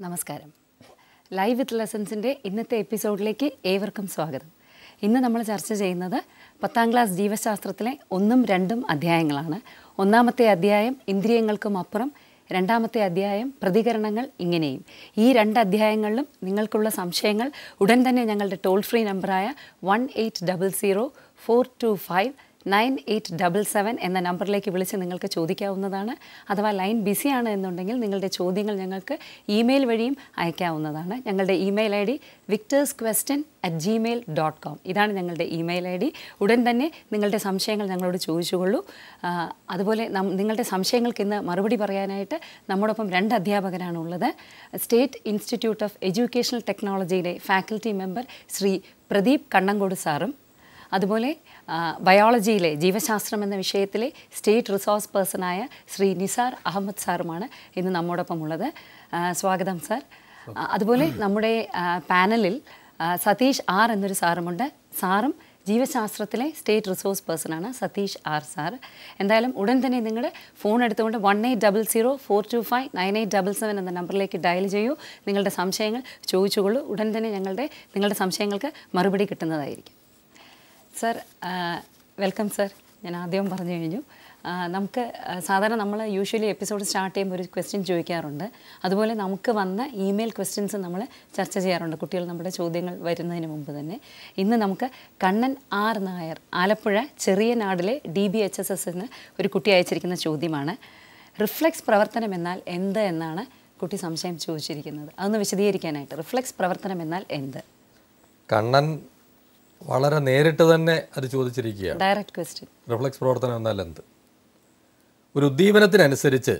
നമസ്കാരം ലൈവ് വിത്ത് ലെസൺസിൻ്റെ ഇന്നത്തെ എപ്പിസോഡിലേക്ക് ഏവർക്കും സ്വാഗതം ഇന്ന് നമ്മൾ ചർച്ച ചെയ്യുന്നത് പത്താം ക്ലാസ് ജീവശാസ്ത്രത്തിലെ ഒന്നും രണ്ടും അധ്യായങ്ങളാണ് ഒന്നാമത്തെ അധ്യായം ഇന്ദ്രിയങ്ങൾക്കും അപ്പുറം രണ്ടാമത്തെ അധ്യായം പ്രതികരണങ്ങൾ ഇങ്ങനെയും ഈ രണ്ട് അധ്യായങ്ങളിലും നിങ്ങൾക്കുള്ള സംശയങ്ങൾ ഉടൻ തന്നെ ഞങ്ങളുടെ ടോൾ ഫ്രീ നമ്പറായ one eight double zero four two five nine eight double seven എന്ന നമ്പറിലേക്ക് വിളിച്ച് നിങ്ങൾക്ക് ചോദിക്കാവുന്നതാണ് അഥവാ ലൈൻ ബിസിയാണ് എന്നുണ്ടെങ്കിൽ നിങ്ങളുടെ ചോദ്യങ്ങൾ ഞങ്ങൾക്ക് ഇമെയിൽ വഴിയും അയക്കാവുന്നതാണ് ഞങ്ങളുടെ email I D Victers question at Gmail dot com ഇതാണ് ഞങ്ങളുടെ ഇമെയിൽ ഐ ഡി ഉടൻ തന്നെ നിങ്ങളുടെ സംശയങ്ങൾ ഞങ്ങളോട് ചോദിച്ചുകൊള്ളൂ ആ, അതുപോലെ നം- നിങ്ങളുടെ സംശയങ്ങൾക്ക് ഇന്ന് മറുപടി പറയാനായിട്ട് നമ്മോടൊപ്പം രണ്ട് അധ്യാപകരാണുള്ളത് സ്റ്റേറ്റ് ഇൻസ്റ്റിറ്റ്യൂട്ട് ഓഫ് എഡ്യൂക്കേഷണൽ ടെക്നോളജിയിലെ ഫാക്കൽറ്റി മെമ്പർ ശ്രീ പ്രദീപ് കണ്ണങ്കോട് സാറും അതുപോലെ ആ, ബയോളജിയിലെ ജീവശാസ്ത്രം എന്ന വിഷയത്തിലെ സ്റ്റേറ്റ് റിസോഴ്സ് പേഴ്സണായ ശ്രീ നിസാർ അഹമ്മദ് സാറുമാണ് ഇന്ന് നമ്മോടൊപ്പം ഉള്ളത് ആ, സ്വാഗതം സാർ ആ, അതുപോലെ നമ്മുടെ ആ, പാനലിൽ ആ, സതീഷ് ആർ എന്നൊരു സാറുമുണ്ട് സാറും ജീവശാസ്ത്രത്തിലെ സ്റ്റേറ്റ് റിസോഴ്സ് പേഴ്സണാണ് സതീഷ് ആർ സാർ എന്തായാലും ഉടൻ തന്നെ നിങ്ങളുടെ ഫോൺ എടുത്തുകൊണ്ട് one eight double zero four two five nine eight double seven എന്ന നമ്പറിലേക്ക് ഡയൽ ചെയ്യൂ നിങ്ങളുടെ സംശയങ്ങൾ ചോദിച്ചുകൊള്ളൂ ഉടൻ തന്നെ ഞങ്ങളുടെ നിങ്ങളുടെ സംശയങ്ങൾക്ക് മറുപടി കിട്ടുന്നതായിരിക്കും സർ വെൽക്കം സർ ഞാൻ ആദ്യം പറഞ്ഞു കഴിഞ്ഞു ആ, നമുക്ക് ആ, സാധാരണ നമ്മൾ യൂഷ്വലി എപ്പിസോഡ് സ്റ്റാർട്ട് ചെയ്യുമ്പോൾ ഒരു ക്വസ്റ്റ്യൻ ചോദിക്കാറുണ്ട് അതുപോലെ നമുക്ക് വന്ന ഇമെയിൽ ക്വസ്റ്റ്യൻസ് നമ്മൾ ചർച്ച ചെയ്യാറുണ്ട് കുട്ടികൾ നമ്മുടെ ചോദ്യങ്ങൾ വരുന്നതിന് മുമ്പ് തന്നെ ഇന്ന് നമുക്ക് കണ്ണൻ ആർ നായർ ആലപ്പുഴ ചെറിയ നാടിലെ D B H S S എന്ന് ഒരു കുട്ടി അയച്ചിരിക്കുന്ന ചോദ്യമാണ് റിഫ്ലെക്സ് പ്രവർത്തനം എന്നാൽ എന്ത് എന്നാണ് കുട്ടി സംശയം ചോദിച്ചിരിക്കുന്നത് അതൊന്ന് വിശദീകരിക്കാനായിട്ട് റിഫ്ലെക്സ് പ്രവർത്തനം എന്നാൽ എന്ത് കണ്ണൻ വളരെ നേരിട്ട് തന്നെ അത് ചോദിച്ചിരിക്കുകയാണ് ഡയറക്റ്റ് ക്വസ്റ്റ്യൻ റിഫ്ലക്സ് പ്രവർത്തനം എന്നാൽ എന്ത് ഒരു ഉദ്ദീപനത്തിനനുസരിച്ച്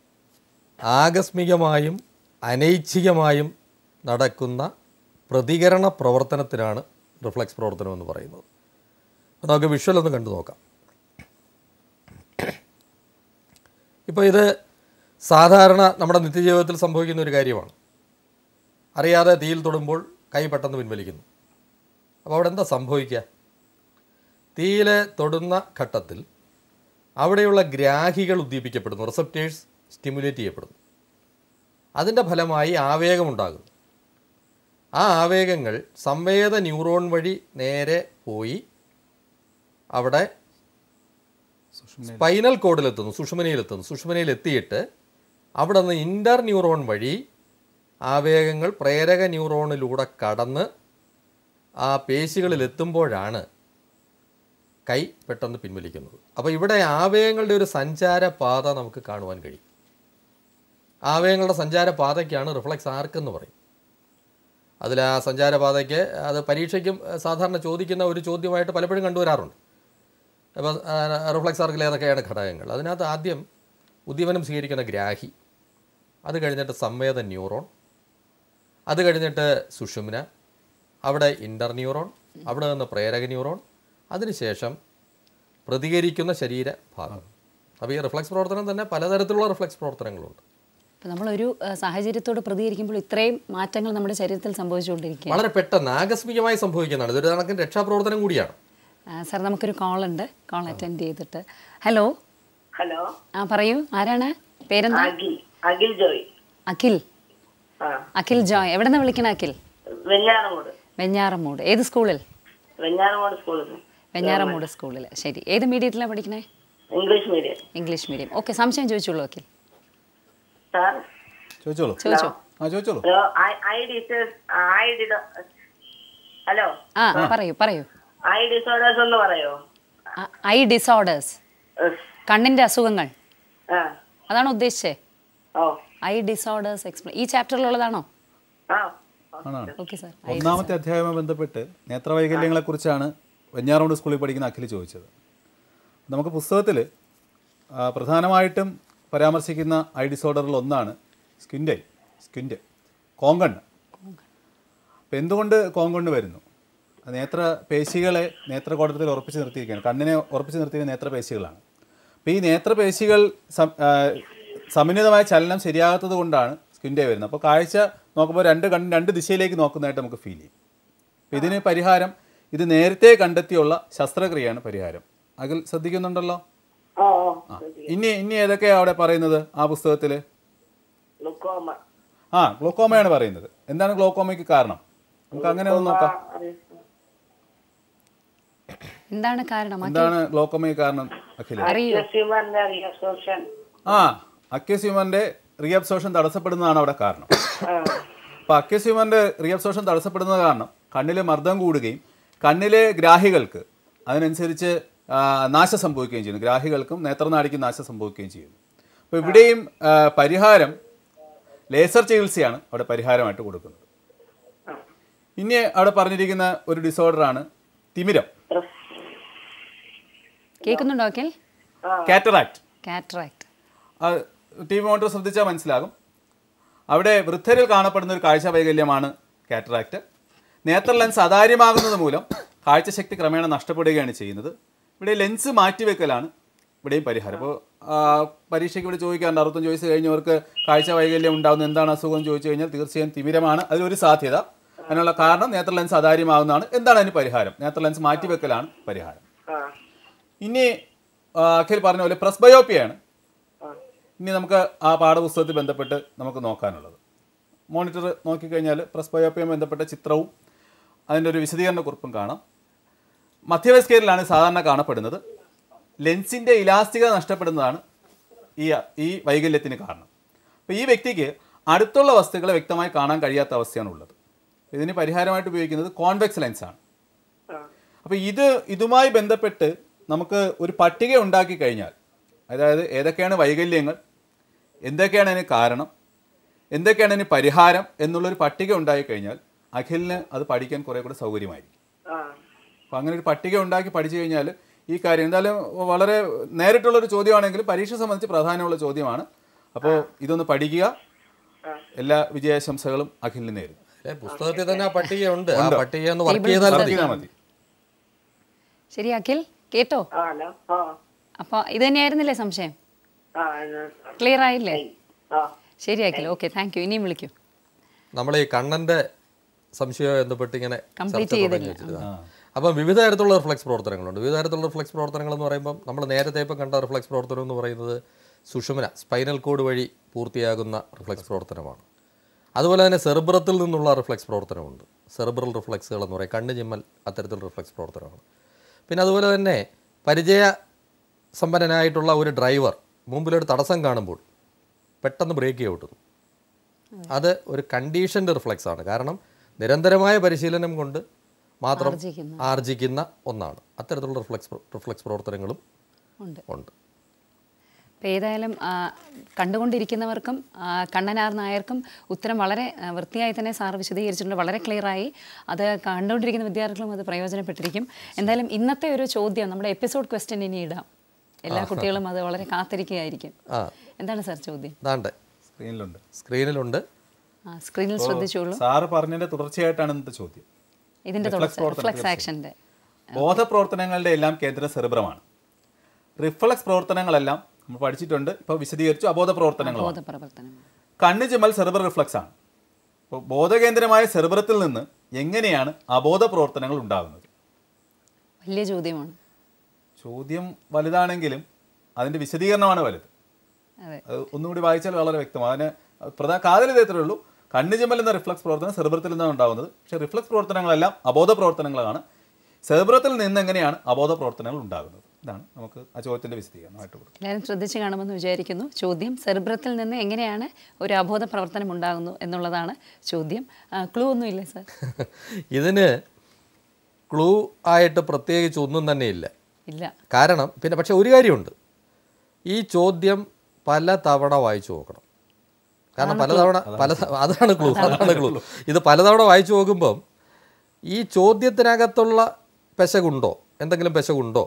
ആകസ്മികമായും അനൈച്ഛികമായും നടക്കുന്ന പ്രതികരണ പ്രവർത്തനത്തിനാണ് റിഫ്ലക്സ് പ്രവർത്തനം എന്ന് പറയുന്നത് അപ്പോൾ നമുക്ക് വിഷ്വൽ ഒന്ന് കണ്ടു നോക്കാം ഇപ്പോൾ ഇത് സാധാരണ നമ്മുടെ നിത്യജീവിതത്തിൽ സംഭവിക്കുന്ന ഒരു കാര്യമാണ് അറിയാതെ തീയിൽ തൊടുമ്പോൾ കൈ പെട്ടെന്ന് പിൻവലിക്കുന്നു അപ്പോൾ അവിടെ എന്താ സംഭവിക്കുക തീയിൽ തൊടുന്ന ഘട്ടത്തിൽ അവിടെയുള്ള ഗ്രാഹികൾ ഉദ്ദീപിക്കപ്പെടുന്നു റിസപ്റ്റേഴ്സ് സ്റ്റിമുലേറ്റ് ചെയ്യപ്പെടുന്നു അതിൻ്റെ ഫലമായി ആവേഗമുണ്ടാകുന്നു ആ ആവേഗങ്ങൾ സംവേദ ന്യൂറോൺ വഴി നേരെ പോയി അവിടെ സ്പൈനൽ കോഡിലെത്തുന്നു സുഷുമനയിലെത്തുന്നു സുഷുമനയിൽ എത്തിയിട്ട് അവിടെ നിന്ന് ഇൻ്റർ ന്യൂറോൺ വഴി ആവേഗങ്ങൾ പ്രേരക ന്യൂറോണിലൂടെ കടന്ന് ആ പേശികളിൽ എത്തുമ്പോഴാണ് കൈ പെട്ടെന്ന് പിൻവലിക്കുന്നത് അപ്പോൾ ഇവിടെ ആവേഗങ്ങളുടെ ഒരു സഞ്ചാര പാത നമുക്ക് കാണുവാൻ കഴിയും ആവേഗങ്ങളുടെ സഞ്ചാര പാതയ്ക്കാണ് റിഫ്ലക്സ് ആർക്ക് എന്ന് പറയും അതിൽ ആ സഞ്ചാരപാതയ്ക്ക് അത് പരീക്ഷയ്ക്കും ഏഹ്, സാധാരണ ചോദിക്കുന്ന ഒരു ചോദ്യമായിട്ട് പലപ്പോഴും കണ്ടുവരാറുണ്ട് അപ്പോൾ റിഫ്ലക്സ് ആർക്കിൽ ഏതൊക്കെയാണ് ഘടകങ്ങൾ അതിനകത്ത് ആദ്യം ഉദ്ദീപനം സ്വീകരിക്കുന്ന ഗ്രാഹി അത് കഴിഞ്ഞിട്ട് സംവേദ ന്യൂറോൺ അത് കഴിഞ്ഞിട്ട് സുഷുമ്ന അവിടെ ഇൻ്റർ ന്യൂറോൺ അവിടെ നിന്ന് പ്രേരക ന്യൂറോൺ അതിനുശേഷം പ്രതികരിക്കുന്ന ശരീരഭാഗം അപ്പോൾ ഈ റിഫ്ലക്സ് പ്രവർത്തനം തന്നെ പലതരത്തിലുള്ള റിഫ്ലക്സ് പ്രവർത്തനങ്ങളുണ്ട് അപ്പോൾ നമ്മളൊരു ആ, സാഹചര്യത്തോട് പ്രതികരിക്കുമ്പോൾ ഇത്രയും മാറ്റങ്ങൾ നമ്മുടെ ശരീരത്തിൽ സംഭവിച്ചുകൊണ്ടിരിക്കുകയാണ് വളരെ പെട്ടെന്ന് ആകസ്മികമായി സംഭവിക്കുന്നതാണ് ഇതൊരു കണക്കിന് രക്ഷാപ്രവർത്തനം കൂടിയാണ് ആ, സാർ നമുക്കൊരു കോൾ ഉണ്ട് കോൾ അറ്റൻഡ് ചെയ്തിട്ട് ഹലോ ഹലോ ആ പറയൂ ആരാണ് പേരെന്താ അഖിൽ അഖിൽ ജോയ് അഖിൽ ആ അഖിൽ ജോയ് എവിടെ നിന്ന് വിളിക്കണ അഖിൽ വെഞ്ഞാറമൂട് വെഞ്ഞാറമൂട് ഏത് സ്കൂളിൽ വെഞ്ഞാറമൂട് സ്കൂളിൽ നിന്ന് വെഞ്ഞാറമൂട് സ്കൂളിൽ ശരി ഏത് മീഡിയത്തിലാണ് പഠിക്കണേ English medium English medium okay സംശയം ചോദിച്ചോളൂ അഖിൽ സാർ ചോദിച്ചോളൂ ചോദിച്ചോ ആ ചോദിച്ചോളൂ hello I I disorders I ഡിഡോ ഹലോ ആ പറയൂ പറയൂ ഐ ഡിസോർഡേഴ്സ് ഒന്ന് പറയോ ഐ ഡിസോർഡേഴ്സ് ഉസ്. കണ്ണിൻ്റെ അസുഖങ്ങൾ ആ അതാണോ ഉദ്ദേശിച്ചത് ഓ ഐ ഡിസോർഡേഴ്സ് എക്സ്പ്ലെയിൻ ഈ ചാപ്റ്ററിലുള്ളതാണോ ആ ആണാണ് ഓക്കെ സാർ ഒന്നാമത്തെ അധ്യായവുമായി ബന്ധപ്പെട്ട് നേത്രവൈകല്യങ്ങളെക്കുറിച്ചാണ് വെഞ്ഞാറോണ്ട് സ്കൂളിൽ പഠിക്കുന്ന അഖിൽ ചോദിച്ചത് നമുക്ക് പുസ്തകത്തിൽ പ്രധാനമായിട്ടും പരാമർശിക്കുന്ന ഐ ഡിസോർഡറിൽ ഒന്നാണ് സ്കിൻഡൈ സ്കിൻഡ് കോങ്കണ്ണ് അപ്പം എന്തുകൊണ്ട് കോങ്കണ്ണ് വരുന്നു അത് നേത്ര പേശികളെ നേത്രകോടത്തിൽ ഉറപ്പിച്ച് നിർത്തിയിരിക്കുകയാണ് കണ്ണിനെ ഉറപ്പിച്ച് നിർത്തിയ നേത്രപേശികളാണ് അപ്പോൾ ഈ നേത്രപേശികൾ സം- ആ, സമന്വിതമായ ചലനം ശരിയാകാത്തത് കൊണ്ടാണ് സ്കിൻഡേ വരുന്നത് അപ്പോൾ കാഴ്ച നോക്കുമ്പോൾ രണ്ട് കണ്ണ് രണ്ട് ദിശയിലേക്ക് നോക്കുന്നതായിട്ട് നമുക്ക് ഫീൽ ചെയ്യും അപ്പോൾ ഇതിന് പരിഹാരം ഇത് നേരത്തെ കണ്ടെത്തിയുള്ള ശസ്ത്രക്രിയയാണ് പരിഹാരം അതിൽ ശ്രദ്ധിക്കുന്നുണ്ടല്ലോ ഓ ഓ ആ ഇനി ഇനി ഏതൊക്കെയാണ് അവിടെ പറയുന്നത് ആ പുസ്തകത്തിൽ ലുക്കോമ ആ ഗ്ലോക്കോമയാണ് പറയുന്നത് എന്താണ് ഗ്ലോക്കോമയ്ക്ക് കാരണം നമുക്ക് അങ്ങനെ ഒന്ന് നോക്കാം എന്താണ് കാരണം അഖിൽ എന്താണ് ഗ്ലോക്കോമയ്ക്ക് കാരണം അഖില അറിയോ ഹ്യൂമന്റെ റിയസോഷൻ ആ അക്യസ്യൂമന്റെ റീഅബ്സോർഷൻ തടസ്സപ്പെടുന്നതാണ് അവിടെ കാരണം അപ്പോൾ അക്യസ്യൂമന്റെ റീഅബ്സോർഷൻ തടസ്സപ്പെടുന്നത് കാരണം കണ്ണിലെ മർദ്ദം കൂടുകയും കണ്ണിലെ ഗ്രാഹികൾക്ക് അതിനനുസരിച്ച് ആ, നാശം സംഭവിക്കുകയും ചെയ്യുന്നു ഗ്രാഹികൾക്കും നേത്രനാടിക്കും നാശം സംഭവിക്കുകയും ചെയ്യുന്നു അപ്പോൾ ഇവിടെയും ആ, പരിഹാരം ലേസർ ചികിത്സയാണ് അവിടെ പരിഹാരമായിട്ട് കൊടുക്കുന്നത് ഇനി അവിടെ പറഞ്ഞിരിക്കുന്ന ഒരു ഡിസോർഡറാണ് തിമിരം കേൾക്കുന്നുണ്ടോ Akhil cataract cataract T V monitor ശ്രദ്ധിച്ചാൽ മനസ്സിലാകും അവിടെ വൃദ്ധരിൽ കാണപ്പെടുന്ന ഒരു കാഴ്ച വൈകല്യമാണ് കാറ്ററാക്ട് നേത്ര ലെൻസ് അതാര്യമാകുന്നത് മൂലം കാഴ്ചശക്തി ക്രമേണ നഷ്ടപ്പെടുകയാണ് ചെയ്യുന്നത് ഇവിടെ ലെൻസ് മാറ്റിവെക്കലാണ് ഇവിടെയും പരിഹാരം അപ്പോൾ പരീക്ഷയ്ക്ക് ഇവിടെ ചോദിക്കാറുണ്ട് അറുപത്തഞ്ച് വയസ്സ് കഴിഞ്ഞവർക്ക് കാഴ്ച വൈകല്യം ഉണ്ടാകുന്ന എന്താണ് അസുഖം എന്ന് ചോദിച്ചു കഴിഞ്ഞാൽ തീർച്ചയായും തിമിരമാണ് അതിലൊരു സാധ്യത അതിനുള്ള കാരണം നേത്ര ലെൻസ് അതാര്യമാകുന്നതാണ് എന്താണ് അതിന് പരിഹാരം നേത്ര ലെൻസ് മാറ്റിവെക്കലാണ് പരിഹാരം ഇനി ആ, അഖിൽ പറഞ്ഞ പോലെ പ്രസ്ബയോപ്പിയാണ് ഇനി നമുക്ക് ആ പാഠപുസ്തകത്തിൽ ബന്ധപ്പെട്ട് നമുക്ക് നോക്കാനുള്ളത് മോണിറ്റർ നോക്കിക്കഴിഞ്ഞാൽ പ്രസ്ബയോപ്പിയുമായി ബന്ധപ്പെട്ട ചിത്രവും അതിൻ്റെ ഒരു വിശദീകരണ കുറിപ്പും കാണാം മധ്യവയസ്കരിലാണ് സാധാരണ കാണപ്പെടുന്നത് ലെൻസിൻ്റെ ഇലാസ്തികത നഷ്ടപ്പെടുന്നതാണ് ഈ ഈ വൈകല്യത്തിന് കാരണം അപ്പോൾ ഈ വ്യക്തിക്ക് അടുത്തുള്ള വസ്തുക്കളെ വ്യക്തമായി കാണാൻ കഴിയാത്ത അവസ്ഥയാണ് ഉള്ളത് ഇതിന് പരിഹാരമായിട്ട് ഉപയോഗിക്കുന്നത് കോൺവെക്സ് ലെൻസാണ് അപ്പോൾ ഇത് ഇതുമായി ബന്ധപ്പെട്ട് നമുക്ക് ഒരു പട്ടിക ഉണ്ടാക്കി കഴിഞ്ഞാൽ അതായത് ഏതൊക്കെയാണ് വൈകല്യങ്ങൾ എന്തൊക്കെയാണ് അതിന് കാരണം എന്തൊക്കെയാണ് അതിന് പരിഹാരം എന്നുള്ളൊരു പട്ടിക ഉണ്ടായി കഴിഞ്ഞാൽ അഖിലിന് അത് പഠിക്കാൻ കുറേ കൂടെ സൗകര്യമായിരിക്കും അപ്പോൾ അങ്ങനെ ഒരു പട്ടിക ഉണ്ടാക്കി പഠിച്ചു കഴിഞ്ഞാൽ ഈ കാര്യം എന്തായാലും വളരെ നേരിട്ടുള്ളൊരു ചോദ്യമാണെങ്കിലും പരീക്ഷ സംബന്ധിച്ച് പ്രാധാന്യമുള്ള ചോദ്യമാണ് അപ്പോൾ ഇതൊന്ന് പഠിക്കുക എല്ലാ വിജയാശംസകളും അഖിലിന് നേരും ഏ, പുസ്തകത്തിൽ തന്നെ ആ പട്ടികയുണ്ട് ആ പട്ടിക ഒന്ന് വർക്ക് ചെയ്താൽ മതി ചെയ്താൽ മതി ശരി അഖിൽ കേട്ടോ ഹലോ ആ അപ്പോൾ ഇത് തന്നെയായിരുന്നില്ലേ സംശയം ആ എന്നാ ക്ലിയർ ആയില്ലേ ആ ശരി അഖിൽ ഓക്കെ താങ്ക് യു ഇനിയും വിളിക്കൂ നമ്മൾ ഈ കണ്ണന്റെ സംശയം ബന്ധപ്പെട്ട് ഇങ്ങനെ Complete ചർച്ച ചെയ്തില്ല. തുടങ്ങി വെച്ചിരുന്നതാണ്. അപ്പം വിവിധ തരത്തിലുള്ള റിഫ്ലക്സ് പ്രവർത്തനങ്ങളുണ്ട് വിവിധ തരത്തിലുള്ള റിഫ്ലക്സ് പ്രവർത്തനങ്ങൾ എന്ന് പറയുമ്പോൾ നമ്മൾ നേരത്തെ ഇപ്പം കണ്ട റിഫ്ലക്സ് പ്രവർത്തനം എന്ന് പറയുന്നത് സുഷുമന സ്പൈനൽ കോഡ് വഴി പൂർത്തിയാകുന്ന റിഫ്ലക്സ് പ്രവർത്തനമാണ് അതുപോലെ തന്നെ സെറിബ്രത്തിൽ നിന്നുള്ള റിഫ്ലക്സ് പ്രവർത്തനമുണ്ട് സെറിബ്രൽ റിഫ്ലക്സുകൾ എന്ന് പറയും കണ്ണ് ചിമ്മൽ അത്തരത്തിലുള്ള റിഫ്ലക്സ് പ്രവർത്തനമാണ് പിന്നെ അതുപോലെ തന്നെ പരിചയ സമ്പന്നനായിട്ടുള്ള ഒരു ഡ്രൈവർ മുമ്പിലൊരു തടസ്സം കാണുമ്പോൾ പെട്ടെന്ന് ബ്രേക്ക് ഔട്ടുന്നു അത് ഒരു കണ്ടീഷൻഡ് റിഫ്ലക്സ് ആണ് കാരണം നിരന്തരമായ പരിശീലനം കൊണ്ട് മാത്രം ആർജിക്കുന്ന. ആർജിക്കുന്ന ഒന്നാണ് അത്തരത്തിലുള്ള റിഫ്ലക്സ് റിഫ്ലക്സ് പ്രവർത്തനങ്ങളും ഉണ്ട് ഉണ്ട് അപ്പോൾ ഏതായാലും ആ, കണ്ടുകൊണ്ടിരിക്കുന്നവർക്കും ആ, കണ്ണനാർ നായർക്കും ഉത്തരം വളരെ ആ, വൃത്തിയായി തന്നെ സാർ വിശദീകരിച്ചിട്ടുണ്ട് വളരെ ക്ലിയറായി അത് കണ്ടുകൊണ്ടിരിക്കുന്ന വിദ്യാർത്ഥികളും അത് പ്രയോജനപ്പെട്ടിരിക്കും എന്തായാലും ഇന്നത്തെ ഒരു ചോദ്യം നമ്മുടെ എപ്പിസോഡ് ക്വസ്റ്റ്യൻ ഇനി ഇടാം എല്ലാ കുട്ടികളും അത് വളരെ കാത്തിരിക്കുകയായിരിക്കും ആ എന്താണ് സാർ ചോദ്യം ദാണ്ട് സ്ക്രീനിലുണ്ട് സ്ക്രീനിലുണ്ട് ആ, സ്ക്രീനിൽ ശ്രദ്ധിച്ചോളൂ സാറ് പറഞ്ഞതിന്റെ തുടർച്ചയായിട്ടാണ് ഇന്നത്തെ ചോദ്യം ഇതിൻ്റെ Reflex തുടർച്ച പ്രവർത്തനം റിഫ്ലക്സ് ആക്ഷൻ്റെ ബോധപ്രവർത്തനങ്ങളുടെ എല്ലാം കേന്ദ്രം സെറിബ്രമാണ് റിഫ്ലക്സ് പ്രവർത്തനങ്ങളെല്ലാം നമ്മൾ പഠിച്ചിട്ടുണ്ട് ഇപ്പോൾ വിശദീകരിച്ചു അബോധ പ്രവർത്തനങ്ങളാണ് ബോധപ്രവർത്തനം കണ്ണ് ചിമ്മൽ സെറിബ്രൽ റിഫ്ലക്സ് ആണ് അപ്പോൾ ബോധകേന്ദ്രമായ സെറിബ്രത്തിൽ നിന്ന് എങ്ങനെയാണ് അബോധ പ്രവർത്തനങ്ങൾ ഉണ്ടാകുന്നത് വലിയ ചോദ്യമാണ് ചോദ്യം വലുതാണെങ്കിലും അതിൻ്റെ വിശദീകരണമാണ് വലുത് അതെ അത് ഒന്നുകൂടി വായിച്ചാൽ വളരെ വ്യക്തമാണ് അതിന് പ്രധാന കാതൽ ഇതേ ഉള്ളൂ കണ്ണ് ചിമ്മൽ എന്ന റിഫ്ലക്സ് പ്രവർത്തനം സെറിബ്രത്തിൽ നിന്നാണ് ഉണ്ടാകുന്നത് പക്ഷേ റിഫ്ലക്സ് പ്രവർത്തനങ്ങളെല്ലാം അബോധ പ്രവർത്തനങ്ങളാണ് സെറിബ്രത്തിൽ നിന്ന് എങ്ങനെയാണ് അബോധ പ്രവർത്തനങ്ങൾ ഉണ്ടാകുന്നത് ഇതാണ് നമുക്ക് ആ ചോദ്യത്തിൻ്റെ വിശദീകരണമായിട്ട് കൊടുക്കുന്നത് എല്ലാവരും ശ്രദ്ധിച്ച് കാണുമെന്ന് വിചാരിക്കുന്നു ചോദ്യം സെറിബ്രത്തിൽ നിന്ന് എങ്ങനെയാണ് ഒരു അബോധ പ്രവർത്തനം ഉണ്ടാകുന്നു എന്നുള്ളതാണ് ചോദ്യം ക്ലൂ ഒന്നുമില്ലേ സാർ ഇതിന് ക്ലൂ ആയിട്ട് പ്രത്യേകിച്ച് ഒന്നും തന്നെ ഇല്ല ഇല്ല കാരണം പിന്നെ പക്ഷെ ഒരു കാര്യമുണ്ട് ഈ ചോദ്യം പല തവണ വായിച്ചു നോക്കണം കാരണം പലതവണ പല അതാണ് ക്ലൂ അതാണ് ക്ലൂ ഇത് പലതവണ വായിച്ചു നോക്കുമ്പം ഈ ചോദ്യത്തിനകത്തുള്ള പെശകുണ്ടോ എന്തെങ്കിലും പെശകുണ്ടോ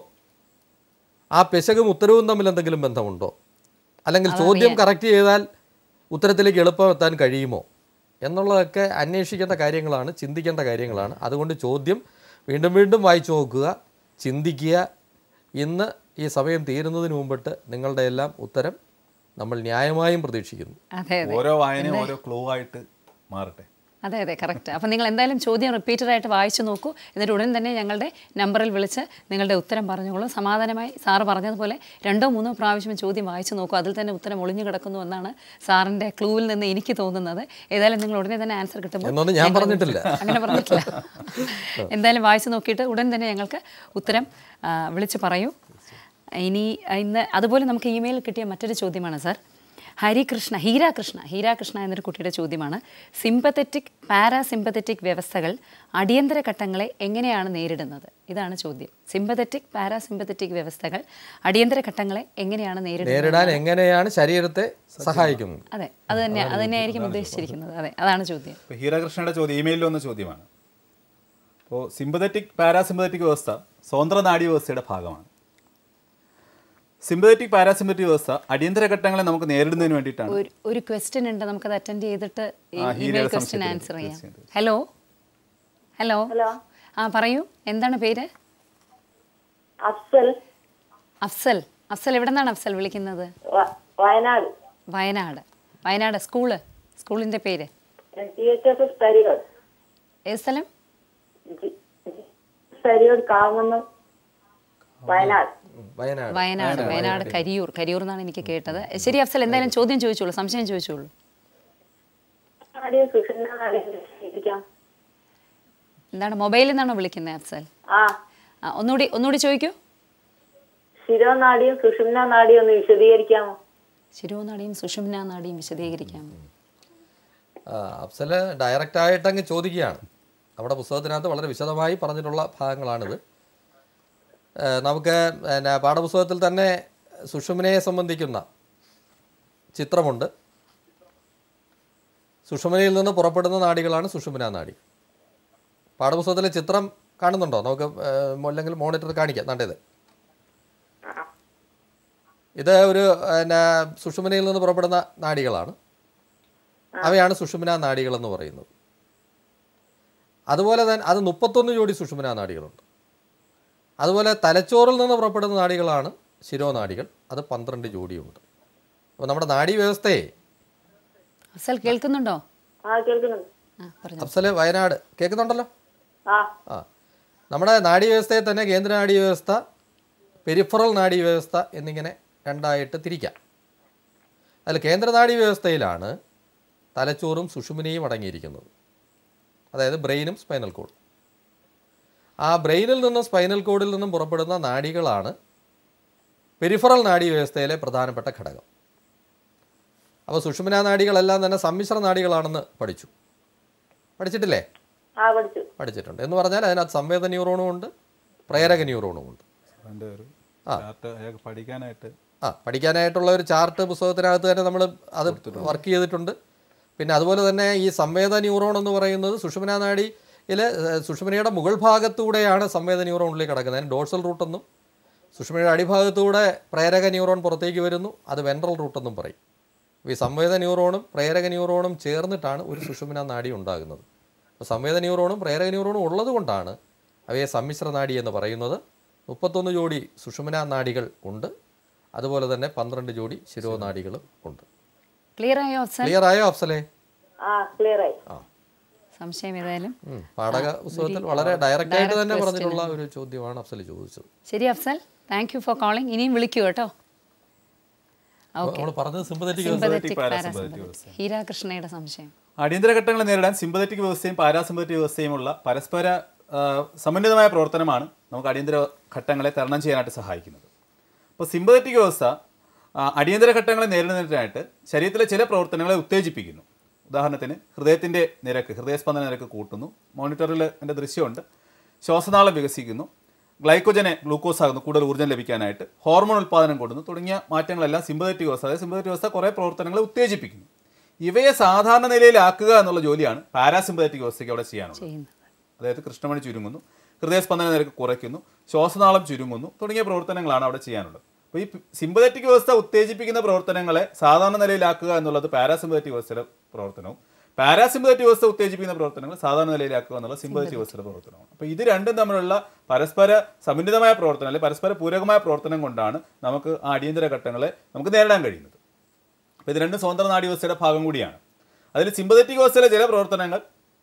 ആ പെശകും ഉത്തരവും തമ്മിൽ എന്തെങ്കിലും ബന്ധമുണ്ടോ അല്ലെങ്കിൽ ചോദ്യം കറക്റ്റ് ചെയ്താൽ ഉത്തരത്തിലേക്ക് എളുപ്പം എത്താൻ കഴിയുമോ എന്നുള്ളതൊക്കെ അന്വേഷിക്കേണ്ട കാര്യങ്ങളാണ് ചിന്തിക്കേണ്ട കാര്യങ്ങളാണ് അതുകൊണ്ട് ചോദ്യം വീണ്ടും വീണ്ടും വായിച്ചു നോക്കുക ചിന്തിക്കുക ഇന്ന് ഈ സമയം തീരുന്നതിന് മുമ്പിട്ട് നിങ്ങളുടെ എല്ലാം ഉത്തരം നമ്മൾ ന്യായമായും പ്രതീക്ഷിക്കുന്നു അതെ അതെ ഓരോ വായനയും ഓരോ ക്ലൂ ആയിട്ട് മാറട്ടെ അതെ അതെ കറക്റ്റ് അപ്പം നിങ്ങൾ എന്തായാലും ചോദ്യം റിപ്പീറ്റഡ് ആയിട്ട് വായിച്ചു നോക്കൂ എന്നിട്ട് ഉടൻ തന്നെ ഞങ്ങളുടെ നമ്പറിൽ വിളിച്ച് നിങ്ങളുടെ ഉത്തരം പറഞ്ഞോളൂ സമാധാനമായി സാറ് പറഞ്ഞതുപോലെ രണ്ടോ മൂന്നോ പ്രാവശ്യം ചോദ്യം വായിച്ചു നോക്കൂ അതിൽ തന്നെ ഉത്തരം ഒളിഞ്ഞു കിടക്കുന്നു എന്നാണ് സാറിൻ്റെ ക്ലൂവിൽ നിന്ന് എനിക്ക് തോന്നുന്നത് ഏതായാലും നിങ്ങൾ ഉടനെ തന്നെ ആൻസർ കിട്ടുമ്പോൾ എന്നൊന്നും ഞാൻ ഞങ്ങൾ- പറഞ്ഞിട്ടില്ല. അങ്ങനെ പറഞ്ഞിട്ടില്ല എന്തായാലും വായിച്ചു നോക്കിയിട്ട് ഉടൻ തന്നെ ഞങ്ങൾക്ക് ഉത്തരം ആ, വിളിച്ച് പറയൂ ഇനി ഇന്ന് അതുപോലെ നമുക്ക് ഇമെയിൽ കിട്ടിയ മറ്റൊരു ചോദ്യമാണ് സാർ ഹരികൃഷ്ണ ഹീരാകൃഷ്ണ ഹീരാകൃഷ്ണ എന്നൊരു കുട്ടിയുടെ ചോദ്യമാണ് സിമ്പത്തറ്റിക് പാരാസിമ്പത്തറ്റിക് വ്യവസ്ഥകൾ അടിയന്തര ഘട്ടങ്ങളെ എങ്ങനെയാണ് നേരിടുന്നത് ഇതാണ് ചോദ്യം സിമ്പത്തറ്റിക് പാരാസിമ്പത്തറ്റിക് വ്യവസ്ഥകൾ അടിയന്തര ഘട്ടങ്ങളെ എങ്ങനെയാണ് നേരിടുന്നത് നേരിടാൻ എങ്ങനെയാണ് ശരീരത്തെ സഹായിക്കുന്നത് അതെ അത് തന്നെ അത് തന്നെയായിരിക്കും ഉദ്ദേശിച്ചിരിക്കുന്നത് അതെ അതാണ് ചോദ്യം ഇപ്പോൾ ഹീരാകൃഷ്ണയുടെ ചോദ്യം ഇമെയിലിൽ വന്ന ചോദ്യമാണ് അപ്പോൾ സിമ്പതറ്റിക് പാരാസിമ്പതറ്റിക് വ്യവസ്ഥ സ്വതന്ത്ര നാഡീ വ്യവസ്ഥയുടെ ഭാഗമാണ് സിമ്പതറ്റിക് പാരാസിമ്പതറ്റിക് വ്യവസ്ഥ അടിയന്തര ഘട്ടങ്ങളെ നമുക്ക് നേരിടുന്നതിന് വേണ്ടിയിട്ടാണ് ഒരു ഒരു ക്വസ്റ്റ്യൻ ഉണ്ട് നമുക്കത് അറ്റൻഡ് ചെയ്തിട്ട് ആ, ഹീരയുടെ ഇമെയിൽ ക്വസ്റ്റ്യൻ സംശയത്തിന് ആൻസർ ചെയ്യാം തീർച്ചയായും. ഹലോ ഹലോ ഹലോ ആ പറയൂ എന്താണ് പേര് അഫ്സൽ അഫ്സൽ അഫ്സൽ എവിടെ നിന്നാണ് അഫ്സൽ വിളിക്കുന്നത് വ- വയനാട് വയനാട് വയനാട് സ്കൂള് സ്കൂളിൻ്റെ പേര് T H S S Tharikode ഏത് സ്ഥലം തരികോട് കാവുന്ന വയനാട് ഉം, വയനാട് വയനാട് വയനാട് കരിയൂർ കരിയൂർ എന്നാണ് എനിക്ക് കേട്ടത് ശരി അഫ്സൽ എന്തായാലും ചോദ്യം ചോദിച്ചോളൂ സംശയം ചോദിച്ചോളൂ നാടിയെ സുഷുമ്ന നാടിയെ വിശദീകരിക്കാം എന്താണ് മൊബൈലിൽ നിന്നാണോ വിളിക്കുന്നത് അഫ്സൽ ആ ആ ഒന്നുകൂടി ഒന്നുകൂടി ചോദിക്കൂ ശിരോനാടിയും സുഷുമ്ന നാടിയും ഒന്ന് വിശദീകരിക്കാമോ ശിരോനാടിയും സുഷുമ്ന നാടിയും വിശദീകരിക്കാം ആ, അഫ്സല് ഡയറക്റ്റ് ആയിട്ട് അങ്ങ് ചോദിക്കുകയാണ് നമ്മുടെ പുസ്തകത്തിനകത്ത് വളരെ വിശദമായി പറഞ്ഞിട്ടുള്ള ഭാഗങ്ങളാണിത് ഏ, നമുക്ക് പിന്നെ പാഠപുസ്തകത്തിൽ തന്നെ സുഷുമ്നയെ സംബന്ധിക്കുന്ന ചിത്രമുണ്ട് സുഷുമ്നയിൽ നിന്ന് പുറപ്പെടുന്ന നാടികളാണ് സുഷുമ്ന നാടി പാഠപുസ്തകത്തിലെ ചിത്രം കാണുന്നുണ്ടോ നമുക്ക് ഏ, അല്ലെങ്കിൽ മോണിറ്റർ കാണിക്കാം നാണ്ടേത് ഇത് ഒരു പിന്നെ സുഷുമ്നയിൽ നിന്ന് പുറപ്പെടുന്ന നാടികളാണ് അവയാണ് സുഷുമ്ന നാഡികൾ എന്ന് പറയുന്നത് അതുപോലെ തന്നെ അത് മുപ്പത്തൊന്ന് ജോഡി സുഷുമ്ന നാഡികളുണ്ട് അതുപോലെ തലച്ചോറിൽ നിന്ന് പുറപ്പെടുന്ന നാഡികളാണ് ശിരോനാഡികൾ അത് പന്ത്രണ്ട് ജോഡിയുണ്ട് അപ്പോൾ നമ്മുടെ നാഡീ വ്യവസ്ഥയെ അഫ്സൽ കേൾക്കുന്നുണ്ടോ ആ കേൾക്കുന്നുണ്ട് ആ പറഞ്ഞു അഫ്സല് വയനാട് കേൾക്കുന്നുണ്ടല്ലോ ആ ആ നമ്മുടെ നാഡീ വ്യവസ്ഥയെ തന്നെ കേന്ദ്ര നാഡീ വ്യവസ്ഥ പെരിഫറൽ നാഡീ വ്യവസ്ഥ എന്നിങ്ങനെ രണ്ടായിട്ട് തിരിക്കാം അതിൽ കേന്ദ്ര നാഡീ വ്യവസ്ഥയിലാണ് തലച്ചോറും സുഷുമ്നയും അടങ്ങിയിരിക്കുന്നത് അതായത് ബ്രെയിനും സ്പൈനൽ കോഡും ആ ബ്രെയിനിൽ നിന്നും സ്പൈനൽ കോഡിൽ നിന്നും പുറപ്പെടുന്ന നാഡികളാണ് പെരിഫറൽ നാഡീ വ്യവസ്ഥയിലെ പ്രധാനപ്പെട്ട ഘടകം അപ്പോൾ സുഷുമ്ന നാഡികളെല്ലാം തന്നെ സമ്മിശ്ര നാഡികളാണെന്ന് പഠിച്ചു പഠിച്ചിട്ടില്ലേ ആ പഠിച്ചു പഠിച്ചിട്ടുണ്ട് എന്ന് പറഞ്ഞാൽ അതിനകത്ത് സംവേദ ന്യൂറോണും ഉണ്ട് പ്രേരക ന്യൂറോണും ഉണ്ട് അതിൻ്റെ ഒരു ചാർട്ട് അയാൾക്ക് പഠിക്കാനായിട്ട് ആ പഠിക്കാനായിട്ടുള്ള ഒരു ചാർട്ട് പുസ്തകത്തിനകത്ത് തന്നെ നമ്മൾ അത് വർക്ക് ചെയ്തിട്ടുണ്ട് പിന്നെ അതുപോലെ തന്നെ ഈ സംവേദ ന്യൂറോൺ എന്ന് പറയുന്നത് സുഷുമ്ന നാഡിയിൽ സുഷുമ്നയുടെ മുകൾ ഭാഗത്തൂടെയാണ് സംവേദ ന്യൂറോണിലേക്ക് കിടക്കുന്നത് അതിന് ഡോഴ്സൽ റൂട്ടെന്നും സുഷുമ്നയുടെ അടിഭാഗത്തൂടെ പ്രേരക ന്യൂറോൺ പുറത്തേക്ക് വരുന്നു അത് വെൻട്രൽ റൂട്ടെന്നും പറയും അപ്പോൾ ഈ സംവേദ ന്യൂറോണും പ്രേരക ന്യൂറോണും ചേർന്നിട്ടാണ് ഒരു സുഷുമ്ന നാഡി ഉണ്ടാകുന്നത് അപ്പോൾ സംവേദ ന്യൂറോണും പ്രേരക ന്യൂറോണും ഉള്ളത് കൊണ്ടാണ് അവയെ സമ്മിശ്ര നാഡി എന്ന് പറയുന്നത് മുപ്പത്തൊന്ന് ജോഡി സുഷുമ്ന നാഡികൾ ഉണ്ട് അതുപോലെ തന്നെ പന്ത്രണ്ട് ജോഡി ശിരോനാഡികളും ഉണ്ട് ക്ലിയർ ആയോ അഫ്സൽ ക്ലിയർ ആയോ അഫ്സലെ ആ ക്ലിയർ ആയി ആ സംശയം ഏതായാലും ഉം. പാഠക പുസ്തകത്തിൽ വളരെ ഡയറക്റ്റ് ആയിട്ട് തന്നെ പറഞ്ഞിട്ടുള്ള ഒരു ചോദ്യമാണ് അഫ്സൽ ചോദിച്ചത് ശരി Afsal thank you for calling ഇനിയും വിളിക്കൂ കേട്ടോ നമ്മൾ പറഞ്ഞത് സിമ്പതറ്റിക് സിമ്പതറ്റിക് parasympathetic പാരാസിമ്പതറ്റിക് ഹീരാകൃഷ്ണയുടെ സംശയം അടിയന്തര ഘട്ടങ്ങളെ നേരിടാൻ സിമ്പതറ്റിക് വ്യവസ്ഥയും പാരാസിമ്പതറ്റിക് വ്യവസ്ഥയുമുള്ള പരസ്പര ആ, സമന്വിതമായ പ്രവർത്തനമാണ് നമുക്ക് അടിയന്തര ഘട്ടങ്ങളെ തരണം ചെയ്യാനായിട്ട് സഹായിക്കുന്നത് അപ്പോൾ സിമ്പതറ്റിക് വ്യവസ്ഥ ആ, അടിയന്തര ഘട്ടങ്ങളെ നേരിടുന്നതിനായിട്ട് ശരീരത്തിലെ ചില പ്രവർത്തനങ്ങളെ ഉത്തേജിപ്പിക്കുന്നു ഉദാഹരണത്തിന് ഹൃദയത്തിൻ്റെ നിരക്ക് ഹൃദയസ്പന്ദന നിരക്ക് കൂട്ടുന്നു മോണിറ്ററിൽ എൻ്റെ ദൃശ്യമുണ്ട് ശ്വാസനാളം വികസിക്കുന്നു ഗ്ലൈക്കോജനെ ഗ്ലൂക്കോസ് ആകുന്നു കൂടുതൽ ഊർജ്ജം ലഭിക്കാനായിട്ട് ഹോർമോൺ ഉൽപ്പാദനം കൂടുന്നു തുടങ്ങിയ മാറ്റങ്ങളെല്ലാം സിമ്പതറ്റിക് വ്യവസ്ഥ അതായത് സിമ്പതറ്റിക് വ്യവസ്ഥ കുറേ പ്രവർത്തനങ്ങളെ ഉത്തേജിപ്പിക്കുന്നു ഇവയെ സാധാരണ നിലയിലാക്കുക എന്നുള്ള ജോലിയാണ് പാരാസിമ്പതറ്റിക് വ്യവസ്ഥയ്ക്ക് അവിടെ ചെയ്യാനുള്ളത് ചെയ്യുന്നത് അതായത് കൃഷ്ണമണി ചുരുങ്ങുന്നു ഹൃദയസ്പന്ദന നിരക്ക് കുറയ്ക്കുന്നു ശ്വാസനാളം ചുരുങ്ങുന്നു തുടങ്ങിയ പ്രവർത്തനങ്ങളാണ് അവിടെ ചെയ്യാനുള്ളത് അപ്പോൾ ഈ സിമ്പതറ്റിക് വ്യവസ്ഥ ഉത്തേജിപ്പിക്കുന്ന പ്രവർത്തനങ്ങളെ സാധാരണ നിലയിലാക്കുക എന്നുള്ളത് പാരാസിമ്പതറ്റിക് വ്യവസ്ഥയുടെ പ്രവർത്തനവും പാരാസിമ്പതറ്റിക് വ്യവസ്ഥ ഉത്തേജിപ്പിക്കുന്ന പ്രവർത്തനങ്ങൾ സാധാരണ നിലയിലാക്കുക എന്നുള്ള സിമ്പതറ്റിക് വ്യവസ്ഥയുടെ പ്രവർത്തനമാണ് അപ്പോൾ ഇത് രണ്ടും തമ്മിലുള്ള പരസ്പര സമന്വിതമായ പ്രവർത്തനം അല്ലെങ്കിൽ പരസ്പര പൂരകമായ പ്രവർത്തനം കൊണ്ടാണ് നമുക്ക് ആ അടിയന്തര ഘട്ടങ്ങളെ നമുക്ക് നേരിടാൻ കഴിയുന്നത് അപ്പോൾ ഇത് രണ്ടും സ്വതന്ത്ര നാഡി വ്യവസ്ഥയുടെ ഭാഗം കൂടിയാണ് അതിൽ സിമ്പതറ്റിക് വ്യവസ്ഥയിലെ ചില പ്രവർത്തനങ്ങൾ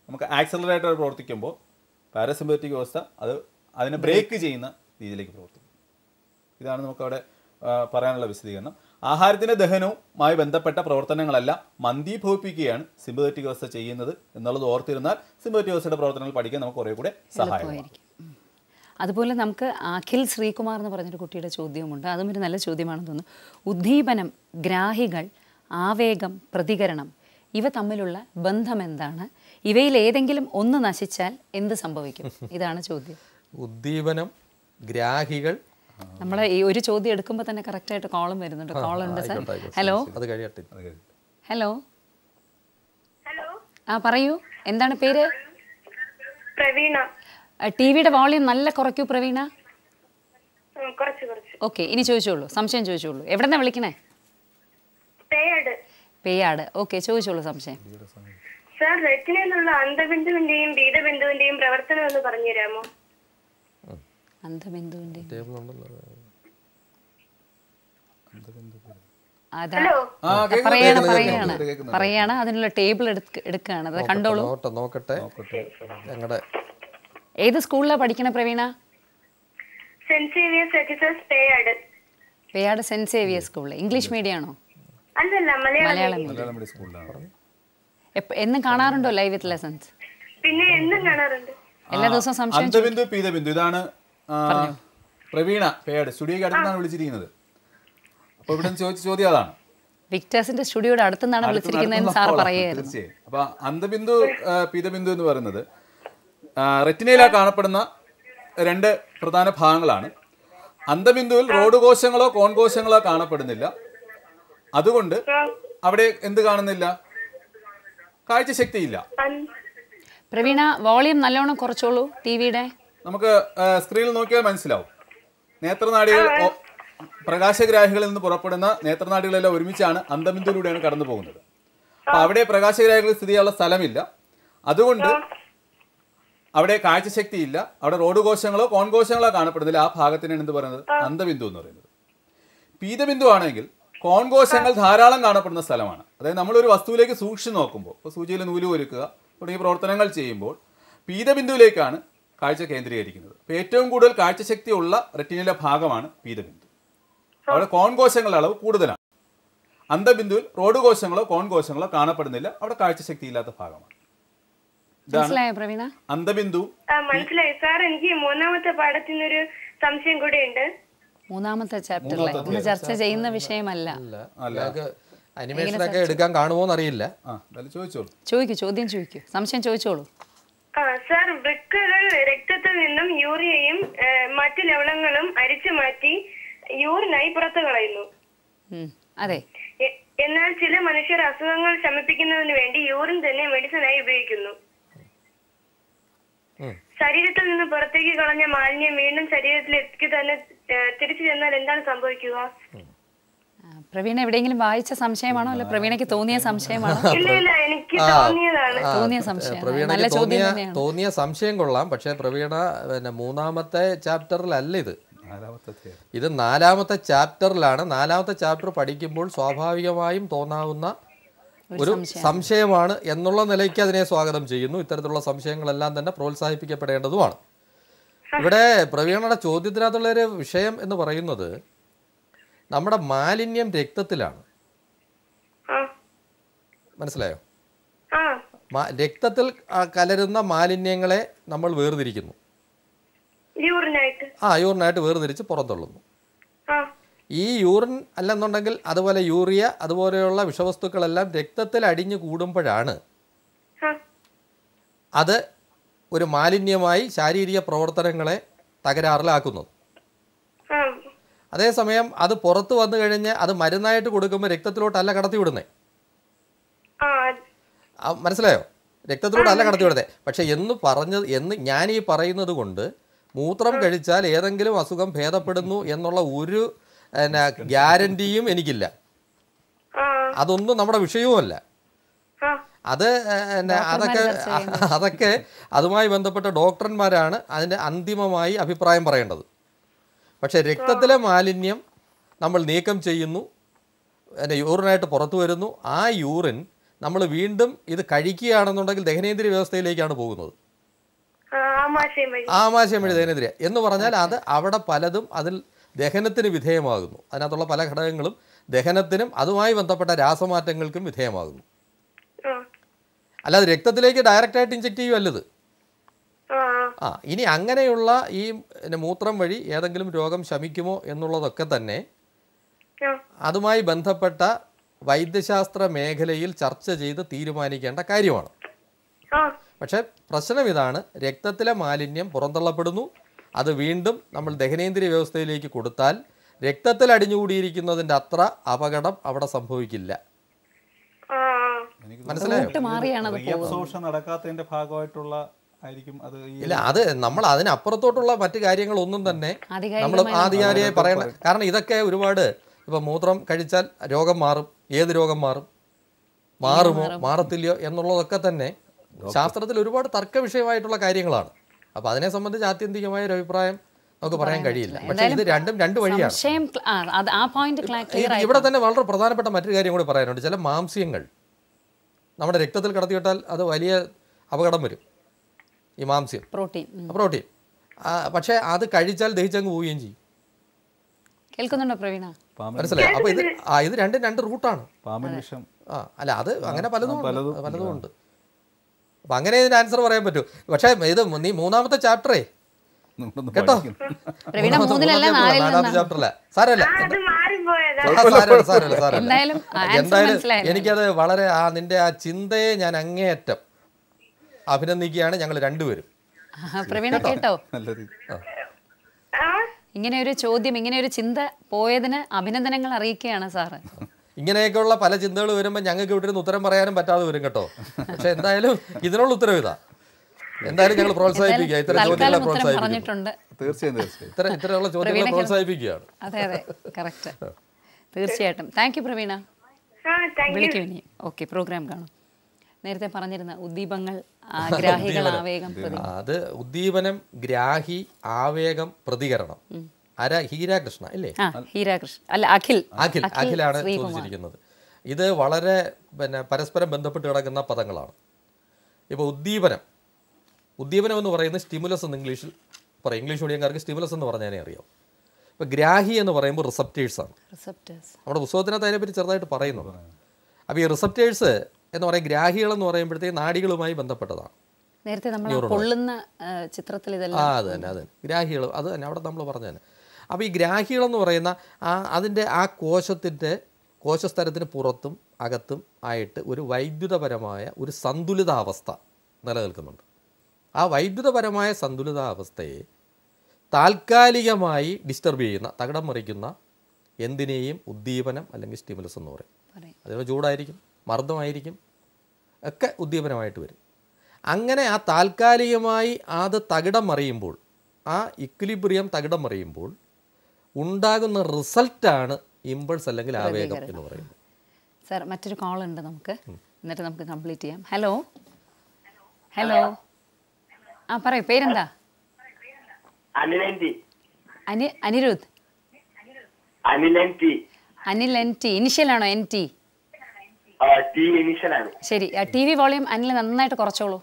നമുക്ക് ആക്സലറേറ്റർ പ്രവർത്തിക്കുമ്പോൾ പാരസിമ്പറ്റിക് വ്യവസ്ഥ അത് അതിനെ ബ്രേക്ക് ചെയ്യുന്ന രീതിയിലേക്ക് പ്രവർത്തിക്കും ഇതാണ് നമുക്കവിടെ ആ, പറയാനുള്ള വിശദീകരണം ആഹാരത്തിൻ്റെ ദഹനവുമായി ബന്ധപ്പെട്ട പ്രവർത്തനങ്ങളെല്ലാം മന്ദീഭവിപ്പിക്കുകയാണ് സിമ്പതറ്റിക് വ്യവസ്ഥ ചെയ്യുന്നത് എന്നുള്ളത് ഓർത്തിരുന്നാൽ സിമ്പതറ്റിക് വ്യവസ്ഥയുടെ പ്രവർത്തനങ്ങൾ പഠിക്കാൻ നമുക്ക് കുറേ കൂടെ സഹായമാകും എളുപ്പമായിരിക്കും ഉം. അതുപോലെ നമുക്ക് അഖിൽ ശ്രീകുമാർ എന്ന് പറഞ്ഞൊരു കുട്ടിയുടെ ചോദ്യമുണ്ട് അതും ഒരു നല്ല ചോദ്യമാണെന്ന് തോന്നുന്നു ഉദ്ദീപനം ഗ്രാഹികൾ ആവേഗം പ്രതികരണം ഇവ തമ്മിലുള്ള ബന്ധം എന്താണ് ഇവയിൽ ഏതെങ്കിലും ഒന്ന് നശിച്ചാൽ എന്ത് സംഭവിക്കും ഇതാണ് ചോദ്യം ഉദ്ദീപനം ഗ്രാഹികൾ നമ്മൾ ഈ ഒരു ചോദ്യം എടുക്കുമ്പോൾ തന്നെ കറക്റ്റായിട്ട് കോളും വരുന്നുണ്ട് കോൾ ഉണ്ട് സാർ ആയിക്കോട്ടെ, ആയിക്കോട്ടെ. ഹലോ അത് കഴിയട്ടെ ഹലോ ഹലോ ആ പറയൂ എന്താണ് പേര് പ്രവീണ ടി വിയുടെ വോളിയം നല്ല കുറയ്ക്കൂ പ്രവീണ ഉം, കുറച്ച് കുറച്ച് ഓക്കെ ഇനി ചോദിച്ചോളൂ സംശയം ചോദിച്ചോളൂ എവിടെ നിന്നാണ് വിളിക്കണേ പേയഡ് പേയാട് ഓക്കെ ചോദിച്ചോളൂ സംശയം സാർ റെറ്റിനയിലുള്ള അന്തബിന്ദുവിന്റെയും ബീജബിന്ദുവിന്റെയും പ്രവർത്തനം ഒന്ന് പറഞ്ഞുതരാമോ അന്ധബിന്ദുവിൻ്റെ ടേബിൾ ഉണ്ടല്ലോ അതാ ഹലോ ആ, കേൾക്കുന്നു, പറയാണ് കേൾക്കുന്നു, പറയാണ് കേൾക്കുന്നുണ്ട്, കേൾക്കുന്നുണ്ട്. പറയാണ് അതിനുള്ള ടേബിൾ എടുക്കുകയാണ് അത് കണ്ടോളൂ നോട്ടെ നോക്കട്ടെ ഞങ്ങളുടെ ഏത് സ്കൂളിലാണ് പഠിക്കണ Praveena Saint Xavier's H S S Peyad Peyad Saint Xavier സ്കൂളിൽ ഇംഗ്ലീഷ് മീഡിയം ആണോ അല്ലല്ല മലയാളം മലയാളം medium. മലയാളം മീഡിയം സ്കൂളിലാണ് എപ്പ- എന്നും കാണാറുണ്ടോ ലൈവ് വിത്ത് ലെസൺസ് പിന്നെ എന്നും കാണാറുണ്ട് എല്ലാ ദിവസവും സംശയം അന്തബിന്ദു പീതബിന്ദു ഇതാണ് ആ, പ്രവീണ പേട് സ്റ്റുഡിയോയ്ക്ക് അടുത്താണ് വിളിച്ചിരിക്കുന്നത് അപ്പോൾ ഇവിടെ നിന്ന് ചോദിച്ച ചോദ്യം അതാണ് വിക്ടേഴ്സിന്റെ സ്റ്റുഡിയോയുടെ അടുത്തുനിന്നാണ് വിളിച്ചിരിക്കുന്നതെന്ന് സാർ പറയുമായിരുന്നു തീർച്ചയായും അപ്പൊ അന്തബിന്ദു ആ, പീതബിന്ദു എന്ന് പറയുന്നത് റെറ്റിനയില കാണപ്പെടുന്ന രണ്ട് പ്രധാന ഭാഗങ്ങളാണ് അന്തബിന്ദുവിൽ റോഡ് കോശങ്ങളോ കോൺ കോശങ്ങളോ കാണപ്പെടുന്നില്ല അതുകൊണ്ട് അവിടെ എന്ത് കാണുന്നില്ല കാഴ്ചശക്തിയില്ല അൻ- പ്രവീണ വോളിയം നല്ലോണം കുറച്ചോളൂ ടി വിയുടെ നമുക്ക് ആ, സ്ക്രീനിൽ നോക്കിയാൽ മനസ്സിലാവും നേത്രനാടികൾ ഓ- പ്രകാശഗ്രാഹികളിൽ നിന്ന് പുറപ്പെടുന്ന നേത്രനാടികളെല്ലാം ഒരുമിച്ചാണ് അന്തബിന്ദുവിലൂടെയാണ് കടന്നു പോകുന്നത് അപ്പൊ അവിടെ പ്രകാശഗ്രാഹികൾ സ്ഥിതി ചെയ്യാനുള്ള സ്ഥലമില്ല അതുകൊണ്ട് അവിടെ കാഴ്ചശക്തി ഇല്ല അവിടെ റോഡ് കോശങ്ങളോ കോൺ കോശങ്ങളോ കാണപ്പെടുന്നില്ല ആ ഭാഗത്തിനാണ് എന്ത് പറയുന്നത് അന്തബിന്ദു എന്ന് പറയുന്നത് പീതബിന്ദു ആണെങ്കിൽ കോൺ കോശങ്ങൾ ധാരാളം കാണപ്പെടുന്ന സ്ഥലമാണ് അതായത് നമ്മളൊരു വസ്തുവിലേക്ക് സൂക്ഷിച്ചു നോക്കുമ്പോൾ ഇപ്പോൾ സൂചിയിൽ നൂല് ഒരുക്കുക തുടങ്ങിയ പ്രവർത്തനങ്ങൾ ചെയ്യുമ്പോൾ പീതബിന്ദുവിലേക്കാണ് കാഴ്ച കേന്ദ്രീകരിക്കുന്നത് അപ്പോൾ ഏറ്റവും കൂടുതൽ കാഴ്ചശക്തി ഉള്ള റെറ്റിനിലെ ഭാഗമാണ് പീതബിന്ദു അവിടെ കോൺ കോശങ്ങളുടെ അളവ് കൂടുതലാണ് അന്തബിന്ദുവിൽ റോഡ് കോശങ്ങളോ കോൺ കോശങ്ങളോ കാണപ്പെടുന്നില്ല അവിടെ കാഴ്ചശക്തി ഇല്ലാത്ത ഭാഗമാണ് മനസ്സിലായോ പ്രവീണ അന്തബിന്ദു ആ, മനസ്സിലായി സാർ എനിക്ക് മൂന്നാമത്തെ പാഠത്തിനൊരു സംശയം കൂടെ ഉണ്ട് മൂന്നാമത്തെ ചാപ്റ്ററിലെ ഇന്ന് ചർച്ച ചെയ്യുന്ന വിഷയമല്ല അല്ല ഞങ്ങൾക്ക് അനിമേഷനൊക്കെ എടുക്കാൻ കാണുമോ എന്നറിയില്ല ആ എന്തായാലും ചോദിച്ചോളൂ ചോദിക്കൂ ചോദ്യം ചോദിക്കൂ സംശയം ചോദിച്ചോളൂ ആ സാർ വൃക്കകൾ രക്തത്തിൽ നിന്നും യൂറിയയും ഏ, മറ്റു ലവണങ്ങളും അരിച്ചു മാറ്റി യൂറിനായി പുറത്തു കളയുന്നു ഉം, അതെ എ- എന്നാൽ ചില മനുഷ്യർ അസുഖങ്ങൾ ശമിപ്പിക്കുന്നതിന് വേണ്ടി യൂറിൻ തന്നെ മെഡിസിനായി ഉപയോഗിക്കുന്നു ഉം. ശരീരത്തിൽ നിന്ന് പുറത്തേക്ക് കളഞ്ഞ മാലിന്യം വീണ്ടും ശരീരത്തിലേക്ക് തന്നെ ഏ, തിരിച്ചു ചെന്നാൽ എന്താണ് സംഭവിക്കുക ആ, പ്രവീണ എവിടെയെങ്കിലും വായിച്ച സംശയമാണോ അല്ല പ്രവീണയ്ക്ക് തോന്നിയ സംശയമാണോ ഇല്ല ഇല്ല എനിക്ക് തോന്നിയതാണ് ആ, തോന്നിയ സംശയം. പ്രവീണയ്ക്ക് നല്ല ചോദ്യം തോന്നിയ തന്നെയാണ്. തോന്നിയ സംശയം കൊള്ളാം പക്ഷേ പ്രവീണ പിന്നെ മൂന്നാമത്തെ ചാപ്റ്ററിലല്ല ഇത് നാലാമത്തെ അധ്യായം. ഇത് നാലാമത്തെ ചാപ്റ്ററിലാണ് നാലാമത്തെ ചാപ്റ്റർ പഠിക്കുമ്പോൾ സ്വാഭാവികമായും തോന്നാവുന്ന ഒരു സംശയമാണ് എന്നുള്ള നിലയ്ക്ക് അതിനെ സ്വാഗതം ചെയ്യുന്നു ഇത്തരത്തിലുള്ള സംശയങ്ങളെല്ലാം തന്നെ പ്രോത്സാഹിപ്പിക്കപ്പെടേണ്ടതുമാണ് ഇവിടെ പ്രവീണയുടെ ചോദ്യത്തിനകത്തുള്ള ഒരു വിഷയം എന്ന് പറയുന്നത് നമ്മുടെ മാലിന്യം രക്തത്തിലാണ് ആ മനസ്സിലായോ ആ മാ- രക്തത്തിൽ ആ, കലരുന്ന മാലിന്യങ്ങളെ നമ്മൾ വേർതിരിക്കുന്നു യൂറിനായിട്ട് ആ യൂറിനായിട്ട് വേർതിരിച്ച് പുറന്തള്ളുന്നു ആ ഈ യൂറിൻ അല്ലെന്നുണ്ടെങ്കിൽ അതുപോലെ യൂറിയ അതുപോലെയുള്ള വിഷവസ്തുക്കളെല്ലാം രക്തത്തിൽ അടിഞ്ഞു കൂടുമ്പോഴാണ് ആ അത് ഒരു മാലിന്യമായി ശാരീരിക പ്രവർത്തനങ്ങളെ തകരാറിലാക്കുന്നത് ആ അതേസമയം അത് പുറത്ത് വന്നു കഴിഞ്ഞ് അത് മരുന്നായിട്ട് കൊടുക്കുമ്പോൾ രക്തത്തിലോട്ടല്ല കടത്തി വിടുന്നത് ആ മനസ്സിലായോ രക്തത്തിലോട്ടല്ല കടത്തി വിടുന്നത് പക്ഷെ എന്ന് പറഞ്ഞത് എന്ന് ഞാൻ ഈ പറയുന്നത് കൊണ്ട് മൂത്രം കഴിച്ചാൽ ഏതെങ്കിലും അസുഖം ഭേദപ്പെടുന്നു എന്നുള്ള ഒരു എന്നാ ഗ്യാരണ്ടിയും എനിക്കില്ല ആ അതൊന്നും നമ്മുടെ വിഷയവുമല്ല ആ അത് എന്നാ അതൊക്കെ അതൊക്കെ അതുമായി ബന്ധപ്പെട്ട ഡോക്ടർമാരാണ് അതിൻ്റെ അന്തിമമായി അഭിപ്രായം പറയേണ്ടത് പക്ഷേ രക്തത്തിലെ മാലിന്യം നമ്മൾ നീക്കം ചെയ്യുന്നു പിന്നെ യൂറിനായിട്ട് പുറത്തു വരുന്നു ആ യൂറിൻ നമ്മൾ വീണ്ടും ഇത് കഴിക്കുകയാണെന്നുണ്ടെങ്കിൽ ദഹനേന്ദ്രിയ വ്യവസ്ഥയിലേക്കാണ് പോകുന്നത് ആ, ആമാശയം വഴി ആമാശയം വഴി ദഹനേന്ദ്രിയ എന്ന് പറഞ്ഞാൽ അത് അവിടെ പലതും അതിൽ ദഹനത്തിന് വിധേയമാകുന്നു അതിനകത്തുള്ള പല ഘടകങ്ങളും ദഹനത്തിനും അതുമായി ബന്ധപ്പെട്ട രാസമാറ്റങ്ങൾക്കും വിധേയമാകുന്നു ആ അല്ലാതെ രക്തത്തിലേക്ക് ഡയറക്റ്റായിട്ട് ഇഞ്ചെക്ട് ചെയ്യുമല്ലത് ആ ആ ഇനി അങ്ങനെയുള്ള ഈ പിന്നെ മൂത്രം വഴി ഏതെങ്കിലും രോഗം ശമിക്കുമോ എന്നുള്ളതൊക്കെ തന്നെ ആ അതുമായി ബന്ധപ്പെട്ട വൈദ്യശാസ്ത്ര മേഖലയിൽ ചർച്ച ചെയ്ത് തീരുമാനിക്കേണ്ട കാര്യമാണ് ആ പക്ഷേ പ്രശ്നം ഇതാണ് രക്തത്തിലെ മാലിന്യം പുറന്തള്ളപ്പെടുന്നു അത് വീണ്ടും നമ്മൾ ദഹനേന്ദ്രിയ വ്യവസ്ഥയിലേക്ക് കൊടുത്താൽ രക്തത്തിൽ അടിഞ്ഞുകൂടിയിരിക്കുന്നതിൻ്റെ അത്ര അപകടം അവിടെ സംഭവിക്കില്ല ആ മനസ്സിലായോ റൂട്ട് മാറിയാണ് അത് പോകുന്നത് റീഅബ്സോർഷൻ നടക്കാത്തതിന്റെ ഭാഗമായിട്ടുള്ള ആയിരിക്കും അത് ഈ ഇല്ല അത് നമ്മൾ അതിനപ്പുറത്തോട്ടുള്ള മറ്റ് കാര്യങ്ങളൊന്നും തന്നെ നമ്മൾ ആധികാരികമായി ആധികാരികമായി പറയണം കാരണം ഇതൊക്കെ ഒരുപാട് ഇപ്പം മൂത്രം കഴിച്ചാൽ രോഗം മാറും ഏത് രോഗം മാറും മാറുമോ മാറത്തില്ലയോ എന്നുള്ളതൊക്കെ തന്നെ ശാസ്ത്രത്തിൽ ഒരുപാട് തർക്ക വിഷയമായിട്ടുള്ള കാര്യങ്ങളാണ് അപ്പോൾ അതിനെ സംബന്ധിച്ച് ആത്യന്തികമായ ഒരു അഭിപ്രായം നമുക്ക് പറയാൻ കഴിയില്ല പക്ഷേ ഇത് രണ്ടും രണ്ട് വഴിയാണ് സംശയം cl- ആ, അത് ആ പോയിന്റ് ക്ലിയർ ഇത് ഇവിടെ തന്നെ വളരെ പ്രധാനപ്പെട്ട മറ്റൊരു കാര്യം കൂടി പറയാനുണ്ട് ചില മാംസ്യങ്ങൾ നമ്മുടെ രക്തത്തിൽ കടത്തിവിട്ടാൽ അത് വലിയ അപകടം വരും ഈ മാംസ്യം പ്രോട്ടീൻ പ്രോട്ടീൻ ആ, പക്ഷേ അത് കഴിച്ചാൽ ദഹിച്ചങ്ങ് പോവുകയും ചെയ്യും കേൾക്കുന്നുണ്ടോ പ്രവീണ പാമ്പ് മനസ്സിലായി അപ്പോൾ ഇത് ആ ഇത് രണ്ടും രണ്ട് റൂട്ടാണ് പാമ്പിന് വിഷം ആ അല്ല അത് അങ്ങനെ പലതും ഉണ്ട് പലതും ഉണ്ട് അപ്പം അങ്ങനെ ഇതിന് ആൻസർ പറയാൻ പറ്റൂ പക്ഷേ ഇത് നീ മൂന്നാമത്തെ ചാപ്റ്ററേ നിങ്ങളൊന്ന് കേട്ടോ പഠിക്കണം. പ്രവീണ മൂന്നിലല്ല നാലിൽ നാലാമത്തെ ചാപ്റ്ററല്ല സാരല്ല അത് മാറിപ്പോയതാ ആ, സാരമില്ല, സാരമില്ല, സാരമില്ല. എന്തായാലും answer എന്തായാലും മനസ്സിലായല്ലോ. എനിക്കത് വളരെ ആ നിന്റെ ആ ചിന്തയെ ഞാൻ അങ്ങേയറ്റം അഭിനന്ദിക്കുകയാണ് ഞങ്ങൾ രണ്ടുപേരും ആ, പ്രവീണ കേട്ടോ നല്ലത് ആ ഇങ്ങനെ ഒരു ചോദ്യം ഇങ്ങനെ ഒരു ചിന്ത പോയതിന് അഭിനന്ദനങ്ങൾ അറിയിക്കുകയാണ് സാറ് ഇങ്ങനെയൊക്കെയുള്ള പല ചിന്തകൾ വരുമ്പോൾ ഞങ്ങൾക്ക് ഇവിടെ ഇരുന്ന് ഉത്തരം പറയാനും പറ്റാതെ വരും കേട്ടോ പക്ഷെ എന്തായാലും ഇതിനുള്ള ഉത്തരവ് ഇതാ എന്തായാലും ഞങ്ങൾ പ്രോത്സാഹിപ്പിക്കുക ഇത്തരം ചോദ്യങ്ങളെ തൽക്കാലം ഉത്തരം പ്രോത്സാഹിപ്പിക്കും പറഞ്ഞിട്ടുണ്ട് തീർച്ചയായും തീർച്ചയായും ഇത്തരം ഇത്തരമുള്ള ചോദ്യങ്ങളെ പ്രോത്സാഹിപ്പിക്കുകയാണ് അതെ അതെ കറക്റ്റ് തീർച്ചയായിട്ടും താങ്ക് യു പ്രവീണ ആ താങ്ക് യു വിളിക്കും ഇനി ഓക്കെ പ്രോഗ്രാം കാണും നേരത്തെ പറഞ്ഞിരുന്ന ഉദ്ദീപങ്ങൾ ആഗ്രാഹികൾ ആവേഗം പ്രതി ആ, അത് ഉദ്ദീപനം ഗ്രാഹി ആവേഗം പ്രതികരണം ആരാ ഹീരാകൃഷ്ണ അല്ലേ ആ ഹീരാകൃഷ്ണൻ അല്ല അഖിൽ അഖിൽ അഖിലാണ് ചോദിച്ചിരിക്കുന്നത് ഇത് വളരെ പിന്നെ പരസ്പരം ബന്ധപ്പെട്ട് കിടക്കുന്ന പദങ്ങളാണ് ഇപ്പോൾ ഉദ്ദീപനം ഉദ്ദീപനം എന്ന് പറയുന്നത് സ്റ്റിമുലസ് എന്ന് ഇംഗ്ലീഷിൽ പറയും ഇംഗ്ലീഷ് മീഡിയംകാർക്ക് സ്റ്റിമുലസ് എന്ന് പറഞ്ഞാലേ അറിയാം ഇപ്പോൾ ഗ്രാഹി എന്ന് പറയുമ്പോൾ റിസപ്റ്റേഴ്സാണ് റിസപ്റ്റേഴ്സ് നമ്മുടെ പുസ്തകത്തിനകത്ത് അതിനെപ്പറ്റി ചെറുതായിട്ട് പറയുന്നുണ്ട് അപ്പോൾ ഈ റിസപ്റ്റേഴ്സ് എന്ന് പറയും ഗ്രാഹികൾ എന്ന് പറയുമ്പോഴത്തേക്ക് നാഡികളുമായി ബന്ധപ്പെട്ടതാണ് നേരത്തെ നമ്മൾ കൊള്ളുന്ന ആ, ചിത്രത്തിൽ ഇതെല്ലാം ആ അത് തന്നെ അത് തന്നെ ഗ്രാഹികൾ അത് തന്നെ അവിടെ നമ്മൾ പറഞ്ഞു തന്നെ അപ്പോൾ ഈ ഗ്രാഹികളെന്ന് പറയുന്ന ആ അതിൻ്റെ ആ കോശത്തിൻ്റെ കോശസ്തരത്തിന് പുറത്തും അകത്തും ആയിട്ട് ഒരു വൈദ്യുതപരമായ ഒരു സന്തുലിതാവസ്ഥ നിലനിൽക്കുന്നുണ്ട് ആ വൈദ്യുതപരമായ സന്തുലിതാവസ്ഥയെ താൽക്കാലികമായി ഡിസ്റ്റർബ് ചെയ്യുന്ന തകിടം മറിക്കുന്ന എന്തിനേയും ഉദ്ദീപനം അല്ലെങ്കിൽ സ്റ്റിമുലസ് എന്ന് പറയും പറയും അതിപ്പോൾ ചൂടായിരിക്കും മർദ്ദമായിരിക്കും ഒക്കെ ഉദ്ദീപനമായിട്ട് വരും അങ്ങനെ ആ താൽക്കാലികമായി അത് തകിടം മറിയുമ്പോൾ ആ ഇക്വിലിബ്രിയം തകിടം മറിയുമ്പോൾ ഉണ്ടാകുന്ന റിസൾട്ടാണ് ഇമ്പൾസ് അല്ലെങ്കിൽ ആവേഗം എന്ന് പറയുന്നത് സാർ മറ്റൊരു കോൾ ഉണ്ട് നമുക്ക് എന്നിട്ട് നമുക്ക് കംപ്ലീറ്റ് ചെയ്യാം ഹലോ ഹലോ ആ പറയൂ പേരെന്താ Anilan T Ani Anirudh Anilan T Anil N T ഇനിഷ്യലാണോ എൻ ടി ആ, ടി ഇനിഷ്യലാണ് ശരി ടി വി വോളിയം അനിൽ നന്നായിട്ട് കുറച്ചോളൂ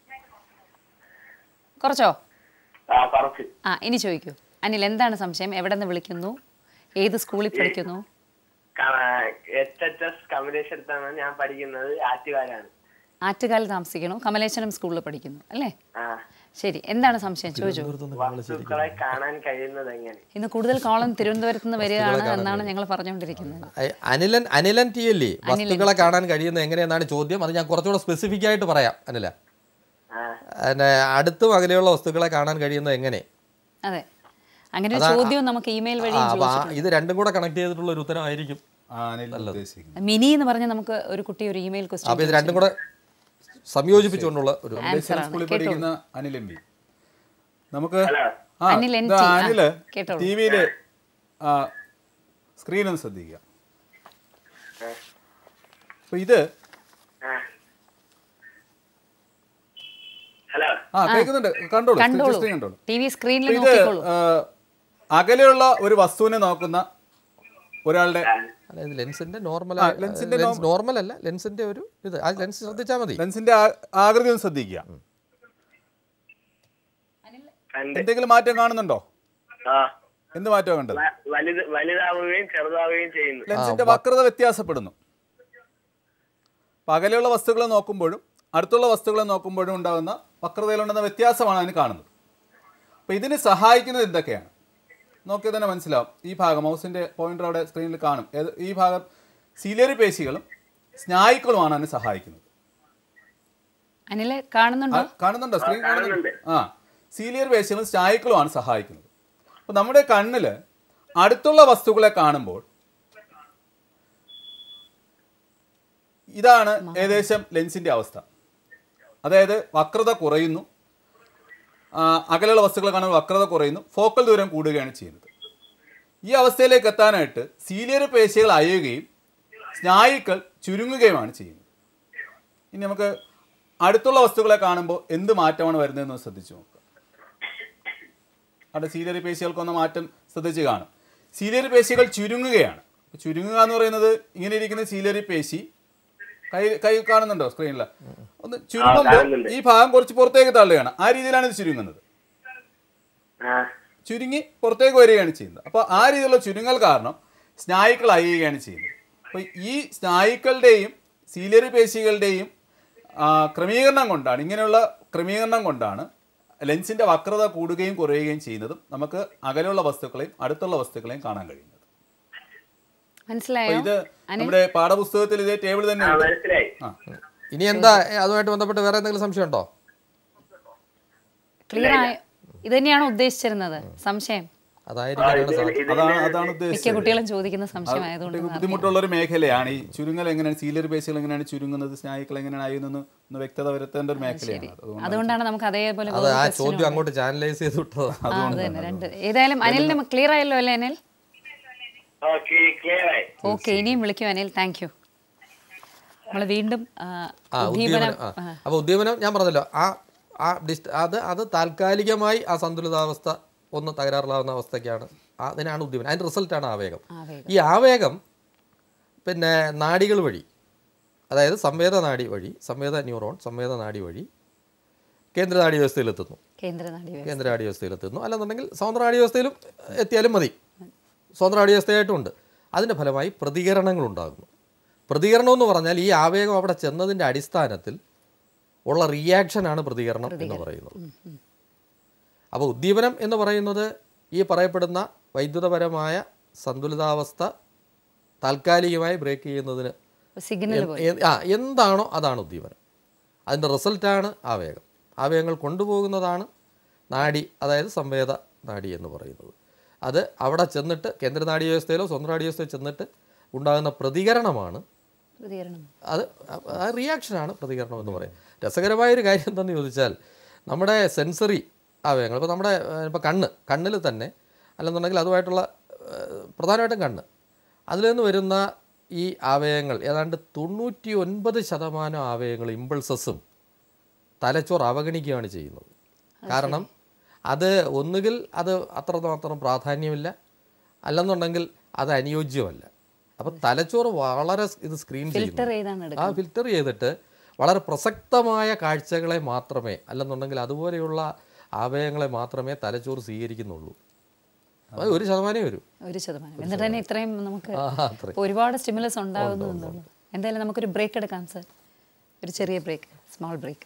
കുറച്ചോ ആ കുറച്ച് ആ ഇനി ചോദിക്കൂ അനിൽ എന്താണ് സംശയം എവിടെ നിന്ന് വിളിക്കുന്നു ഏത് സ്കൂളിൽ പഠിക്കുന്നു എച്ച് എച്ച് എസ് കമലേശ്വരത്താണ് ഞാൻ പഠിക്കുന്നത് ആറ്റുകാരാണ് ആറ്റുകാലിൽ താമസിക്കണു കമലേശ്വരം സ്കൂളിൽ പഠിക്കുന്നു അല്ലേ ആ ശരി എന്താണ് സംശയം ചോദിച്ചു വസ്തുക്കളെ കാണാൻ കഴിയുന്നത് എങ്ങനെ ഇന്ന് കൂടുതൽ കോളം തിരുവനന്തപുരത്ത് നിന്ന് വരികയാണ് എന്നാണ് ഞങ്ങൾ പറഞ്ഞുകൊണ്ടിരിക്കുന്നത് അയ് അനിലൻ അനിലൻ ടി അല്ലേ വസ്തുക്കളെ കാണാൻ കഴിയുന്നത് എങ്ങനെയെന്നാണ് ചോദ്യം അത് ഞാൻ കുറച്ചുകൂടെ സ്പെസിഫിക് ആയിട്ട് പറയാം അനില ആ പിന്നെ അടുത്തും അകലെയുള്ള വസ്തുക്കളെ കാണാൻ കഴിയുന്നത് എങ്ങനെ അതെ അങ്ങനെ ഒരു ചോദ്യം നമുക്ക് ഇമെയിൽ വഴി ആ, അപ്പൊ ആ ഇത് രണ്ടും കൂടെ കണക്ട് ചെയ്തിട്ടുള്ള ഒരു ഉത്തരമായിരിക്കും ആ അനിൽ ഉദ്ദേശിക്കുന്നത് മിനി എന്ന് പറഞ്ഞ് നമുക്ക് ഒരു കുട്ടി ഒരു ഇമെയിൽ ക്വസ്റ്റ്യൻ അപ്പോൾ ഇത് രണ്ടും കൂടെ സംയോജിപ്പിച്ചുകൊണ്ടുള്ള ഒരു ആൻസർ ആണ് സ്കൂളിൽ കേട്ടോ പഠിക്കുന്ന അനിൽ എം പി നമുക്ക് ഹലോ ആ അനിൽ എൻ ഇതാ ടി. ആ, അനില് കേട്ടോളൂ. ടി വിയില് സ്ക്രീൻ ഒന്ന് ശ്രദ്ധിക്കുക അപ്പൊ ഇത് ആ ഹലോ ആ കേൾക്കുന്നുണ്ട് കണ്ടോളൂ കണ്ടോളൂ ജസ്റ്റ് കണ്ടോളൂ ടി വി സ്ക്രീനിൽ അപ്പൊ ഇത് നോക്കിക്കോളൂ ആ, അകലെയുള്ള ഒരു വസ്തുവിനെ നോക്കുന്ന ഒരാളുടെ അതായത് ലെൻസിന്റെ നോർമൽ ആ, ലെൻസിന്റെ നോർമൽ അല്ല ലെൻസിന്റെ ഒരു ഇത് ആ ലെൻസ് ശ്രദ്ധിച്ചാൽ മതി ലെൻസിന്റെ ആ- ആകൃതി ഒന്ന് ശ്രദ്ധിക്കുക കണ്ട് എന്തെങ്കിലും മാറ്റം കാണുന്നുണ്ടോ ആ എന്ത് മാറ്റമാണ് കണ്ടത് വ- വലുത് വലുതാവുകയും ചെറുതാവുകയും ചെയ്യുന്നു ലെൻസിന്റെ വക്രത വ്യത്യാസപ്പെടുന്നു പകലെയുള്ള വസ്തുക്കളെ നോക്കുമ്പോഴും അടുത്തുള്ള വസ്തുക്കളെ നോക്കുമ്പോഴും ഉണ്ടാകുന്ന വക്രതയിലുണ്ടെന്ന വ്യത്യാസമാണ് അതിന് കാണുന്നത് അപ്പോൾ ഇതിന് സഹായിക്കുന്നത് എന്തൊക്കെയാണ് നോക്കിയാൽ തന്നെ മനസ്സിലാവും ഈ ഭാഗം മൗസിൻ്റെ പോയിന്റർ അവിടെ സ്ക്രീനിൽ കാണും ഏത് ഈ ഭാഗം സീലിയറി പേശികളും സ്നായുക്കളുമാണ് അതിനെ സഹായിക്കുന്നത് അനിലെ കാണുന്നുണ്ടോ ആ, കാണുന്നുണ്ടോ സ്ക്രീൻ കാണുന്നുണ്ട് കാണുന്നുണ്ട്. ആ സീലിയർ പേശികളും സ്നായുക്കളുമാണ് സഹായിക്കുന്നത് അപ്പോൾ നമ്മുടെ കണ്ണിൽ അടുത്തുള്ള വസ്തുക്കളെ കാണുമ്പോൾ ഇതാണ് ഏകദേശം ലെൻസിന്റെ അവസ്ഥ അതായത് വക്രത കുറയുന്നു ആ, അകലെയുള്ള വസ്തുക്കളെ കാണുമ്പോൾ വക്രത കുറയുന്നു ഫോക്കൽ ദൂരം കൂടുകയാണ് ചെയ്യുന്നത് ഈ അവസ്ഥയിലേക്ക് എത്താനായിട്ട് സീലിയർ പേശികൾ അയയുകയും സ്നായുക്കൾ ചുരുങ്ങുകയുമാണ് ചെയ്യുന്നത് ഇനി നമുക്ക് അടുത്തുള്ള വസ്തുക്കളെ കാണുമ്പോൾ എന്ത് മാറ്റമാണ് വരുന്നതെന്ന് ഒന്ന് ശ്രദ്ധിച്ചു നോക്കുക അവിടെ സീലിയറി പേശികൾക്കൊന്ന് മാറ്റം ശ്രദ്ധിച്ച് കാണും സീലിയറി പേശികൾ ചുരുങ്ങുകയാണ് ചുരുങ്ങുക എന്ന് പറയുന്നത് ഇങ്ങനെ ഇരിക്കുന്ന സീലിയറി പേശി കൈ കൈ കാണുന്നുണ്ടോ സ്ക്രീനിൽ ഒന്ന് ചുരുങ്ങുമ്പോൾ കാണുന്നുണ്ട്. ഈ ഭാഗം കുറച്ച് പുറത്തേക്ക് തള്ളുകയാണ് ആ രീതിയിലാണ് ഇത് ചുരുങ്ങുന്നത് ആ ചുരുങ്ങി പുറത്തേക്ക് വരികയാണ് ചെയ്യുന്നത് അപ്പോൾ ആ രീതിയിലുള്ള ചുരുങ്ങൽ കാരണം സ്നായുക്കൾ അയയുകയാണ് ചെയ്യുന്നത് അപ്പോൾ ഈ സ്നായുക്കളുടെയും സീലിയറി പേശികളുടെയും ആ, ക്രമീകരണം കൊണ്ടാണ് ഇങ്ങനെയുള്ള ക്രമീകരണം കൊണ്ടാണ് ലെൻസിന്റെ വക്രത കൂടുകയും കുറയുകയും ചെയ്യുന്നതും നമുക്ക് അകലെയുള്ള വസ്തുക്കളെയും അടുത്തുള്ള വസ്തുക്കളെയും കാണാൻ കഴിയുന്നത് മനസ്സിലായോ അപ്പോൾ ഇത് നമ്മുടെ പാഠപുസ്തകത്തിൽ ഇതേ ടേബിൾ തന്നെ ആ ഉണ്ട് മനസ്സിലായി ആ ഇനി എന്താ അതുമായിട്ട് ബന്ധപ്പെട്ട് വേറെ എന്തെങ്കിലും സംശയം ഉണ്ടോ ക്ലിയർ ആയോ ഇത് തന്നെയാണോ ഉദ്ദേശിച്ചിരുന്നത് സംശയം അതായിരിക്കാനാണ് സാധ്യത അതാണ് അതാണ് മിക്ക ഉദ്ദേശിച്ചത് കുട്ടികളും ചോദിക്കുന്ന സംശയമായതുകൊണ്ട് കുട്ടികൾക്ക് ബുദ്ധിമുട്ടുള്ള ഒരു മേഖലയാണ് ഈ ചുരുങ്ങൽ എങ്ങനെയാണ് സീലിയർ പേശികൾ എങ്ങനെയാണ് ചുരുങ്ങുന്നത് സ്നായുക്കൾ എങ്ങനെയാണ് അയുന്നത് ഒന്ന് വ്യക്തത വരുത്തേണ്ട ഒരു മേഖലയാണ് അത്. അതുകൊണ്ട് അതുകൊണ്ടാണ് നമുക്ക് അതേപോലെ അത് വേറൊരു ആ question ചോദ്യം അങ്ങോട്ട് ചാനലൈസ് ചെയ്ത് വിട്ടതാണ് ആ, അത് തന്നെ രണ്ട് ഏതായാലും അനിലിന് ക്ലിയർ ആയല്ലോ അല്ലേ അനിൽ ഓക്കെ ക്ലിയർ ആയി ഓക്കെ ഇനിയും വിളിക്കും അനിൽ താങ്ക് യു നമ്മൾ വീണ്ടും ആ, ആ ഉദ്ദീപനം ഉദ്ദീപനം ആ അപ്പോൾ ഉദ്ദീപനം ഞാൻ പറഞ്ഞല്ലോ ആ ആ ഡിസ്റ്റ് അത് അത് താൽക്കാലികമായി ആ സന്തുലിതാവസ്ഥ ഒന്ന് തകരാറിലാവുന്ന അവസ്ഥയ്ക്കാണ് ആ- അതിനാണ് ഉദ്ദീപനം അതിൻ്റെ റിസൾട്ടാണ് ആവേഗം ആവേഗം. ഈ ആവേഗം പിന്നെ നാഡികൾ വഴി അതായത് സംവേദ നാഡി വഴി സംവേദ ന്യൂറോൺ സംവേദ നാഡി വഴി കേന്ദ്ര നാഡി വ്യവസ്ഥയിലെത്തുന്നു കേന്ദ്ര നാഡി കേന്ദ്ര നാഡി വ്യവസ്ഥയിലെത്തുന്നു അല്ലെന്നുണ്ടെങ്കിൽ സ്വതന്ത്ര നാഡി വ്യവസ്ഥയിലും എത്തിയാലും മതി സ്വതന്ത്ര നാഡി വ്യവസ്ഥയായിട്ടും ഉണ്ട് അതിൻ്റെ ഫലമായി പ്രതികരണങ്ങൾ ഉണ്ടാകുന്നു പ്രതികരണം എന്ന് പറഞ്ഞാൽ ഈ ആവേഗം അവിടെ ചെന്നതിൻ്റെ അടിസ്ഥാനത്തിൽ ഉള്ള റിയാക്ഷനാണ് പ്രതികരണം എന്ന് പറയുന്നത് അപ്പോൾ ഉദ്ദീപനം എന്ന് പറയുന്നത് ഈ പറയപ്പെടുന്ന വൈദ്യുതപരമായ സന്തുലിതാവസ്ഥ താൽക്കാലികമായി ബ്രേക്ക് ചെയ്യുന്നതിന് സിഗ്നൽ പോലെ എ- ആ എന്താണോ അതാണ് ഉദ്ദീപനം അതിൻ്റെ റിസൾട്ടാണ് ആവേഗം ആവേഗങ്ങൾ കൊണ്ടുപോകുന്നതാണ് നാഡി അതായത് സംവേദ നാഡി എന്ന് പറയുന്നത് അത് അവിടെ ചെന്നിട്ട് കേന്ദ്ര നാഡീ വ്യവസ്ഥയിലോ സ്വന്തം നാഡീ വ്യവസ്ഥയിൽ ചെന്നിട്ട് ഉണ്ടാകുന്ന പ്രതികരണമാണ് പ്രതികരണം അത് ആ റിയാക്ഷനാണ് പ്രതികരണം എന്ന് പറയും രസകരമായൊരു കാര്യം എന്താണെന്ന് ചോദിച്ചാൽ നമ്മുടെ സെൻസറി ആവേഗങ്ങൾ ഇപ്പോൾ നമ്മുടെ ഇപ്പോൾ കണ്ണ് കണ്ണിൽ തന്നെ അല്ലെന്നുണ്ടെങ്കിൽ അതുമായിട്ടുള്ള ഏഹ്, പ്രധാനമായിട്ടും കണ്ണ് അതിൽ നിന്ന് വരുന്ന ഈ ആവേഗങ്ങൾ ഏതാണ്ട് തൊണ്ണൂറ്റി ഒൻപത് ശതമാനം ആവേഗങ്ങൾ ഇമ്പൾസസും തലച്ചോറ് അവഗണിക്കുകയാണ് ചെയ്യുന്നത് കാരണം അത് ഒന്നുകിൽ അത് അത്രമാത്രം പ്രാധാന്യമില്ല അല്ലെന്നുണ്ടെങ്കിൽ അത് അനുയോജ്യമല്ല അപ്പം തലച്ചോറ് വളരെ ഇത് സ്ക്രീൻ ഫിൽറ്റർ ചെയ്യുന്നു ചെയ്താണ് ആ എടുക്കുന്നത് ഫിൽറ്റർ ചെയ്തിട്ട് വളരെ പ്രസക്തമായ കാഴ്ചകളെ മാത്രമേ അല്ലെന്നുണ്ടെങ്കിൽ അതുപോലെയുള്ള ആവയങ്ങളെ മാത്രമേ തലച്ചോറ് സ്വീകരിക്കുന്നുള്ളൂ അത് ഒരു ശതമാനമേ വരൂ ഒരു ശതമാനം എന്നിട്ട് തന്നെ ഇത്രയും നമുക്ക് ആ അത്രയും ഒരുപാട് സ്റ്റിമുലസ് ഉണ്ടാകുന്നു എന്നുള്ളത് എന്തായാലും നമുക്കൊരു ബ്രേക്ക് എടുക്കാം സർ ഒരു ചെറിയ ബ്രേക്ക് സ്മോൾ ബ്രേക്ക്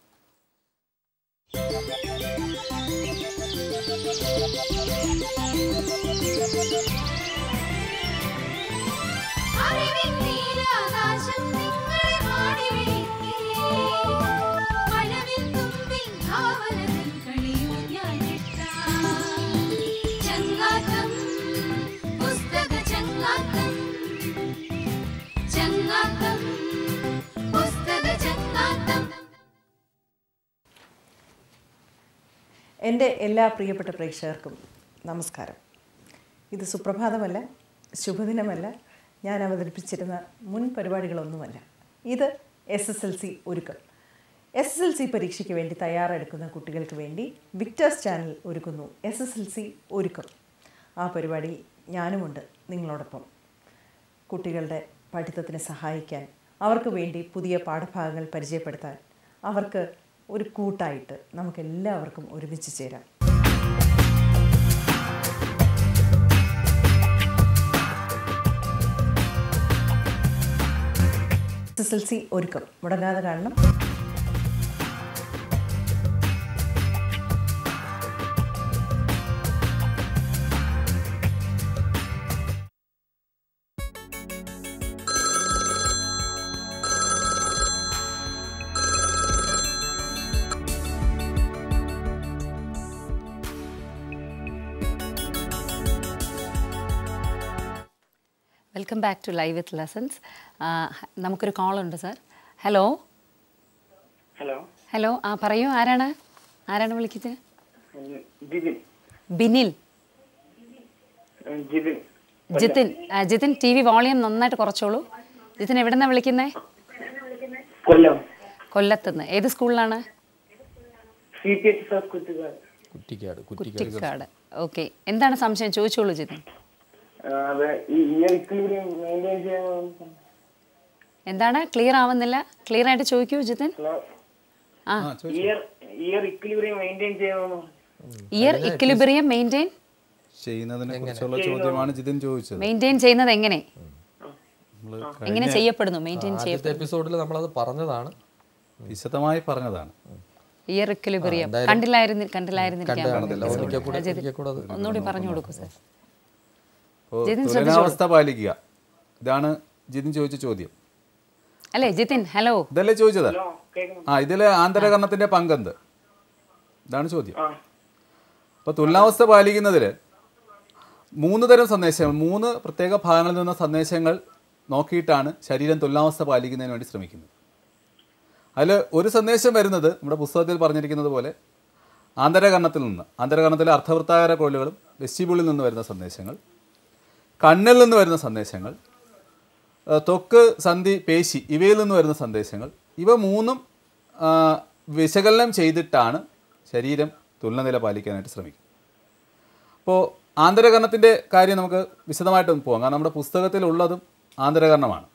അറിവിൻ നീലാകാശം നിങ്ങളെ മാടി വിളിക്കേ. മഴവിൽ തുമ്പിൽ ഭാവനകൾ കളിയൂഞ്ഞാൽ കെട്ടാം. ചങ്ങാത്തം, പുസ്തക ചങ്ങാത്തം. ചങ്ങാത്തം, പുസ്തക ചങ്ങാത്തം എൻ്റെ എല്ലാ പ്രിയപ്പെട്ട പ്രേക്ഷകർക്കും നമസ്കാരം ഇത് സുപ്രഭാതമല്ല ശുഭദിനമല്ല ഞാൻ അവതരിപ്പിച്ചിരുന്ന മുൻ പരിപാടികളൊന്നുമല്ല ഇത് എസ് എസ് എൽ സി ഒരുക്കം എസ് എസ് എൽ സി പരീക്ഷയ്ക്ക് വേണ്ടി തയ്യാറെടുക്കുന്ന കുട്ടികൾക്ക് വേണ്ടി വിക്ടേഴ്സ് ചാനൽ ഒരുക്കുന്നു എസ് എസ് എൽ സി ഒരുക്കം ആ പരിപാടിയിൽ ഞാനുമുണ്ട് നിങ്ങളോടൊപ്പം കുട്ടികളുടെ പഠിത്തത്തിന് സഹായിക്കാൻ അവർക്ക് വേണ്ടി പുതിയ പാഠഭാഗങ്ങൾ പരിചയപ്പെടുത്താൻ അവർക്ക് ഒരു കൂട്ടായിട്ട് നമുക്ക് എല്ലാവർക്കും ഒരുമിച്ച് ചേരാം എസ് എസ് എൽ സി ഒരുക്കം മുടങ്ങാതെ കാണണം welcome back to live with lessons നമുക്കൊരു കോൾ ഉണ്ട് സാർ ഹലോ ഹലോ ഹലോ ആ പറയൂ ആരാണ് ആരാണ് വിളിക്കുന്നത് ജിതിൻ ബിനിൽ ജിതിൻ ജിതിൻ ആ, ജിതിൻ ടി വി വോളിയം നന്നായിട്ട് കുറച്ചോളൂ ജിതിൻ എവിടെ നിന്നാണ് വിളിക്കുന്നത് കൊല്ലം കൊല്ലത്തുനിന്ന് ഏത് സ്കൂളിലാണ് C P H sir Kuttikkad Kuttikkad Kuttikkad Kuttikkad okay എന്താണ് സംശയം ചോദിച്ചോളൂ ജിതിൻ അതെ ഈ ഇയർ ഇക്വിലിബ്രിയം മെയിൻറ്റെയിൻ ചെയ്യാൻ എന്താണ് ക്ലിയർ ആവുന്നില്ല ക്ലിയർ ആയിട്ട് ചോദിക്കൂ ജിതിൻ ആ ഇയർ ഇയർ ഇക്വിലിബ്രിയം മെയിൻറ്റെയിൻ ചെയ്യണമെന്ന് ഇയർ ഇക്വിലിബ്രിയം മെയിൻറ്റെയിൻ ചെയ്യുന്നതിനെ കുറിച്ചുള്ള ചോദ്യമാണ് ജിതിൻ ചോദിച്ചത് മെയിൻറ്റെയിൻ ചെയ്യുന്നത് എങ്ങനെ നമ്മൾ എങ്ങനെ ചെയ്യപ്പെടുന്നു മെയിൻറ്റെയിൻ ചെയ്യ ആദ്യത്തെ എപ്പിസോഡിൽ നമ്മളത് പറഞ്ഞതാണ് വിശദമായി പറഞ്ഞതാണ് ഇയർ ഇക്വിലിബ്രിയം കണ്ടില്ലായിരുന്നു കണ്ടില്ലായിരുന്നിരിക്കാൻ കാണത്തില്ല ഒരിക്കൽ കൂടെ ഒരിക്കൽ കൂടെ അത് ഒന്നുകൂടി പറഞ്ഞു കൊടുക്കൂ സാർ അപ്പോൾ ജിതിൻ തുലനാവസ്ഥ പാലിക്കുക ഇതാണ് ജിതിൻ ചോദിച്ച ചോദ്യം അല്ലേ ജിതിൻ ഹലോ ഇതല്ലേ ചോദിച്ചത് കേൾക്കുന്നു ആ ഇതിലെ ആന്തരകരണത്തിന്റെ പങ്കെന്ത് ഇതാണ് ചോദ്യം ആ അപ്പോൾ തുലനാവസ്ഥ പാലിക്കുന്നതിൽ മൂന്ന് തരം സന്ദേശങ്ങൾ മൂന്ന് പ്രത്യേക ഭാഗങ്ങളിൽ നിന്ന സന്ദേശങ്ങൾ നോക്കിയിട്ടാണ് ശരീരം തുലനാവസ്ഥ പാലിക്കുന്നതിന് വേണ്ടി ശ്രമിക്കുന്നത് അതിൽ ഒരു സന്ദേശം വരുന്നത് നമ്മുടെ പുസ്തകത്തിൽ പറഞ്ഞിരിക്കുന്നത് പോലെ ആന്തരകരണത്തിൽ നിന്ന് ആന്തരകരണത്തിലെ അർത്ഥവൃത്താകാര കോലുകളും വെസ്റ്റിബിളിൽ നിന്ന് വരുന്ന സന്ദേശങ്ങൾ കണ്ണിൽ നിന്ന് വരുന്ന സന്ദേശങ്ങൾ ആ, ത്വക്ക് സന്ധി പേശി ഇവയിൽ നിന്ന് വരുന്ന സന്ദേശങ്ങൾ ഇവ മൂന്നും ആ, വിശകലനം ചെയ്തിട്ടാണ് ശരീരം തുലനനില പാലിക്കാനായിട്ട് ശ്രമിക്കുന്നത് അപ്പോൾ ആന്തരകരണത്തിൻ്റെ കാര്യം നമുക്ക് വിശദമായിട്ടൊന്ന് പോകാം കാരണം നമ്മുടെ പുസ്തകത്തിലുള്ളതും ആന്തരകരണമാണ്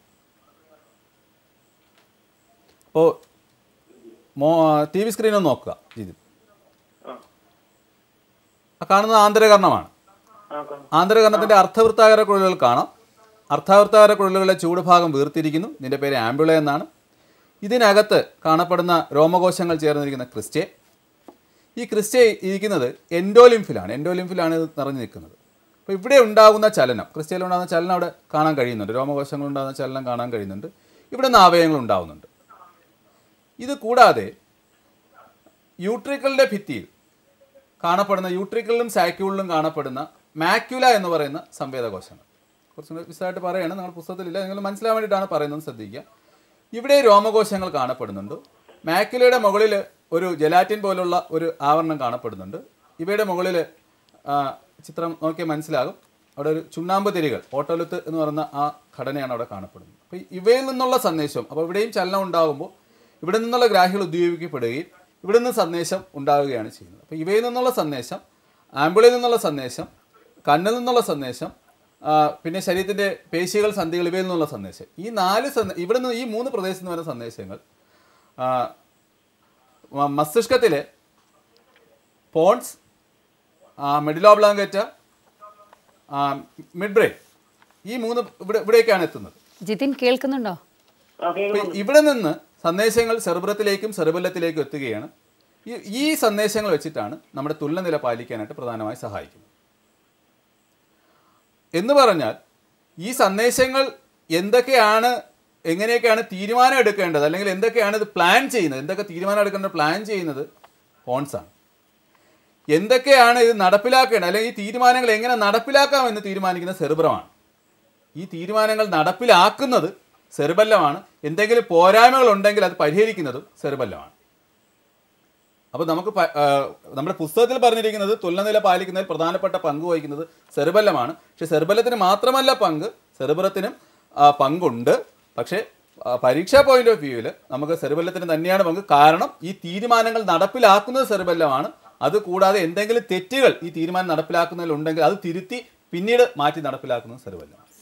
അപ്പോൾ മോ ടി വി സ്ക്രീൻ ഒന്ന് നോക്കുക ഇത് ആ ആ കാണുന്നത് ആന്തരകരണമാണ് ആ കാണാം ആന്തരകരണത്തിൻ്റെ അർത്ഥവൃത്താകാര കുഴലുകൾ കാണാം അർത്ഥാവൃത്താകാര കുഴലുകളുടെ ചൂടുഭാഗം വീർത്തിരിക്കുന്നു ഇതിൻ്റെ പേര് ആംബുള എന്നാണ് ഇതിനകത്ത് കാണപ്പെടുന്ന രോമകോശങ്ങൾ ചേർന്നിരിക്കുന്ന ക്രിസ്റ്റേ ഈ ക്രിസ്റ്റേ ഇരിക്കുന്നത് എൻഡോലിംഫിലാണ് എൻഡോലിംഫിലാണ് ഇത് നിറഞ്ഞു നിൽക്കുന്നത് അപ്പോൾ ഇവിടെ ഉണ്ടാകുന്ന ചലനം ക്രിസ്റ്റയിൽ ഉണ്ടാകുന്ന ചലനം അവിടെ കാണാൻ കഴിയുന്നുണ്ട് രോമകോശങ്ങൾ ഉണ്ടാകുന്ന ചലനം കാണാൻ കഴിയുന്നുണ്ട് ഇവിടെ നിന്ന് ആവയങ്ങൾ ഉണ്ടാകുന്നുണ്ട് ഇത് കൂടാതെ യൂട്രിക്കളുടെ ഭിത്തിയിൽ കാണപ്പെടുന്ന യൂട്രിക്കളിലും സാക്യൂളിലും കാണപ്പെടുന്ന മാക്യുല എന്ന് പറയുന്ന സംവേദകോശങ്ങൾ കുറച്ചും കൂടി വിശദമായിട്ട് പറയുകയാണ് നിങ്ങൾ പുസ്തകത്തിലില്ല നിങ്ങൾ മനസ്സിലാൻ വേണ്ടിയിട്ടാണ് പറയുന്നത് ശ്രദ്ധിക്കുക ഇവിടെ രോമകോശങ്ങൾ കാണപ്പെടുന്നുണ്ട് മാക്യുലയുടെ മുകളിൽ ഒരു ജലാറ്റിൻ പോലുള്ള ഒരു ആവരണം കാണപ്പെടുന്നുണ്ട് ഇവയുടെ മുകളിൽ ആ, ചിത്രം നോക്കിയാൽ മനസ്സിലാകും അവിടെ ഒരു ചുണ്ണാമ്പ് തിരികൾ ഓട്ടോലുത്ത് എന്ന് പറയുന്ന ആ ഘടനയാണ് അവിടെ കാണപ്പെടുന്നത് അപ്പോൾ ഇവയിൽ നിന്നുള്ള സന്ദേശം അപ്പോൾ ഇവിടെയും ചലനം ഉണ്ടാകുമ്പോൾ ഇവിടെ നിന്നുള്ള ഗ്രാഹികൾ ഉപയോഗിക്കപ്പെടുകയും ഇവിടെ നിന്ന് സന്ദേശം ഉണ്ടാവുകയാണ് ചെയ്യുന്നത് അപ്പോൾ ഇവയിൽ നിന്നുള്ള സന്ദേശം ആമ്പിളിൽ നിന്നുള്ള സന്ദേശം കണ്ണിൽ നിന്നുള്ള സന്ദേശം ആ, പിന്നെ ശരീരത്തിൻ്റെ പേശികൾ സന്ധികൾ ഇവയിൽ നിന്നുള്ള സന്ദേശം ഈ നാല് സന്ദേ ഇവിടെ നിന്ന് ഈ മൂന്ന് പ്രദേശത്ത് നിന്ന് വരുന്ന സന്ദേശങ്ങൾ ആ, മ- മസ്തിഷ്കത്തിലെ പോൺസ് മെഡിലോബ്ലാങ്കറ്റ മിഡ് ബ്രെയിൻ ഈ മൂന്ന് ഇവിടെ ഇവിടേക്കാണ് എത്തുന്നത് ജിതിൻ കേൾക്കുന്നുണ്ടോ ആ കേൾക്കുന്നു അപ്പൊ ഇവിടെ നിന്ന് സന്ദേശങ്ങൾ സെർബ്രത്തിലേക്കും സെർബല്ലത്തിലേക്കും എത്തുകയാണ് ഈ ഈ സന്ദേശങ്ങൾ വെച്ചിട്ടാണ് നമ്മുടെ തുലനനില പാലിക്കാനായിട്ട് പ്രധാനമായി സഹായിക്കുന്നത് എന്ന് പറഞ്ഞാൽ ഈ സന്ദേശങ്ങൾ എന്തൊക്കെയാണ് എങ്ങനെയൊക്കെയാണ് തീരുമാനം എടുക്കേണ്ടത് അല്ലെങ്കിൽ എന്തൊക്കെയാണ് ഇത് പ്ലാൻ ചെയ്യുന്നത് എന്തൊക്കെ തീരുമാനം എടുക്കേണ്ടത് പ്ലാൻ ചെയ്യുന്നത് ഫോൺസാണ് എന്തൊക്കെയാണ് ഇത് നടപ്പിലാക്കേണ്ടത് അല്ലെങ്കിൽ ഈ തീരുമാനങ്ങൾ എങ്ങനെ നടപ്പിലാക്കാമെന്ന് തീരുമാനിക്കുന്ന സെർബ്രമാണ് ഈ തീരുമാനങ്ങൾ നടപ്പിലാക്കുന്നത് സെർബല്ലമാണ് എന്തെങ്കിലും പോരായ്മകൾ ഉണ്ടെങ്കിൽ അത് പരിഹരിക്കുന്നതും സെർബല്ലമാണ് അപ്പോൾ നമുക്ക് പ- ആ, നമ്മുടെ പുസ്തകത്തിൽ പറഞ്ഞിരിക്കുന്നത് തുലനനില പാലിക്കുന്നതിൽ പ്രധാനപ്പെട്ട പങ്ക് വഹിക്കുന്നത് സെർബല്ലമാണ് പക്ഷേ സെർബല്ലത്തിന് മാത്രമല്ല പങ്ക് സെർബറത്തിനും ആ, പങ്കുണ്ട് പക്ഷേ ആ, പരീക്ഷാ പോയിന്റ് ഓഫ് വ്യൂവിൽ നമുക്ക് സെർബല്ലത്തിന് തന്നെയാണ് പങ്ക് കാരണം ഈ തീരുമാനങ്ങൾ നടപ്പിലാക്കുന്നത് സെർബല്ലമാണ് അത് കൂടാതെ എന്തെങ്കിലും തെറ്റുകൾ ഈ തീരുമാനം നടപ്പിലാക്കുന്നതിൽ ഉണ്ടെങ്കിൽ അത് തിരുത്തി പിന്നീട് മാറ്റി നടപ്പിലാക്കുന്നത് സെർബല്ലമാണ്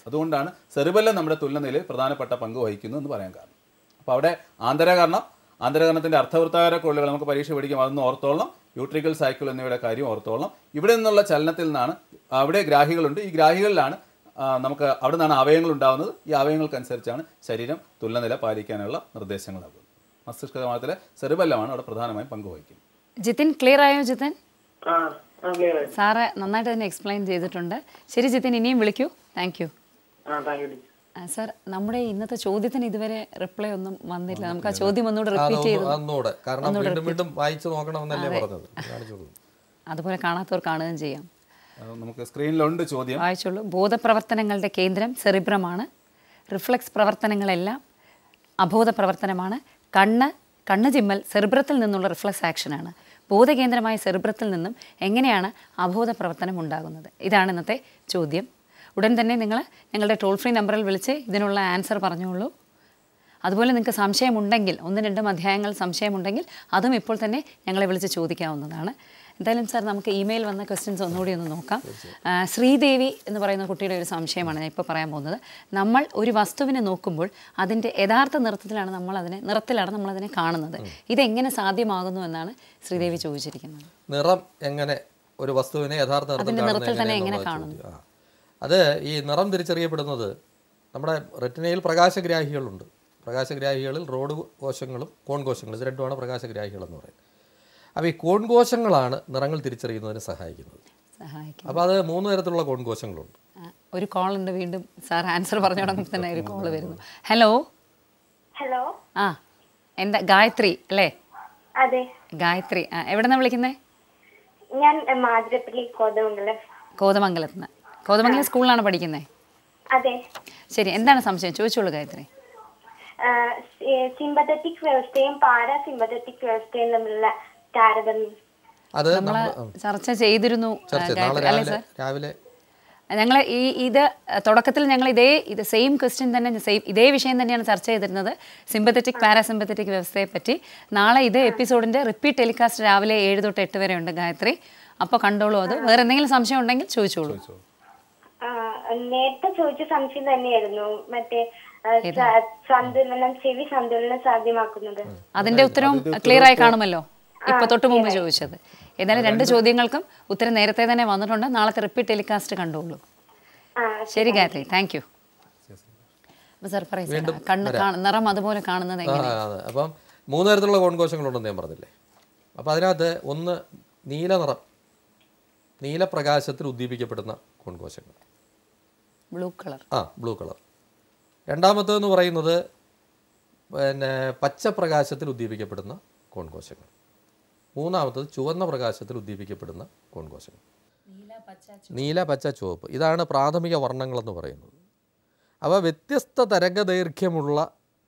അതുകൊണ്ടാണ് സെറിബെല്ലം നമ്മുടെ തുലനയിൽ പ്രധാനപ്പെട്ട പങ്ക് വഹിക്കുന്നു എന്ന് പറയാൻ കാരണം അപ്പോൾ അവിടെ ആന്തരകരണം ആന്തരകരണത്തിൻ്റെ അർത്ഥവൃത്താകാര കൊള്ളുകൾ നമുക്ക് പരീക്ഷ പഠിക്കും അതൊന്ന് ഓർത്തോളണം യൂട്രിക്കൽ സൈക്കിൾ എന്നിവയുടെ കാര്യം ഓർത്തോളണം ഇവിടെ നിന്നുള്ള ചലനത്തിൽ നിന്നാണ് അവിടെ ഗ്രാഹികളുണ്ട് ഈ ഗ്രാഹികളിലാണ് ആ, നമുക്ക് അവിടെ നിന്നാണ് അവയവങ്ങൾ ഉണ്ടാകുന്നത് ഈ അവയവങ്ങൾക്കനുസരിച്ചാണ് ശരീരം തുലനില പാലിക്കാനുള്ള നിർദ്ദേശങ്ങൾ നൽകുന്നത് മസ്തിഷ്കമാനത്തിലെ സെറിബെല്ലമാണ് അവിടെ പ്രധാനമായും പങ്കുവഹിക്കുന്നത് ജിതിൻ ക്ലിയർ ആയോ ജിതിൻ ആ ആ ക്ലിയർ ആയി സാറ് നന്നായിട്ട് തന്നെ എക്സ്പ്ലെയിൻ ചെയ്തിട്ടുണ്ട് ശരി ജിതിൻ ഇനിയും വിളിക്കൂ താങ്ക് യു ആ താങ്ക് യു ടീച്ചർ സാർ നമ്മുടെ ഇന്നത്തെ ചോദ്യത്തിന് ഇതുവരെ റിപ്ലൈ ഒന്നും വന്നില്ല നമുക്ക് ആ ചോദ്യം ഒന്നുകൂടെ റിപ്പീറ്റ് അതൊന്ന് ചെയ്ത് അന്നൂടെ കാരണം വീണ്ടും വീണ്ടും വായിച്ചു നോക്കണമെന്നല്ലേ പറഞ്ഞത് കാണിച്ചോളൂ അതുപോലെ കാണാത്തവർ കാണുകയും ചെയ്യാം അത് നമുക്ക് സ്ക്രീനിലുണ്ട് ചോദ്യം വായിച്ചോളൂ ബോധപ്രവർത്തനങ്ങളുടെ കേന്ദ്രം സെറിബ്രമാണ് റിഫ്ലക്സ് പ്രവർത്തനങ്ങളെല്ലാം അബോധ പ്രവർത്തനമാണ് കണ്ണ് കണ്ണ് ചിമ്മൽ സെറിബ്രത്തിൽ നിന്നുള്ള റിഫ്ലക്സ് ആക്ഷനാണ് ബോധകേന്ദ്രമായ സെറിബ്രത്തിൽ നിന്നും എങ്ങനെയാണ് അബോധ പ്രവർത്തനം ഉണ്ടാകുന്നത് ഇതാണ് ഇന്നത്തെ ചോദ്യം ഉടൻ തന്നെ നിങ്ങൾ ഞങ്ങളുടെ ടോൾ ഫ്രീ നമ്പറിൽ വിളിച്ച് ഇതിനുള്ള ആൻസർ പറഞ്ഞോളൂ അതുപോലെ നിങ്ങൾക്ക് സംശയമുണ്ടെങ്കിൽ ഒന്ന് രണ്ടും അധ്യായങ്ങൾ സംശയമുണ്ടെങ്കിൽ അതും ഇപ്പോൾ തന്നെ ഞങ്ങളെ വിളിച്ച് ചോദിക്കാവുന്നതാണ് എന്തായാലും സാർ നമുക്ക് ഇമെയിൽ വന്ന ക്വസ്റ്റ്യൻസ് ഒന്നുകൂടി ഒന്ന് നോക്കാം ആ, ശ്രീദേവി എന്ന് പറയുന്ന കുട്ടിയുടെ ഒരു സംശയമാണ് ഞാൻ ഇപ്പോൾ പറയാൻ പോകുന്നത് നമ്മൾ ഒരു വസ്തുവിനെ നോക്കുമ്പോൾ അതിൻ്റെ യഥാർത്ഥ നിറത്തിലാണ് നമ്മൾ അതിനെ നിറത്തിലാണ് നമ്മൾ അതിനെ കാണുന്നത് ഇതെങ്ങനെ സാധ്യമാകുന്നു എന്നാണ് ശ്രീദേവി ചോദിച്ചിരിക്കുന്നത് നിറം എങ്ങനെ ഒരു വസ്തുവിനെ യഥാർത്ഥ നിറത്തിൽ അതിന്റെ കാണുന്നത് നിറത്തിൽ തന്നെ എങ്ങനെയെന്നുള്ള എങ്ങനെ കാണുന്നു? ചോദ്യം. ആ. അത് ഈ നിറം തിരിച്ചറിയപ്പെടുന്നത് നമ്മുടെ റെറ്റിനയിൽ പ്രകാശഗ്രാഹികളുണ്ട് പ്രകാശഗ്രാഹികളിൽ റോഡ് കോശങ്ങളും കോൺ കോശങ്ങളും ഇത് രണ്ടുമാണ് പ്രകാശഗ്രാഹികൾ എന്ന് പറയുന്നത് അപ്പോൾ ഈ കോൺ കോശങ്ങളാണ് നിറങ്ങൾ തിരിച്ചറിയുന്നതിന് സഹായിക്കുന്നത് സഹായിക്കും അപ്പോൾ അത് മൂന്ന് തരത്തിലുള്ള കോൺ കോശങ്ങളുണ്ട് ആ, ഒരു കോൾ ഉണ്ട് വീണ്ടും സാർ ആൻസർ പറഞ്ഞു തുടങ്ങുമ്പോൾ തന്നെ ഒരു കോൾ വരുന്നു ഹലോ ഹലോ ആ എന്താ ഗായത്രി അല്ലേ അതെ ഗായത്രി ആ എവിടെ നിന്നാണ് വിളിക്കുന്നത് ഞാൻ മാതിരപ്പള്ളി കോതമംഗലം കോതമംഗലത്ത് നിന്ന് കോതമംഗലം സ്കൂളിലാണ് പഠിക്കുന്നത് അതെ ശരി എന്താണ് സംശയം ചോദിച്ചോളൂ ഗായത്രി സിമ്പത്തറ്റിക് വ്യവസ്ഥയും പാരാസിമ്പത്തറ്റിക് വ്യവസ്ഥയും തമ്മിലുള്ള താരതമ്യം അത് നമ്മൾ നമ്മൾ ചർച്ച ചെയ്തിരുന്നു ആ, ചർച്ച ചെയ്തു. നാളെ ഗായത്രി അല്ലേ രാവിലെ സാർ രാവിലെ ഞങ്ങൾ ഈ ഇത് തുടക്കത്തിൽ ഞങ്ങൾ ഇതേ ഇത് സെയിം ക്വസ്റ്റ്യൻ തന്നെ സെയിം ഇതേ വിഷയം തന്നെയാണ് ചർച്ച ചെയ്തിരുന്നത് സിമ്പത്തറ്റിക് പാരാസിമ്പത്തറ്റിക് വ്യവസ്ഥയെ പറ്റി നാളെ ഇത് എപ്പിസോഡിന്റെ റിപ്പീറ്റ് ടെലികാസ്റ്റ് രാവിലെ ഏഴ് തൊട്ട് എട്ട് വരെ ഉണ്ട് ഗായത്രി അപ്പോൾ കണ്ടോളൂ അത് വേറെ എന്തെങ്കിലും സംശയം ഉണ്ടെങ്കിൽ ചോദിച്ചോളൂ ആ, നേരത്തെ ചോദിച്ച സംശയം തന്നെയായിരുന്നു മറ്റേ ആ, സ- സന്തുലനം ചെവി സന്തുലനം സാധ്യമാക്കുന്നത് അതിന്റെ ഉത്തരവും ക്ലിയർ ആയി കാണുമല്ലോ ഇപ്പൊ തൊട്ട് മുമ്പ് ചോദിച്ചത് ഏതായാലും രണ്ട് ചോദ്യങ്ങൾക്കും ഉത്തരം നേരത്തെ തന്നെ വന്നിട്ടുണ്ട് നാളത്തെ റിപ്പീറ്റ് ടെലികാസ്റ്റ് കണ്ടോളൂ ആ ശരി ഗായത്രി താങ്ക് യു അപ്പോൾ സാർ പറയും സാർ, കണ്ണ് കാണ- നിറം അതുപോലെ കാണുന്നത് ആ, എങ്ങനെ അതെ അപ്പം മൂന്ന് തരത്തിലുള്ള കോൺകോശങ്ങളുണ്ടെന്ന് ഞാൻ പറഞ്ഞില്ലേ അപ്പോൾ അതിനകത്ത് ഒന്ന് നീല നിറം നീലപ്രകാശത്തിൽ ഉദ്ദീപിക്കപ്പെടുന്ന കോൺകോശങ്ങൾ ബ്ലൂ കളർ ആ ബ്ലൂ കളർ രണ്ടാമത്തേന്ന് പറയുന്നത് പിന്നെ പച്ചപ്രകാശത്തിൽ ഉദ്ദീപിക്കപ്പെടുന്ന കോൺകോശങ്ങൾ മൂന്നാമത്തത് ചുവന്ന പ്രകാശത്തിൽ ഉദ്ദീപിക്കപ്പെടുന്ന കോൺകോശങ്ങൾ നീല പച്ച ചുവപ്പ് ഇതാണ് പ്രാഥമിക വർണ്ണങ്ങളെന്ന് പറയുന്നത് അവ വ്യത്യസ്ത തരംഗദൈർഘ്യമുള്ള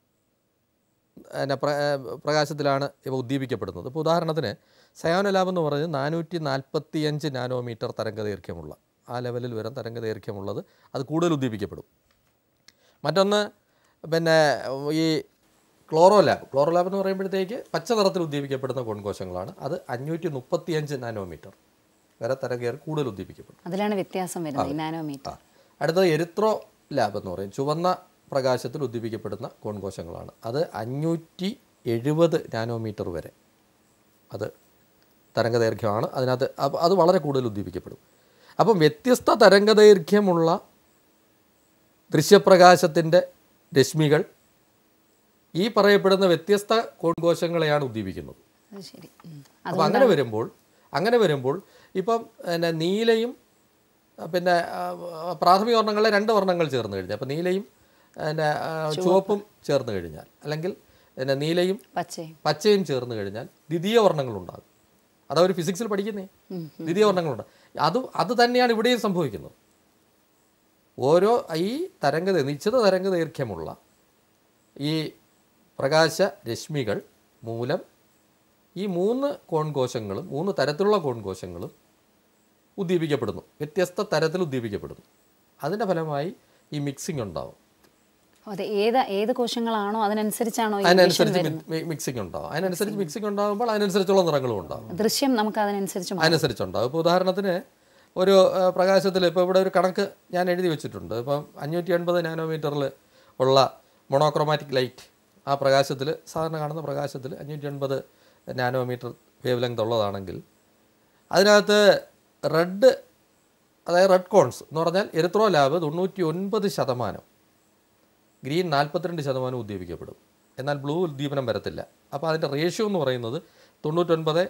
പിന്നെ പ്ര ഏഹ് പ്രകാശത്തിലാണ് ഇവ ഉദ്ദീപിക്കപ്പെടുന്നത് ഇപ്പോൾ ഉദാഹരണത്തിന് സയോനലാബ് എന്ന് പറയുന്നത് നാനൂറ്റി നാൽപ്പത്തിയഞ്ച് നാനോമീറ്റർ തരംഗദൈർഘ്യമുള്ള ആ ലെവലിൽ വരും തരംഗദൈർഘ്യമുള്ളത് അത് കൂടുതൽ ഉദ്ദീപിക്കപ്പെടും മറ്റൊന്ന് പിന്നെ ഈ ക്ലോറോ ലാബ് ക്ലോറോ ലാബ് എന്ന് പറയുമ്പോഴത്തേക്ക് പച്ച നിറത്തിൽ ഉദ്ദീപിക്കപ്പെടുന്ന കോൺകോശങ്ങളാണ് അത് അഞ്ഞൂറ്റി മുപ്പത്തിയഞ്ച് നാനോമീറ്റർ വരെ തരംഗേർ കൂടുതൽ ഉദ്ദീപിക്കപ്പെടും അതിലാണ് വ്യത്യാസം വരുന്നത് ഈ നാനോമീറ്റർ ആ അടുത്തത് എരിത്രോ ലാബ് എന്ന് പറയും ചുവന്ന പ്രകാശത്തിൽ ഉദ്ദീപിക്കപ്പെടുന്ന കോൺകോശങ്ങളാണ് അത് അഞ്ഞൂറ്റി എഴുപത് നാനോമീറ്റർ വരെ അത് തരംഗദൈർഘ്യമാണ് അതിനകത്ത് അപ്പ- അത് വളരെ കൂടുതൽ ഉദ്ദീപിക്കപ്പെടും അപ്പം വ്യത്യസ്ത തരംഗദൈർഘ്യമുള്ള ദൃശ്യപ്രകാശത്തിൻ്റെ രശ്മികൾ ഈ പറയപ്പെടുന്ന വ്യത്യസ്ത കോൺകോശങ്ങളെയാണ് ഉദ്ദീപിക്കുന്നത് അത് ശരി ഉം. അപ്പോൾ അങ്ങനെ വരുമ്പോൾ അങ്ങനെ വരുമ്പോൾ ഇപ്പം പിന്നെ നീലയും ആ, പിന്നെ ആ, പ്രാഥമിക വർണ്ണങ്ങളിലെ രണ്ട് വർണ്ണങ്ങൾ ചേർന്ന് കഴിഞ്ഞാൽ അപ്പോൾ നീലയും പിന്നെ ആ, ചുവപ്പും ചേർന്ന് കഴിഞ്ഞാൽ അല്ലെങ്കിൽ പിന്നെ നീലയും പച്ചയും പച്ചയും ചേർന്ന് കഴിഞ്ഞാൽ ദ്വിതീയ വർണ്ണങ്ങളുണ്ടാകും അതവർ ഫിസിക്സിൽ പഠിക്കുന്നേ ദ്വിതീയ വർണ്ണങ്ങളുണ്ട് അത് അത് തന്നെയാണ് ഇവിടെയും സംഭവിക്കുന്നത് ഓരോ ഈ തരംഗ നിശ്ചിത തരംഗ ദൈർഘ്യമുള്ള ഈ പ്രകാശ രശ്മികൾ മൂലം ഈ മൂന്ന് കോൺകോശങ്ങളും മൂന്ന് തരത്തിലുള്ള കോൺകോശങ്ങളും ഉദ്ദീപിക്കപ്പെടുന്നു വ്യത്യസ്ത തരത്തിൽ ഉദ്ദീപിക്കപ്പെടുന്നു അതിൻ്റെ ഫലമായി ഈ മിക്സിംഗ് ഉണ്ടാവും അതെ ഏത് ഏത് കോശങ്ങളാണോ അതിനനുസരിച്ചാണോ ഈ vision അതിനനുസരിച്ച് വരുന്നത് മിക്സിംഗ് ഉണ്ടാവും അതിനനുസരിച്ച് മിക്സിംഗ് ഉണ്ടാകുമ്പോൾ അതിനനുസരിച്ചുള്ള നിറങ്ങളും ഉണ്ടാവും ദൃശ്യം നമുക്ക് അതിനനുസരിച്ച് മാറും. അതിനനുസരിച്ചുണ്ടാവും ഇപ്പോൾ ഉദാഹരണത്തിന് ഒരു പ്രകാശത്തിൽ ഇപ്പോൾ ഇവിടെ ഒരു കണക്ക് ഞാൻ എഴുതി വെച്ചിട്ടുണ്ട് ഇപ്പം അഞ്ഞൂറ്റി എൺപത് നാനോമീറ്ററിൽ ഉള്ള മൊണോക്രോമാറ്റിക് ലൈറ്റ് ആ പ്രകാശത്തിൽ സാധാരണ കാണുന്ന പ്രകാശത്തിൽ അഞ്ഞൂറ്റി എൺപത് നാനോമീറ്റർ വേവ് ലെങ്ത് ഉള്ളതാണെങ്കിൽ അതിനകത്ത് റെഡ് അതായത് റെഡ് കോൺസ് എന്ന് പറഞ്ഞാൽ എരിത്രോ ലാബ് തൊണ്ണൂറ്റി ഒൻപത് ശതമാനം ഗ്രീൻ നാൽപ്പത്തിരണ്ട് ശതമാനം ഉദ്ദീപിക്കപ്പെടും എന്നാൽ ബ്ലൂ ഉദ്ദീപനം വരത്തില്ല അപ്പോൾ അതിൻ്റെ റേഷ്യോ എന്ന് പറയുന്നത് തൊണ്ണൂറ്റൊൻപത്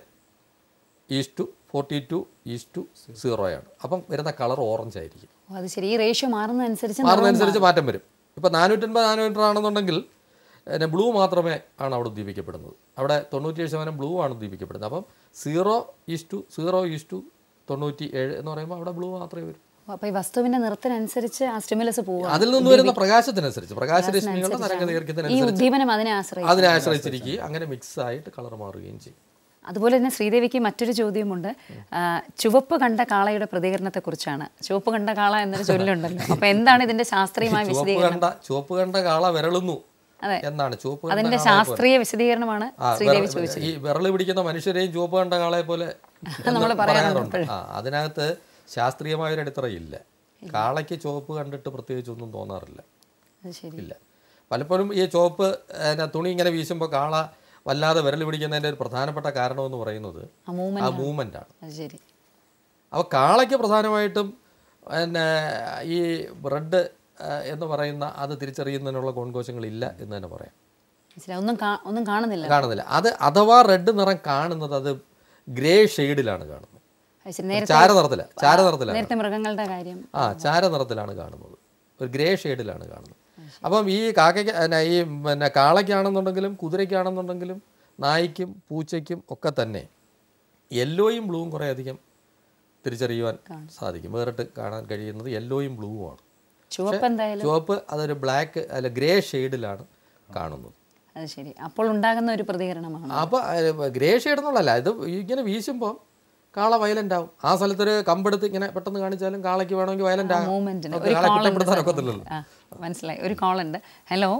is to forty two is to സീറോയാണ് അപ്പം വരുന്ന കളർ ഓറഞ്ച് ആയിരിക്കും ഓ, അത് ശരി ഈ റേഷ്യോ മാറുന്നതനുസരിച്ച് മാറുന്നതനുസരിച്ച് മാറ്റം വരും ഇപ്പോൾ നാനൂറ്റൻപത് നാനൂറ്റർ ആണെന്നുണ്ടെങ്കിൽ പിന്നെ ബ്ലൂ മാത്രമേ ആണ് അവിടെ ഉദ്ദീപിക്കപ്പെടുന്നത് അവിടെ തൊണ്ണൂറ്റിയേഴ് ശതമാനം ബ്ലൂ ആണ് ഉദ്ദീപിക്കപ്പെടുന്നത് അപ്പം zero is to zero is to തൊണ്ണൂറ്റി ഏഴ് എന്ന് പറയുമ്പോൾ അവിടെ ബ്ലൂ മാത്രമേ വരൂ അപ്പോൾ ഈ വസ്തുവിന്റെ നിറത്തിനനുസരിച്ച് ആ സ്റ്റിമുലസ് പോവുക അതിൽ നിന്ന് വരുന്ന പ്രകാശത്തിനനുസരിച്ച് പ്രകാശരശ്മികളുടെ തരംഗ ഈ ദൈർഘ്യത്തിനനുസരിച്ച് ഉദ്ദീപനം അതിനെ ആശ്രയിച്ച് അതിനെ ആശ്രയിച്ചിരിക്കുകയും അങ്ങനെ മിക്സ് ആയിട്ട് കളർ മാറുകയും ചെയ്യും അതുപോലെ തന്നെ ശ്രീദേവിക്ക് മറ്റൊരു ചോദ്യമുണ്ട് ആ, ചുവപ്പ് കണ്ട കാളയുടെ പ്രതികരണത്തെക്കുറിച്ചാണ് ചുവപ്പ് കണ്ട കാള എന്നൊരു ചൊല്ലുണ്ടല്ലോ അപ്പൊ എന്താണ് ഇതിന്റെ ശാസ്ത്രീയമായ ചുവപ്പ് വിശദീകരണം കണ്ട ചുവപ്പ് കണ്ട കാള വിരളുന്നു അതെ. എന്നാണ് ചുവപ്പ് കണ്ട അതിന്റെ കാളയെ പോലെ. ശാസ്ത്രീയ വിശദീകരണമാണ് ആ, ശ്രീദേവി വിരൽ- ചോദിച്ചത് ഈ വിരള് പിടിക്കുന്ന മനുഷ്യരെയും ചുവപ്പ് കണ്ട കാളയെ പോലെ എന്ന് നമ്മള് പറയാറുണ്ട് പറയാറുണ്ട് ആ അതിനകത്ത് ശാസ്ത്രീയമായ ഒരു അടിത്തറയില്ല കാളയ്ക്ക് ചുവപ്പ് കണ്ടിട്ട് പ്രത്യേകിച്ചൊന്നും തോന്നാറില്ല അത് ശരി ഇല്ല പലപ്പോഴും ഈ ചുവപ്പ് പിന്നെ തുണി ഇങ്ങനെ വീശുമ്പോൾ കാള വല്ലാതെ വിരൽ പിടിക്കുന്നതിൻ്റെ ഒരു പ്രധാനപ്പെട്ട കാരണം എന്ന് പറയുന്നത് ആ മൂവ്മെന്റ് ആ മൂവ്മെൻ്റ് ആണ് അത് ശരി അപ്പോൾ കാളയ്ക്ക് പ്രധാനമായിട്ടും പിന്നെ ഈ റെഡ് എന്ന് പറയുന്ന അത് തിരിച്ചറിയുന്നതിനുള്ള കോൺകോശങ്ങളില്ല എന്ന് തന്നെ പറയാം മനസ്സിലായി ഒന്നും കാ- ഒന്നും കാണുന്നില്ല കാണുന്നില്ല അത് അഥവാ റെഡ് നിറം കാണുന്നത് അത് ഗ്രേ ഷെയ്ഡിലാണ് കാണുന്നത് അത് ശരി നേരത്തെ ചാരനിറത്തില ചാരനിറത്തിലാണ് നേരത്തെ മൃഗങ്ങളുടെ കാര്യം ആ ചാരനിറത്തിലാണ് കാണുന്നത് ഒരു ഗ്രേ ഷെയ്ഡിലാണ് കാണുന്നത് അപ്പം ഈ കാക്കയ്ക്ക് പിന്നെ ഈ പിന്നെ കാളയ്ക്കാണെന്നുണ്ടെങ്കിലും കുതിരയ്ക്കാണെന്നുണ്ടെങ്കിലും നായ്ക്കും പൂച്ചയ്ക്കും ഒക്കെ തന്നെ യെല്ലോയും ബ്ലൂവും കുറേ അധികം തിരിച്ചറിയുവാൻ സാധിക്കും വേറിട്ട് കാണാൻ കഴിയുന്നത് യെല്ലോയും ബ്ലൂവുമാണ് ചുവപ്പ് എന്തായാലും ചുവപ്പ് അതൊരു ബ്ലാക്ക് അല്ല ഗ്രേ ഷെയ്ഡിലാണ് കാണുന്നത് അത് ശരി അപ്പോൾ ഉണ്ടാകുന്ന ഒരു പ്രതികരണമാണ് അപ്പോൾ ഗ്രേ ഷെയ്ഡ് എന്നുള്ളതല്ല ഇത് ഇങ്ങനെ വീശുമ്പോൾ കാള വയലൻ്റ് ആവും ആ സ്ഥലത്തൊരു കമ്പെടുത്ത് ഇങ്ങനെ പെട്ടെന്ന് കാണിച്ചാലും കാളയ്ക്ക് വേണമെങ്കിൽ വയലൻ്റ് ആകും മൂവ്മെന്റിന് നമുക്ക് ഒരു കാളെ കോൾ കുറ്റപ്പെടുത്താൻ ഒക്കത്തില്ലല്ലോ ആ മനസ്സിലായി ഒരു കോൾ ഉണ്ട് ഹലോ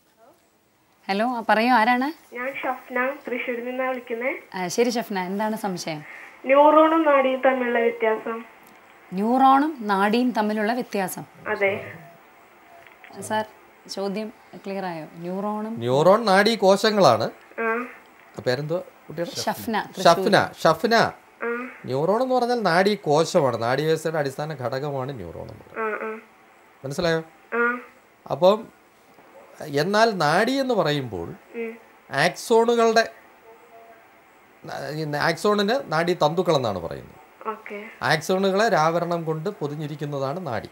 ഹലോ ആ പറയൂ ആരാണ് ഞാൻ ഷഫ്ന തൃശ്ശൂരിൽ നിന്നാണ് വിളിക്കുന്നത് ആ, ശരി ഷഫ്ന എന്താണ് സംശയം ന്യൂറോണും നാഡിയും തമ്മിലുള്ള വ്യത്യാസം ന്യൂറോണും നാഡിയും തമ്മിലുള്ള വ്യത്യാസം അതെ സാർ ചോദ്യം ക്ലിയർ ആയോ ന്യൂറോണും ന്യൂറോൺ നാഡീ കോശങ്ങളാണ് ആ ആ പേരെന്തോ കുട്ടിയുടെ ഷഫ്ന ഷഫ്ന ഷഫ്ന ന്യൂറോൺ എന്ന് പറഞ്ഞാൽ നാഡീ കോശമാണ് നാഡീ വ്യവസ്ഥയുടെ അടിസ്ഥാന ഘടകമാണ് ന്യൂറോൺ എന്ന് പറയുന്നത് ആ ആ മനസ്സിലായോ ആ അപ്പം എന്നാൽ നാഡി എന്ന് പറയുമ്പോൾ ആക്സോണുകളുടെ ഈ ആക്സോണിന് നാഡി തന്തുക്കൾ എന്നാണ് പറയുന്നത് ഓക്കെ ആക്സോണുകളെ രാവരണം കൊണ്ട് പൊതിഞ്ഞിരിക്കുന്നതാണ് നാഡി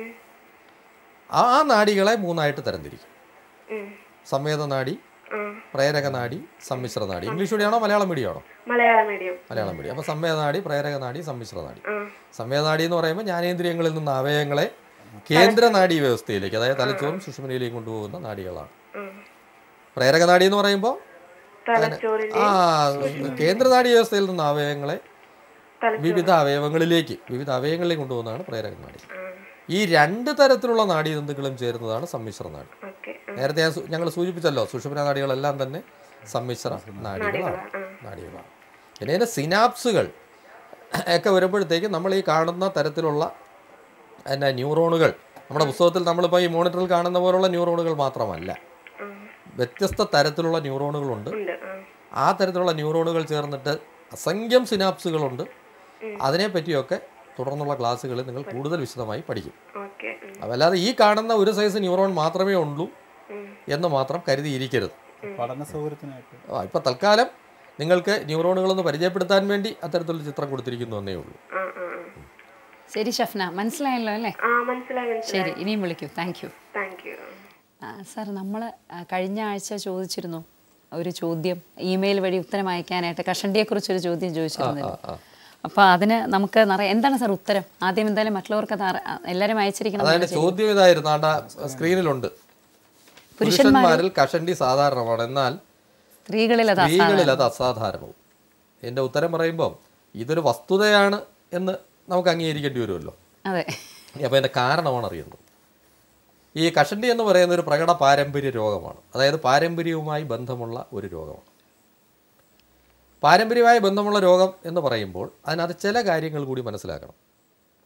ആ നാഡികളെ മൂന്നായിട്ട് തരംതിരിക്കും സംവേദ നാഡി പ്രേരക നാഡി സമ്മിശ്ര നാഡി ഇംഗ്ലീഷ് മീഡിയമാണോ മലയാളം മീഡിയമാണോ മലയാളം മീഡിയം മലയാളം മീഡിയം അപ്പോൾ സംവേദ നാഡി പ്രേരക നാഡി സമ്മിശ്ര നാഡി സംവേദ നാഡി എന്ന് പറയുമ്പോൾ ജ്ഞാനേന്ദ്രിയങ്ങളിൽ നിന്ന് അവയവങ്ങളെ കേന്ദ്ര നാഡീ വ്യവസ്ഥയിലേക്ക് അതായത് തലച്ചോറും സുഷുമനയിലേക്ക് കൊണ്ടുപോകുന്ന നാഡികളാണ് പ്രേരക നാഡി എന്ന് പറയുമ്പോൾ തലച്ചോറിന്റെ ആ കേന്ദ്ര നാഡീ വ്യവസ്ഥയിൽ നിന്ന് അവയവങ്ങളെ വിവിധ അവയവങ്ങളിലേക്ക് വിവിധ അവയവങ്ങളിലേക്ക് കൊണ്ടുപോകുന്നതാണ് പ്രേരക നാഡി ഈ രണ്ട് തരത്തിലുള്ള നാഡീതന്തുക്കളും ചേരുന്നതാണ് സമ്മിശ്ര നാഡി ഓക്കെ നേരത്തെ ഞാൻ ഞങ്ങൾ സൂചിപ്പിച്ചല്ലോ സുഷുമന നാഡികളെല്ലാം തന്നെ സമ്മിശ്ര നാഡികളാണ് നാഡികളാണ് പിന്നെ ഇതിൻ്റെ സിനാപ്സുകൾ ഒക്കെ വരുമ്പോഴത്തേക്കും നമ്മൾ ഈ കാണുന്ന തരത്തിലുള്ള എന്നാ ന്യൂറോണുകൾ നമ്മുടെ പുസ്തകത്തിൽ നമ്മളിപ്പോൾ ഈ മോണിറ്ററിൽ കാണുന്ന പോലുള്ള ന്യൂറോണുകൾ മാത്രമല്ല വ്യത്യസ്ത തരത്തിലുള്ള ന്യൂറോണുകളുണ്ട് ഉണ്ട് ആ ആ തരത്തിലുള്ള ന്യൂറോണുകൾ ചേർന്നിട്ട് അസംഖ്യം സിനാപ്സുകളുണ്ട് അതിനെപ്പറ്റിയൊക്കെ തുടർന്നുള്ള ക്ലാസ്സുകളിൽ നിങ്ങൾ കൂടുതൽ വിശദമായി പഠിക്കും ഓക്കെ അതല്ലാതെ ഈ കാണുന്ന ഒരു സൈസ് ന്യൂറോൺ മാത്രമേ ഉള്ളൂ എന്ന് മാത്രം കരുതിയിരിക്കരുത് പഠന സൗകര്യത്തിനായിട്ട് ആ ഇപ്പം തൽക്കാലം നിങ്ങൾക്ക് ന്യൂറോണുകളൊന്ന് പരിചയപ്പെടുത്താൻ വേണ്ടി അത്തരത്തിലുള്ള ചിത്രം കൊടുത്തിരിക്കുന്നു എന്നേ ഉള്ളൂ ആ ആ ആ. ശരി ഷഫ്ന മനസ്സിലായല്ലോ അല്ലേ ആ മനസ്സിലായി മനസ്സിലായി ശരി ഇനിയും വിളിക്കൂ thank you thank you sir നമ്മൾ കഴിഞ്ഞ ആഴ്ച ചോദിച്ചിരുന്നു ഒരു ചോദ്യം ഇമെയിൽ വഴി ഉത്തരം അയക്കാനായിട്ട് കഷണ്ടിയെക്കുറിച്ചൊരു ചോദ്യം ചോദിച്ചിരുന്നില്ല അപ്പോൾ അതിന് നമുക്ക് നിറയെ എന്താണ് സാർ ഉത്തരം ആദ്യം എന്തായാലും മറ്റുള്ളവർക്ക് അത് അറി- എല്ലാവരും അയച്ചിരിക്കണം അതായത് ചോദ്യം ഇതായിരുന്നു ആണ്ട സ്ക്രീനിലുണ്ട് പുരുഷന്മാരിൽ കഷണ്ടി സാധാരണമാണ് എന്നാൽ സ്ത്രീകളിൽ അത് സ്ത്രീകളിൽ അത് അസാധാരണവും എൻ്റെ ഉത്തരം പറയുമ്പോൾ ഇതൊരു വസ്തുതയാണ് എന്ന് നമുക്ക് അംഗീകരിക്കേണ്ടി വരുമല്ലോ അതെ അപ്പോൾ അതിൻ്റെ കാരണമാണ് അറിയുന്നത് ഈ കഷണ്ടി എന്ന് പറയുന്ന ഒരു പ്രകട പാരമ്പര്യ രോഗമാണ് അതായത് പാരമ്പര്യവുമായി ബന്ധമുള്ള ഒരു രോഗമാണ് പാരമ്പര്യമായി ബന്ധമുള്ള രോഗം എന്ന് പറയുമ്പോൾ അതിനകത്ത് ചില കാര്യങ്ങൾ കൂടി മനസ്സിലാക്കണം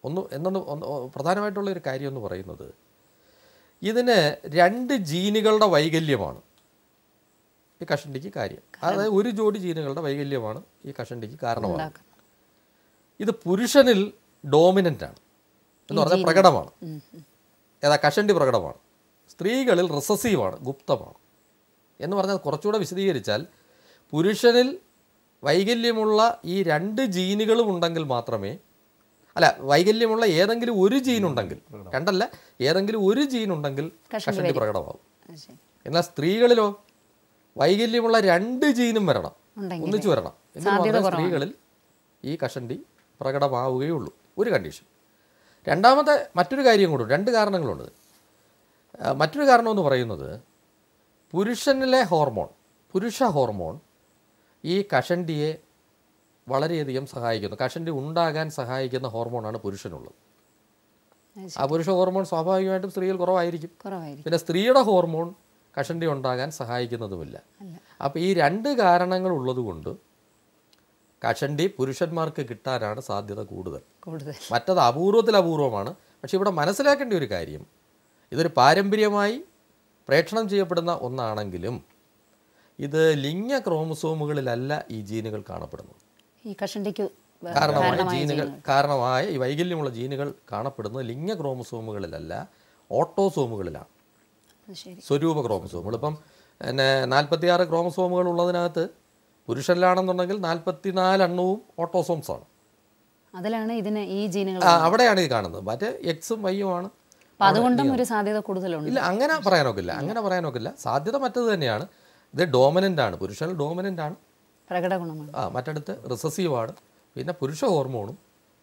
ഒന്ന് എന്നൊന്ന് ഒന്ന് പ്രധാനമായിട്ടുള്ള ഒരു കാര്യം എന്ന് പറയുന്നത് ഇതിന് രണ്ട് ജീനുകളുടെ വൈകല്യമാണ് ഈ കഷണ്ടിക്ക് കാര്യം അതായത് ഒരു ജോഡി ജീനുകളുടെ വൈകല്യമാണ് ഈ കഷണ്ടിക്ക് കാരണമാണ് ഇത് പുരുഷനിൽ ഡോമിനൻ്റ് ആണ് എന്ന് പറഞ്ഞാൽ പ്രകടമാണ് ഏതാ കഷണ്ടി പ്രകടമാണ് സ്ത്രീകളിൽ റിസസീവാണ് ഗുപ്തമാണ് എന്ന് പറഞ്ഞാൽ കുറച്ചുകൂടെ വിശദീകരിച്ചാൽ പുരുഷനിൽ വൈകല്യമുള്ള ഈ രണ്ട് ജീനുകളും ഉണ്ടെങ്കിൽ മാത്രമേ അല്ല വൈകല്യമുള്ള ഏതെങ്കിലും ഒരു ജീൻ ഉണ്ടെങ്കിൽ രണ്ടല്ല ഏതെങ്കിലും ഒരു ജീൻ ഉണ്ടെങ്കിൽ കഷണ്ടി പ്രകടമാവും അത് ശരി എന്നാൽ സ്ത്രീകളിലോ വൈകല്യമുള്ള രണ്ട് ജീനും വരണം ഉണ്ടെങ്കിൽ ഒന്നിച്ചു വരണം എന്ന് പറഞ്ഞാൽ സ്ത്രീകളിൽ ഈ കഷണ്ടി പ്രകടമാവുകയുള്ളൂ ഒരു കണ്ടീഷൻ രണ്ടാമത്തെ മറ്റൊരു കാര്യം കൂടെ രണ്ട് കാരണങ്ങളുണ്ട് ആ, മറ്റൊരു കാരണം എന്ന് പറയുന്നത് പുരുഷനിലെ ഹോർമോൺ പുരുഷ ഹോർമോൺ ഈ കഷണ്ടിയെ വളരെയധികം സഹായിക്കുന്നു കഷണ്ടി ഉണ്ടാകാൻ സഹായിക്കുന്ന ഹോർമോണാണ് പുരുഷനുള്ളത് അത് ആ പുരുഷ ഹോർമോൺ സ്വാഭാവികമായിട്ടും സ്ത്രീയിൽ കുറവായിരിക്കും കുറവായിരിക്കും പിന്നെ സ്ത്രീയുടെ ഹോർമോൺ കഷണ്ടി ഉണ്ടാകാൻ സഹായിക്കുന്നതുമില്ല അപ്പോൾ ഈ രണ്ട് കാരണങ്ങൾ ഉള്ളതുകൊണ്ട് കഷണ്ടി പുരുഷന്മാർക്ക് കിട്ടാനാണ് സാധ്യത കൂടുതൽ കൂടുതൽ മറ്റത് അപൂർവത്തിൽ അപൂർവമാണ് പക്ഷേ ഇവിടെ മനസ്സിലാക്കേണ്ട ഒരു കാര്യം ഇതൊരു പാരമ്പര്യമായി പ്രേക്ഷണം ചെയ്യപ്പെടുന്ന ഒന്നാണെങ്കിലും ഇത് ലിംഗ ക്രോമസോമുകളിലല്ല ഈ ജീനുകൾ കാണപ്പെടുന്നത് ഈ കഷണ്ടിക്ക് വ- കാരണമായ കാരണമായ ജീനുകൾ കാരണമായ ഈ വൈകല്യമുള്ള ജീനുകൾ കാണപ്പെടുന്നത് ലിംഗ ക്രോമസോമുകളിലല്ല ഓട്ടോസോമുകളിലാണ് അത് ശരി സ്വരൂപ ക്രോമസോമുകൾ ഇപ്പം പിന്നെ നാൽപ്പത്തിയാറ് ക്രോമസോമുകൾ ഉള്ളതിനകത്ത് പുരുഷനിലാണെന്നുണ്ടെങ്കിൽ നാൽപ്പത്തിനാല് എണ്ണവും ഓട്ടോസോംസ് ആണ് അതിലാണ് ഇതിന് ഈ ജീനുകൾ ആ, അവിടെയാണ് ഇത് കാണുന്നത് മറ്റേ എക്സും വൈയും ആണ് അപ്പം അതുകൊണ്ടും ഒരു സാധ്യത കൂടുതലുണ്ട് ഇല്ല അങ്ങനെ പറയാനൊക്കില്ല അങ്ങനെ പറയാനൊക്കില്ല സാധ്യത മറ്റത് തന്നെയാണ് ഇത് ഡോമിനൻ്റ് ആണ് പുരുഷനിൽ ഡോമിനൻ്റ് ആണ് പ്രകട ഗുണമാണ് ആ മറ്റടുത്ത് റിസസീവ് ആണ് പിന്നെ പുരുഷ ഹോർമോണും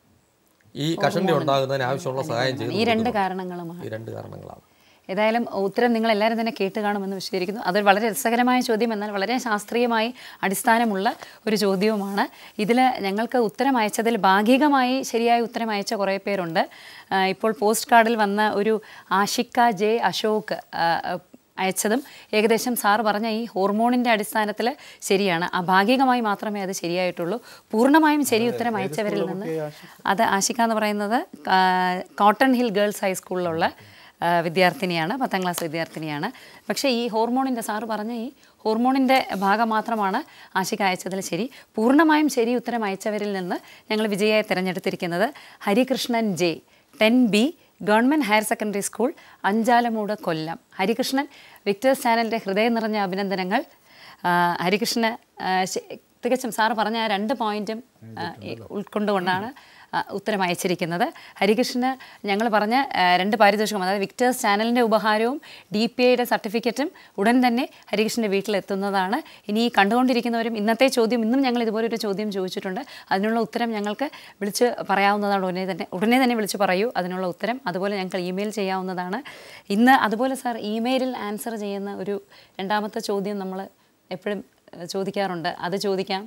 ഈ കഷണ്ടി ഉണ്ടാകുന്നതിന് ആവശ്യമുള്ള സഹായം ചെയ്തു ഈ രണ്ട് കൊടുക്കുന്നുണ്ട്. കാരണങ്ങളുമാണ് ഈ രണ്ട് കാരണങ്ങളാണ് ഏതായാലും ഉത്തരം നിങ്ങൾ എല്ലാവരും തന്നെ കേട്ട് കാണുമെന്ന് വിശദീകരിക്കുന്നു അതൊരു വളരെ രസകരമായ ചോദ്യം എന്നാൽ വളരെ ശാസ്ത്രീയമായി അടിസ്ഥാനമുള്ള ഒരു ചോദ്യവുമാണ് ഇതിൽ ഞങ്ങൾക്ക് ഉത്തരം അയച്ചതിൽ ഭാഗികമായി ശരിയായ ഉത്തരം അയച്ച കുറേ പേരുണ്ട് ആ, ഇപ്പോൾ പോസ്റ്റ് കാർഡിൽ വന്ന ഒരു ആഷിക്ക ജെ അശോക് ആ, അയച്ചതും ഏകദേശം സാർ പറഞ്ഞ ഈ ഹോർമോണിൻ്റെ അടിസ്ഥാനത്തിൽ ശരിയാണ് ആ ഭാഗികമായി മാത്രമേ അത് ശരിയായിട്ടുള്ളൂ പൂർണ്ണമായും ശരി ഉത്തരം അയച്ചവരിൽ നിന്ന് അത് ആഷിക്ക എന്ന് പറയുന്നത് ആ, കോട്ടൺ ഹിൽ ഗേൾസ് ഹൈസ്കൂളിലുള്ള ആ, വിദ്യാർത്ഥിനിയാണ് പത്താം ക്ലാസ് വിദ്യാർത്ഥിനിയാണ് പക്ഷേ ഈ ഹോർമോണിൻ്റെ സാറ് പറഞ്ഞ ഈ ഹോർമോണിൻ്റെ ഭാഗം മാത്രമാണ് ആശിക അയച്ചതിൽ ശരി പൂർണ്ണമായും ശരി ഉത്തരം അയച്ചവരിൽ നിന്ന് ഞങ്ങൾ വിജയായി തിരഞ്ഞെടുത്തിരിക്കുന്നത് Harikrishnan J ten B government higher secondary school Anchalumoodu Kollam Harikrishnan Victers ചാനലിൻ്റെ ഹൃദയം നിറഞ്ഞ അഭിനന്ദനങ്ങൾ ആ, ഹരികൃഷ്ണന് ആ, ശ- തികച്ചും സാറ് പറഞ്ഞ ആ രണ്ട് പോയിന്റും ആ, ഈ ഉൾക്കൊണ്ടുകൊണ്ടാണ് ആ, ഉത്തരം അയച്ചിരിക്കുന്നത് ഹരികൃഷ്ണന് ഞങ്ങൾ പറഞ്ഞ ആ, രണ്ട് പാരിതോഷികം അതായത് വിക്ടേഴ്സ് ചാനലിൻ്റെ ഉപഹാരവും ഡി പി ഐയുടെ സർട്ടിഫിക്കറ്റും ഉടൻ തന്നെ ഹരികൃഷ്ണൻ്റെ വീട്ടിലെത്തുന്നതാണ് ഇനി ഈ കണ്ടുകൊണ്ടിരിക്കുന്നവരും ഇന്നത്തെ ചോദ്യം ഇന്നും ഞങ്ങൾ ഇതുപോലെ ഒരു ചോദ്യം ചോദിച്ചിട്ടുണ്ട് അതിനുള്ള ഉത്തരം ഞങ്ങൾക്ക് വിളിച്ച് പറയാവുന്നതാണ് ഉടനെ തന്നെ ഉടനെ തന്നെ വിളിച്ച് പറയൂ അതിനുള്ള ഉത്തരം അതുപോലെ ഞങ്ങൾക്ക് ഇമെയിൽ ചെയ്യാവുന്നതാണ് ഇന്ന് അതുപോലെ സാർ ഇമെയിലിൽ ആൻസർ ചെയ്യുന്ന ഒരു രണ്ടാമത്തെ ചോദ്യം നമ്മൾ എപ്പോഴും ഏഹ്, ചോദിക്കാറുണ്ട് അത് ചോദിക്കാം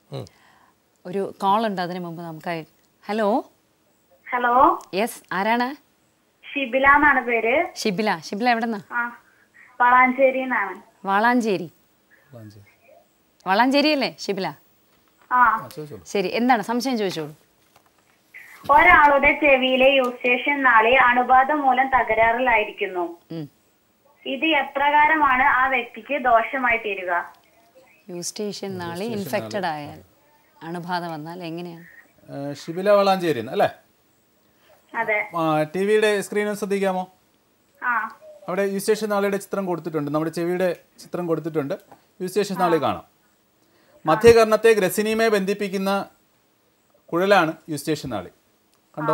ഒരു കോൾ ഉണ്ട് അതിന് മുമ്പ് നമുക്കായി ഹലോ ഹലോ യെസ് ആരാണ് ഷിബില എന്നാണ് പേര് ഷിബില ഷിബില എവിടെ നിന്നാ ആ വളാഞ്ചേരി എന്നാണ് വാളാഞ്ചേരി വളാഞ്ചേരി അല്ലേ ഷിബില ആ ശരി എന്താണ് സംശയം ചോദിച്ചോളൂ ഒരാളുടെ ചെവിയിലെ യൂസ്റ്റേഷൻ നാളി അണുബാധ മൂലം തകരാറിലായിരിക്കുന്നു ഉം. ഇത് എപ്രകാരമാണ് ആ വ്യക്തിക്ക് ദോഷമായി തീരുക യൂസ്റ്റേഷ്യൻ നാളി ഇൻഫെക്റ്റഡ് ആയാൽ അണുബാധ വന്നാൽ എങ്ങനെയാണ് ഏഹ് ഷിബില വളാഞ്ചേരി അല്ലേ അതെ ടി വിയുടെ സ്ക്രീനിൽ ശ്രദ്ധിക്കാമോ ആ അവിടെ യൂസ്റ്റേഷൻ നാളിയുടെ ചിത്രം കൊടുത്തിട്ടുണ്ട് നമ്മുടെ ചെവിയുടെ ചിത്രം കൊടുത്തിട്ടുണ്ട് യൂസ്റ്റേഷൻ നാളി കാണാം മധ്യകർണത്തെ ഗ്രസിനിയുമായി ബന്ധിപ്പിക്കുന്ന കുഴലാണ് യൂസ്റ്റേഷൻ നാളി കണ്ടോ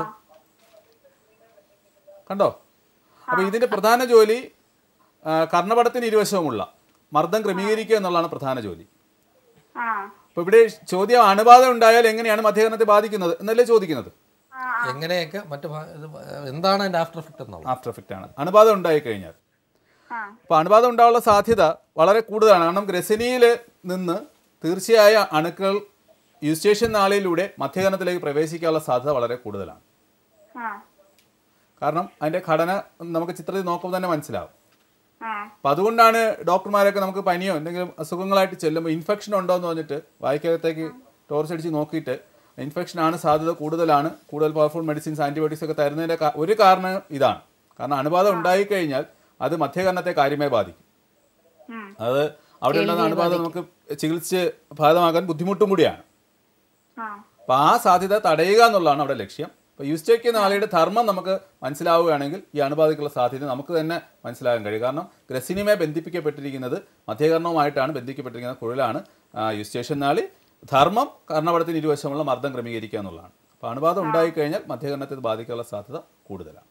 കണ്ടോ അപ്പോൾ ഇതിന്റെ പ്രധാന ജോലി ആ, കർണപടത്തിന് ഇരുവശവുമുള്ള മർദ്ദം ക്രമീകരിക്കുക എന്നുള്ളതാണ് പ്രധാന ജോലി ആ അപ്പോൾ ഇവിടെ ചോദ്യം അണുബാധ ഉണ്ടായാൽ എങ്ങനെയാണ് മധ്യകർണത്തെ ബാധിക്കുന്നത് എന്നല്ലേ ചോദിക്കുന്നത് എങ്ങനെയൊക്കെ മറ്റു ഭാ- ഇത് എന്താണ് അതിൻ്റെ ആഫ്റ്റർ എഫക്റ്റ് എന്നുള്ളത് ആഫ്റ്റർ എഫക്റ്റ് ആണ് അണുബാധ ഉണ്ടായി കഴിഞ്ഞാൽ ആ അപ്പോൾ അണുബാധ ഉണ്ടാവാനുള്ള സാധ്യത വളരെ കൂടുതലാണ് കാരണം ഗ്രസനിയിൽ നിന്ന് തീർച്ചയായ അണുക്കൾ യൂസ്റ്റേഷൻ നാളിയിലൂടെ മധ്യകരണത്തിലേക്ക് പ്രവേശിക്കാനുള്ള സാധ്യത വളരെ കൂടുതലാണ് ആ കാരണം അതിൻ്റെ ഘടന നമുക്ക് ചിത്രത്തിൽ നോക്കുമ്പോൾ തന്നെ മനസ്സിലാവും ആ അപ്പം അതുകൊണ്ടാണ് ഡോക്ടർമാരൊക്കെ നമുക്ക് പനിയോ എന്തെങ്കിലും അസുഖങ്ങളായിട്ട് ചെല്ലുമ്പോൾ ഇൻഫെക്ഷൻ ഉണ്ടോ എന്ന് പറഞ്ഞിട്ട് വായിക്കകത്തേക്ക് ടോർച്ച് അടിച്ച് നോക്കിയിട്ട് ഇൻഫെക്ഷനാണ് സാധ്യത കൂടുതലാണ് കൂടുതൽ പവർഫുൾ മെഡിസിൻസ് ആൻറ്റിബയോട്ടിക്സ് ഒക്കെ തരുന്നതിൻ്റെ കാ- ഒരു കാരണം ഇതാണ് കാരണം അണുബാധ ഉണ്ടായിക്കഴിഞ്ഞാൽ അത് മധ്യകർണത്തെ കാര്യമായി ബാധിക്കും അത് അവിടെ ഉണ്ടെന്ന അണുബാധ നമുക്ക് ചികിത്സിച്ച് ഭേദമാകാൻ ബുദ്ധിമുട്ടും കൂടിയാണ് അപ്പോൾ ആ സാധ്യത തടയുക എന്നുള്ളതാണ് അവിടെ ലക്ഷ്യം അപ്പോൾ യൂസ്റ്റേക്ക് എന്ന ആളയുടെ ധർമ്മം നമുക്ക് മനസ്സിലാവുകയാണെങ്കിൽ ഈ അണുബാധയ്ക്കുള്ള സാധ്യത നമുക്ക് തന്നെ മനസ്സിലാകാൻ കഴിയും കാരണം ഗ്രസിനിയുമായി ബന്ധിപ്പിക്കപ്പെട്ടിരിക്കുന്നത് മധ്യകർണവുമായിട്ടാണ് ബന്ധിക്കപ്പെട്ടിരിക്കുന്ന കുഴലാണ് യൂസ്റ്റേഷൻ നാളി ധർമ്മം കർണപടത്തിന് ഇരുവശമുള്ള മർദ്ദം ക്രമീകരിക്കുക എന്നുള്ളതാണ് അപ്പോൾ അണുബാധ ഉണ്ടായിക്കഴിഞ്ഞാൽ മധ്യകർണത്തെ ഇത് ബാധിക്കാനുള്ള സാധ്യത കൂടുതലാണ്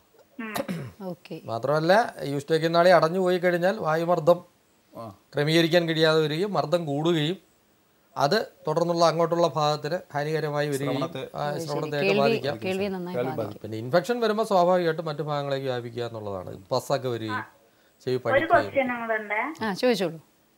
ഓക്കെ മാത്രമല്ല യൂസ്റ്റേക്ക് നാളി അടഞ്ഞു പോയി കഴിഞ്ഞാൽ വായുമർദ്ദം ക്രമീകരിക്കാൻ കഴിയാതെ വരികയും മർദ്ദം കൂടുകയും അത് തുടർന്നുള്ള അങ്ങോട്ടുള്ള ഭാഗത്തിന് ഹാനികരമായി വരികയും ആ, ശ്രവണത്തെയൊക്കെ ബാധിക്കാം കേൾവി നന്നായി ബാധിക്കും പിന്നെ ഇൻഫെക്ഷൻ വരുമ്പോൾ സ്വാഭാവികമായിട്ടും മറ്റു ഭാഗങ്ങളിലേക്ക് വ്യാപിക്കുക എന്നുള്ളതാണ് പസ്സൊക്കെ വരികയും ചെവി ഒരു പഠിക്കുകയും ക്വസ്റ്റ്യൻ കൂടെ ആ ചോദിച്ചോളൂ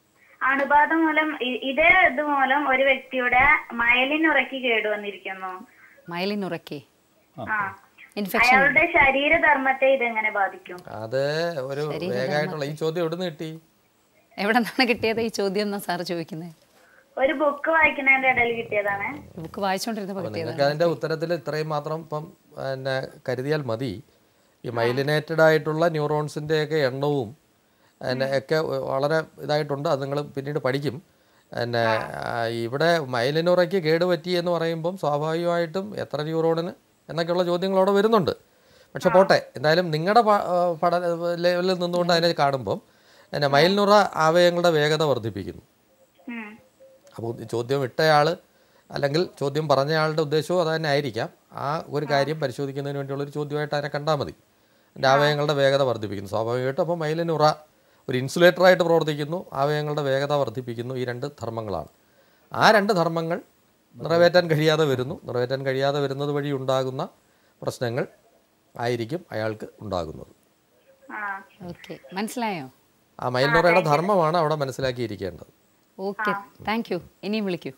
അണുബാധ മൂലം ഇ- ഇതേ ഇത് മൂലം ഒരു വ്യക്തിയുടെ മയലിനുറക്കി കേടുവന്നിരിക്കുന്നു മയലിൻ ഉറക്കേ ആ ഇൻഫെക്ഷൻ അയാളുടെ ശരീരധർമ്മത്തെ ഇതെങ്ങനെ ബാധിക്കും അത് ഒരു വേഗമായിട്ടുള്ള ഈ ചോദ്യം എവിടുന്ന് കിട്ടി എവിടെ നിന്നാണ് കിട്ടിയത് ഈ ചോദ്യം എന്നാ സാറ് ചോദിക്കുന്നത് ഒരു ബുക്ക് വായിക്കുന്നതിന്റെ ഇടയിൽ കിട്ടിയതാണ് ബുക്ക് വായിച്ചുകൊണ്ടിരുന്നപ്പോൾ അപ്പോൾ കിട്ടിയത് നിങ്ങൾക്ക് അതിൻ്റെ ഉത്തരത്തിൽ ഇത്രയും മാത്രം ഇപ്പം പിന്നെ കരുതിയാൽ മതി ഈ മൈലിനേറ്റഡ് ആയിട്ടുള്ള ന്യൂറോൺസിൻ്റെയൊക്കെ എണ്ണവും പിന്നെ ഒക്കെ വളരെ ഇതായിട്ടുണ്ട് അത് നിങ്ങൾ പിന്നീട് പഠിക്കും പിന്നെ ആ, ഇവിടെ മൈലിനുറയ്ക്ക് കേടുപറ്റി എന്ന് പറയുമ്പം സ്വാഭാവികമായിട്ടും എത്ര ന്യൂറോണിന് എന്നൊക്കെയുള്ള ചോദ്യങ്ങൾ അവിടെ വരുന്നുണ്ട് പക്ഷെ പോട്ടെ എന്തായാലും നിങ്ങളുടെ പഠന ലെവലിൽ നിന്നുകൊണ്ട് അതിനെ കാണുമ്പം പിന്നെ മൈലിനുറ ആവയങ്ങളുടെ വേഗത വർദ്ധിപ്പിക്കുന്നു ഉം. അപ്പോൾ ചോദ്യം ഇട്ടയാൾ അല്ലെങ്കിൽ ചോദ്യം പറഞ്ഞയാളുടെ ഉദ്ദേശവും അത് തന്നെ ആയിരിക്കാം ആ ഒരു കാര്യം പരിശോധിക്കുന്നതിന് വേണ്ടിയുള്ളൊരു ചോദ്യമായിട്ട് അതിനെ കണ്ടാൽ മതി എൻ്റെ ആവയങ്ങളുടെ വേഗത വർദ്ധിപ്പിക്കുന്നു സ്വാഭാവികമായിട്ടും അപ്പോൾ മൈലിനുറ ഒരു ഇൻസുലേറ്ററായിട്ട് പ്രവർത്തിക്കുന്നു ആവയങ്ങളുടെ വേഗത വർദ്ധിപ്പിക്കുന്നു ഈ രണ്ട് ധർമ്മങ്ങളാണ് ആ രണ്ട് ധർമ്മങ്ങൾ നിറവേറ്റാൻ കഴിയാതെ വരുന്നു നിറവേറ്റാൻ കഴിയാതെ വരുന്നത് വഴി ഉണ്ടാകുന്ന പ്രശ്നങ്ങൾ ആയിരിക്കും അയാൾക്ക് ഉണ്ടാകുന്നത് ആ ഓക്കെ മനസ്സിലായോ ആ മൈലിനുറയുടെ ധർമ്മമാണ് അവിടെ മനസ്സിലാക്കിയിരിക്കേണ്ടത് ഓക്കെ താങ്ക് യു ഇനിയും വിളിക്കൂ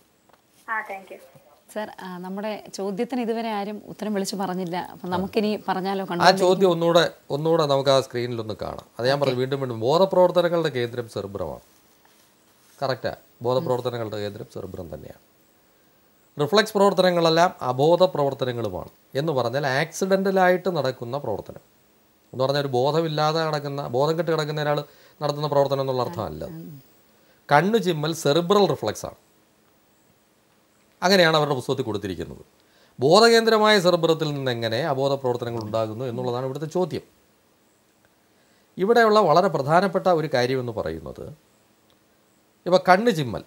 ആ താങ്ക് യു സാർ ആ, നമ്മുടെ ചോദ്യത്തിന് ഇതുവരെ ആരും ഉത്തരം വിളിച്ചു പറഞ്ഞില്ല അപ്പം നമുക്കിനി പറഞ്ഞാലോ ആ കണ്ടു ചോദ്യം ഒന്നുകൂടെ ഒന്നുകൂടെ നമുക്ക് ആ സ്ക്രീനിലൊന്ന് കാണാം അത് ഞാൻ പറഞ്ഞു വീണ്ടും വീണ്ടും ബോധപ്രവർത്തനങ്ങളുടെ കേന്ദ്രം സെറിബ്രമാണ് കറക്റ്റാ ബോധപ്രവർത്തനങ്ങളുടെ കേന്ദ്രം സെറിബ്രം തന്നെയാണ് റിഫ്ലക്സ് പ്രവർത്തനങ്ങളെല്ലാം അബോധ പ്രവർത്തനങ്ങളുമാണ് എന്ന് പറഞ്ഞാൽ ആക്സിഡൻ്റലായിട്ട് നടക്കുന്ന പ്രവർത്തനം എന്ന് പറഞ്ഞാൽ ഒരു ബോധമില്ലാതെ നടക്കുന്ന ബോധം കെട്ട് കിടക്കുന്ന ഒരാൾ നടത്തുന്ന പ്രവർത്തനം എന്നുള്ള അർത്ഥമല്ല അത്. കണ്ണു ചിമ്മൽ സെറിബ്രൽ റിഫ്ലക്സ് ആണ് അങ്ങനെയാണ് അവരുടെ പുസ്തകത്തിൽ കൊടുത്തിരിക്കുന്നത് ബോധകേന്ദ്രമായ സെറിബ്രത്തിൽ നിന്ന് എങ്ങനെ അബോധ പ്രവർത്തനങ്ങൾ ഉണ്ടാകുന്നു എന്നുള്ളതാണ് ഇവിടുത്തെ ചോദ്യം ഇവിടെയുള്ള വളരെ പ്രധാനപ്പെട്ട ഒരു കാര്യമെന്ന് പറയുന്നത് ഇപ്പോൾ കണ്ണ് ചിമ്മൽ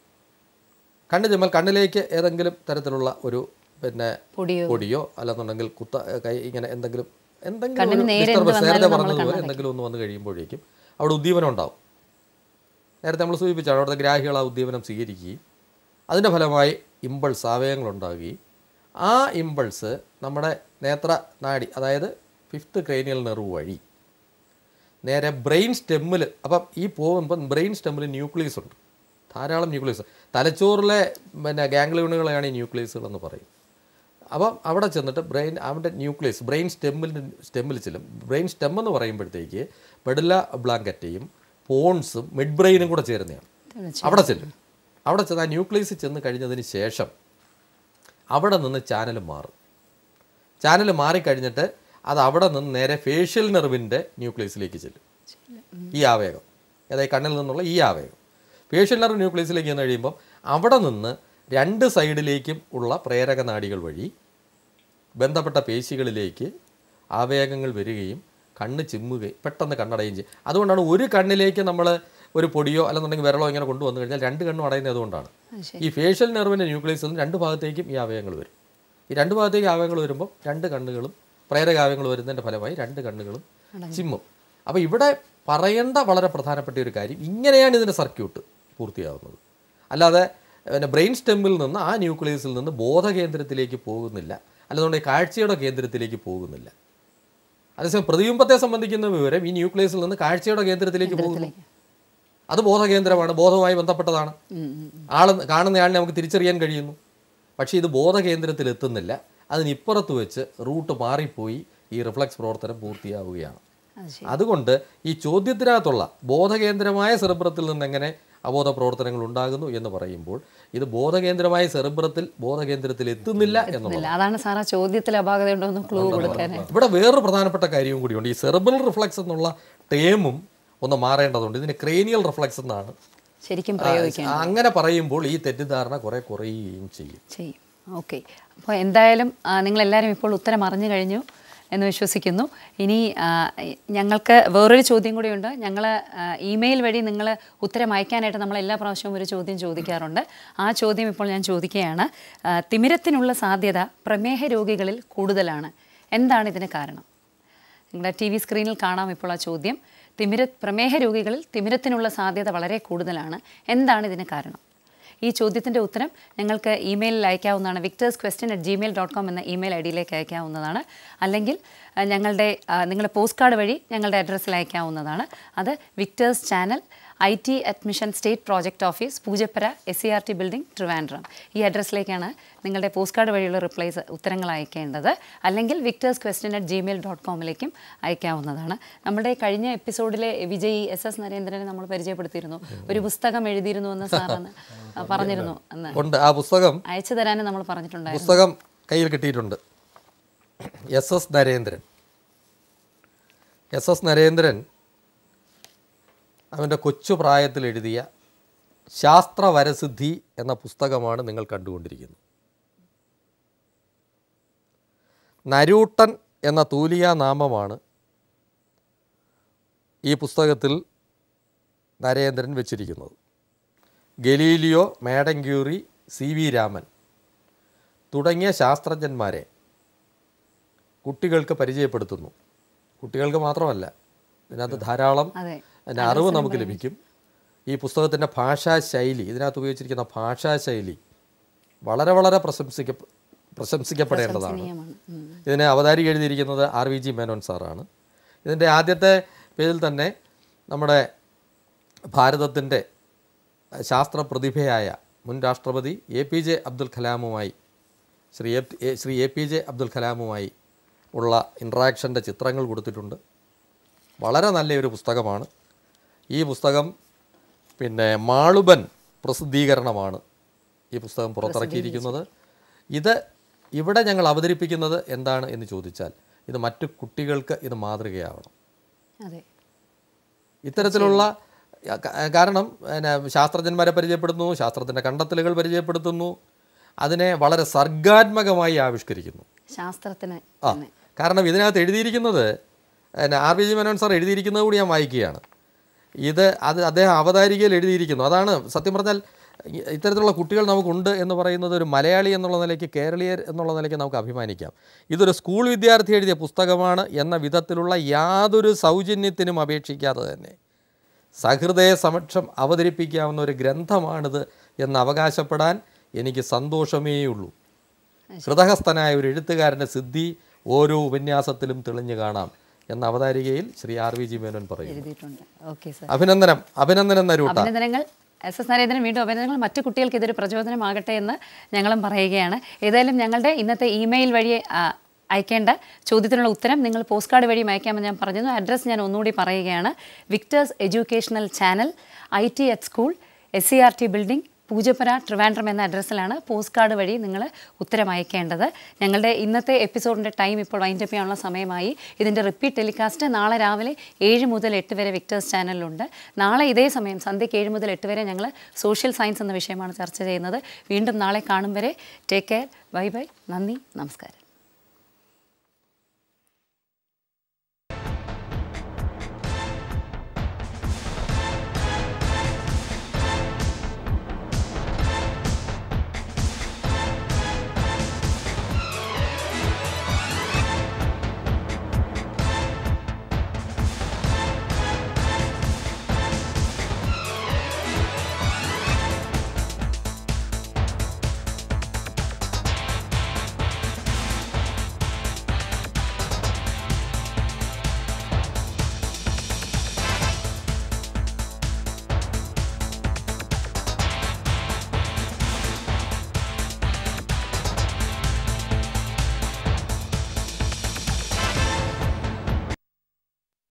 കണ്ണ് ചിമ്മൽ കണ്ണിലേക്ക് ഏതെങ്കിലും തരത്തിലുള്ള ഒരു പിന്നെ പൊടിയോ പൊടിയോ അല്ലെന്നുണ്ടെങ്കിൽ കുത്ത കൈ ഇങ്ങനെ എന്തെങ്കിലും എന്തെങ്കിലും കണ്ണിന് ഒരു നേരെ എന്ത് disturbance, വന്നാലും നേരത്തെ നമ്മൾ പറഞ്ഞതുപോലെ കണ്ണടയ്ക്കും. എന്തെങ്കിലും ഒന്ന് വന്ന് കഴിയുമ്പോഴേക്കും അവിടെ ഉദ്ദീപനം ഉണ്ടാവും നേരത്തെ നമ്മൾ സൂചിപ്പിച്ചാണ് അവിടുത്തെ ഗ്രാഹികൾ ആ ഉദ്ദീപനം സ്വീകരിക്കുകയും അതിൻ്റെ ഫലമായി ഇമ്പൾസ് ആവയങ്ങൾ ഉണ്ടാകുകയും ആ ഇമ്പൾസ് നമ്മുടെ നേത്ര നാഡി അതായത് ഫിഫ്ത്ത് ക്രേനിയൽ നെർവ് വഴി നേരെ ബ്രെയിൻ സ്റ്റെമ്മിൽ അപ്പം ഈ പോകുമ്പോൾ ബ്രെയിൻ സ്റ്റെമ്മിൽ ന്യൂക്ലിയസ് ഉണ്ട് ധാരാളം ന്യൂക്ലിയസ് തലച്ചോറിലെ പിന്നെ ഗാംഗ്ലിയോണുകളെയാണ് ഈ ന്യൂക്ലിയസുകൾ എന്ന് പറയും അപ്പം അവിടെ ചെന്നിട്ട് ബ്രെയിൻ അവൻ്റെ ന്യൂക്ലിയസ് ബ്രെയിൻ സ്റ്റെമ്മിൽ സ്റ്റെമ്മിൽ ചെല്ലും ബ്രെയിൻ സ്റ്റെം എന്ന് പറയുമ്പോഴത്തേക്ക് മെഡുല ബ്ലാങ്കറ്റയും പോൺസും മിഡ് ബ്രെയിനും കൂടെ ചേരുന്നതാണ് അവിടെ ചെല്ലും അവിടെ ചെന്ന് ആ ന്യൂക്ലിയസ് ചെന്ന് കഴിഞ്ഞതിന് ശേഷം അവിടെ നിന്ന് ചാനൽ മാറും ചാനൽ മാറിക്കഴിഞ്ഞിട്ട് അത് അവിടെ നിന്ന് നേരെ ഫേഷ്യൽ നെർവിൻ്റെ ന്യൂക്ലിയസിലേക്ക് ചെല്ലും ഈ ആവേഗം അതായത് കണ്ണിൽ നിന്നുള്ള ഈ ആവേഗം ഫേഷ്യൽ നെർവ് ന്യൂക്ലിയസിലേക്ക് ചെന്ന് കഴിയുമ്പോൾ അവിടെ നിന്ന് രണ്ട് സൈഡിലേക്കും ഉള്ള പ്രേരക നാഡികൾ വഴി ബന്ധപ്പെട്ട പേശികളിലേക്ക് ആവേഗങ്ങൾ വരികയും കണ്ണ് ചിമ്മുകയും പെട്ടെന്ന് കണ്ണടയും ചെയ്യും അതുകൊണ്ടാണ് ഒരു കണ്ണിലേക്ക് നമ്മൾ ഒരു പൊടിയോ അല്ലെന്നുണ്ടെങ്കിൽ വിരളോ ഇങ്ങനെ കൊണ്ടുവന്നു കഴിഞ്ഞാൽ രണ്ട് കണ്ണും അടയുന്നത് അതുകൊണ്ടാണ് ഈ ഫേഷ്യൽ നെർവിൻ്റെ ന്യൂക്ലിയസിൽ നിന്ന് രണ്ട് ഭാഗത്തേക്കും ഈ ആവേഗങ്ങൾ വരും ഈ രണ്ട് ഭാഗത്തേക്ക് ആവേഗങ്ങൾ വരുമ്പോൾ രണ്ട് കണ്ണുകളും പ്രേരകാവ്യങ്ങൾ വരുന്നതിൻ്റെ ഫലമായി രണ്ട് കണ്ണുകളും ചിമ്മും അപ്പോൾ ഇവിടെ പറയേണ്ട വളരെ പ്രധാനപ്പെട്ട ഒരു കാര്യം ഇങ്ങനെയാണ് ഇതിൻ്റെ സർക്യൂട്ട് പൂർത്തിയാവുന്നത് അല്ലാതെ പിന്നെ ബ്രെയിൻ സ്റ്റെമ്മിൽ നിന്ന് ആ ന്യൂക്ലിയസിൽ നിന്ന് ബോധകേന്ദ്രത്തിലേക്ക് പോകുന്നില്ല അല്ലാതുകൊണ്ട് കാഴ്ചയുടെ കേന്ദ്രത്തിലേക്ക് പോകുന്നില്ല അതേസമയം പ്രതിബിംബത്തെ സംബന്ധിക്കുന്ന വിവരം ഈ ന്യൂക്ലിയസിൽ നിന്ന് കാഴ്ചയുടെ കേന്ദ്രത്തിലേക്ക് പോകുന്നു അത് ബോധകേന്ദ്രമാണ് ബോധവുമായി ബന്ധപ്പെട്ടതാണ് ആൾ കാണുന്നയാളിനെ നമുക്ക് തിരിച്ചറിയാൻ കഴിയുന്നു പക്ഷേ ഇത് ബോധകേന്ദ്രത്തിൽ എത്തുന്നില്ല അതിനിപ്പുറത്ത് വെച്ച് റൂട്ട് മാറിപ്പോയി ഈ റിഫ്ലക്സ് പ്രവർത്തനം പൂർത്തിയാവുകയാണ് അത് ശരി അതുകൊണ്ട് ഈ ചോദ്യത്തിനകത്തുള്ള ബോധകേന്ദ്രമായ സെറിബ്രത്തിൽ നിന്ന് എങ്ങനെ അബോധ പ്രവർത്തനങ്ങൾ ഉണ്ടാകുന്നു എന്ന് പറയുമ്പോൾ ഇത് ബോധകേന്ദ്രമായ സെറിബ്രത്തിൽ ബോധകേന്ദ്രത്തിൽ എത്തുന്നില്ല എന്നുള്ളത് ഇല്ല അതാണ് സാർ ആ ചോദ്യത്തിൽ അപാകത ഉണ്ടോ എന്ന് ക്ലൂ കൊടുക്കാനായിട്ട് ഇവിടെ വേറൊരു പ്രധാനപ്പെട്ട കാര്യവും കൂടിയുണ്ട് ഈ സെറിബ്രൽ റിഫ്ലക്സ് എന്നുള്ള ടേമും ഒന്ന് മാറേണ്ടതുണ്ട് ഇതിന് ക്രേനിയൽ റിഫ്ലക്സ് എന്നാണ് ശരിക്കും ആ, പ്രയോഗിക്കാൻ അങ്ങനെ പറയുമ്പോൾ ഈ തെറ്റിദ്ധാരണ കുറെ കുറയുകയും ചെയ്യും ചെയ്യും ഓക്കെ അപ്പോൾ എന്തായാലും ആ, നിങ്ങളെല്ലാവരും ഇപ്പോൾ ഉത്തരം അറിഞ്ഞു കഴിഞ്ഞു എന്ന് വിശ്വസിക്കുന്നു ഇനി ആ, ഞങ്ങൾക്ക് വേറൊരു ചോദ്യം കൂടിയുണ്ട് ഞങ്ങൾ ഇമെയിൽ വഴി നിങ്ങൾ ഉത്തരം അയക്കാനായിട്ട് നമ്മൾ എല്ലാ പ്രാവശ്യവും ഒരു ചോദ്യം ചോദിക്കാറുണ്ട് ആ ചോദ്യം ഇപ്പോൾ ഞാൻ ചോദിക്കുകയാണ് ആ, തിമിരത്തിനുള്ള സാധ്യത പ്രമേഹ രോഗികളിൽ കൂടുതലാണ് എന്താണ് ഇതിന് കാരണം നിങ്ങളുടെ ടി വി സ്ക്രീനിൽ കാണാം ഇപ്പോൾ ആ ചോദ്യം തിമിര പ്രമേഹ രോഗികളിൽ തിമിരത്തിനുള്ള സാധ്യത വളരെ കൂടുതലാണ് എന്താണ് ഇതിന് കാരണം ഈ ചോദ്യത്തിൻ്റെ ഉത്തരം ഞങ്ങൾക്ക് ഇമെയിലിൽ അയക്കാവുന്നതാണ് Victers question at Gmail dot com എന്ന ഇമെയിൽ ഐ ഡിയിലേക്ക് അയക്കാവുന്നതാണ് അല്ലെങ്കിൽ ആ, ഞങ്ങളുടെ ആ, നിങ്ങളുടെ പോസ്റ്റ് കാർഡ് വഴി ഞങ്ങളുടെ അഡ്രസ്സിൽ അയക്കാവുന്നതാണ് അത് Victers channel I T admission state project office Poojappura S C R T building Trivandrum ഈ അഡ്രസ്സിലേക്കാണ് നിങ്ങളുടെ പോസ്റ്റ് കാർഡ് വഴിയുള്ള റിപ്ലൈസ് ഉത്തരങ്ങൾ അയക്കേണ്ടത് അല്ലെങ്കിൽ Victers question at Gmail dot കോമിലേക്കും അയക്കാവുന്നതാണ് നമ്മുടെ കഴിഞ്ഞ എപ്പിസോഡിലെ വിജയി എസ് എസ് നരേന്ദ്രനെ നമ്മൾ പരിചയപ്പെടുത്തിയിരുന്നു ഒരു പുസ്തകം എഴുതിയിരുന്നു എന്ന് സാറന്ന് പറഞ്ഞിരുന്നു അന്ന് ഉണ്ട് ആ പുസ്തകം അയച്ചു തരാനും നമ്മൾ പറഞ്ഞിട്ടുണ്ടായിരുന്നു പുസ്തകം കയ്യിൽ കിട്ടിയിട്ടുണ്ട് S S Narendran S S Narendran അവൻ്റെ കൊച്ചു പ്രായത്തിൽ എഴുതിയ ശാസ്ത്രവരസിദ്ധി എന്ന പുസ്തകമാണ് നിങ്ങൾ കണ്ടുകൊണ്ടിരിക്കുന്നത് നരൂട്ടൻ എന്ന തൂലിയ നാമമാണ് ഈ പുസ്തകത്തിൽ നരേന്ദ്രൻ വെച്ചിരിക്കുന്നത് Galileo Madame Curie C V Raman തുടങ്ങിയ ശാസ്ത്രജ്ഞന്മാരെ കുട്ടികൾക്ക് പരിചയപ്പെടുത്തുന്നു കുട്ടികൾക്ക് മാത്രമല്ല ഇതിനകത്ത് ധാരാളം അതെ അതിൻ്റെ അറിവ് നമുക്ക് ലഭിക്കും ഈ പുസ്തകത്തിൻ്റെ ഭാഷാ ശൈലി ഇതിനകത്ത് ഉപയോഗിച്ചിരിക്കുന്ന ഭാഷാ ശൈലി വളരെ വളരെ പ്രശംസിക്ക പ്രശംസിക്കപ്പെടേണ്ടതാണ് പ്രശംസനീയമാണ്. ഉം. ഇതിനെ അവതാരിക എഴുതിയിരിക്കുന്നത് ആർ വി ജി മേനോൻ സാറാണ് ഇതിൻ്റെ ആദ്യത്തെ പേജിൽ തന്നെ നമ്മുടെ ഭാരതത്തിൻ്റെ ശാസ്ത്ര പ്രതിഭയായ മുൻ രാഷ്ട്രപതി എ പി ജെ അബ്ദുൽ കലാമുമായി Shri A A- Shri A P J Abdul കലാമുമായി ഉള്ള ഇൻട്രാക്ഷൻ്റെ ചിത്രങ്ങൾ കൊടുത്തിട്ടുണ്ട് വളരെ നല്ലൊരു പുസ്തകമാണ് ഈ പുസ്തകം പിന്നെ മാളുബൻ പ്രസിദ്ധീകരണമാണ് ഈ പുസ്തകം പുറത്തിറക്കിയിരിക്കുന്നത് ഇത് ഇവിടെ ഞങ്ങൾ അവതരിപ്പിക്കുന്നത് എന്താണ് എന്ന് ചോദിച്ചാൽ ഇത് മറ്റു കുട്ടികൾക്ക് ഇത് മാതൃകയാവണം അതെ ഇത്തരത്തിലുള്ള ക- കാരണം പിന്നെ ശാസ്ത്രജ്ഞന്മാരെ പരിചയപ്പെടുന്നു ശാസ്ത്രത്തിൻ്റെ കണ്ടെത്തലുകൾ പരിചയപ്പെടുത്തുന്നു അതിനെ വളരെ സർഗാത്മകമായി ആവിഷ്കരിക്കുന്നു ശാസ്ത്രത്തിന് ആ കാരണം ഇതിനകത്ത് എഴുതിയിരിക്കുന്നത് പിന്നെ R B G Menon sir എഴുതിയിരിക്കുന്നത് കൂടി ഞാൻ വായിക്കുകയാണ് ഇത് അത് അദ്ദേഹം അവതാരികയിൽ എഴുതിയിരിക്കുന്നു അതാണ് സത്യം പറഞ്ഞാൽ ഇ- ഇത്തരത്തിലുള്ള കുട്ടികൾ നമുക്കുണ്ട് എന്ന് പറയുന്നത് ഒരു മലയാളി എന്നുള്ള നിലയ്ക്ക് കേരളീയർ എന്നുള്ള നിലയ്ക്ക് നമുക്ക് അഭിമാനിക്കാം ഇതൊരു സ്കൂൾ വിദ്യാർത്ഥി എഴുതിയ പുസ്തകമാണ് എന്ന വിധത്തിലുള്ള യാതൊരു സൗജന്യത്തിനും അപേക്ഷിക്കാതെ തന്നെ സഹൃദയ സമക്ഷം അവതരിപ്പിക്കാവുന്ന ഒരു ഗ്രന്ഥമാണിത് എന്ന് അവകാശപ്പെടാൻ എനിക്ക് സന്തോഷമേയുള്ളൂ ഹൃദഹസ്ഥനായ ഒരു എഴുത്തുകാരൻ്റെ സിദ്ധി ഓരോ ഉപന്യാസത്തിലും തെളിഞ്ഞു കാണാം എന്ന അവതാരികയിൽ Shri R V G Menon പറയുന്നു എഴുതിയിട്ടുണ്ട് ഓക്കെ സർ അഭിനന്ദനം അഭിനന്ദനം നരൂട്ട അഭിനന്ദനങ്ങൾ എസ് എസ് നരേന്ദ്രൻ വീണ്ടും അഭിനന്ദനങ്ങൾ മറ്റു കുട്ടികൾക്ക് ഇതൊരു പ്രചോദനമാകട്ടെ എന്ന് ഞങ്ങളും പറയുകയാണ് ഏതായാലും ഞങ്ങളുടെ ഇന്നത്തെ ഇമെയിൽ വഴി ആ, അയക്കേണ്ട ചോദ്യത്തിനുള്ള ഉത്തരം നിങ്ങൾ പോസ്റ്റ് കാർഡ് വഴി അയക്കാമെന്ന് ഞാൻ പറഞ്ഞിരുന്നു അഡ്രസ്സ് ഞാൻ ഒന്നുകൂടി പറയുകയാണ് Victers educational channel I T H school S C R T building Poojappura Trivandrum എന്ന അഡ്രസ്സിലാണ് പോസ്റ്റ് കാർഡ് വഴി നിങ്ങൾ ഉത്തരം അയക്കേണ്ടത് ഞങ്ങളുടെ ഇന്നത്തെ എപ്പിസോഡിൻ്റെ ടൈം ഇപ്പോൾ വൈൻഡപ്പ് ചെയ്യാനുള്ള സമയമായി ഇതിൻ്റെ റിപ്പീറ്റ് ടെലികാസ്റ്റ് നാളെ രാവിലെ ഏഴ് മുതൽ എട്ട് വരെ വിക്ടേഴ്സ് ചാനലിലുണ്ട് നാളെ ഇതേ സമയം സന്ധ്യയ്ക്ക് ഏഴ് മുതൽ എട്ട് വരെ ഞങ്ങൾ സോഷ്യൽ സയൻസ് എന്ന വിഷയമാണ് ചർച്ച ചെയ്യുന്നത് വീണ്ടും നാളെ കാണും വരെ ടേക്ക് കെയർ ബൈ ബൈ നന്ദി നമസ്കാരം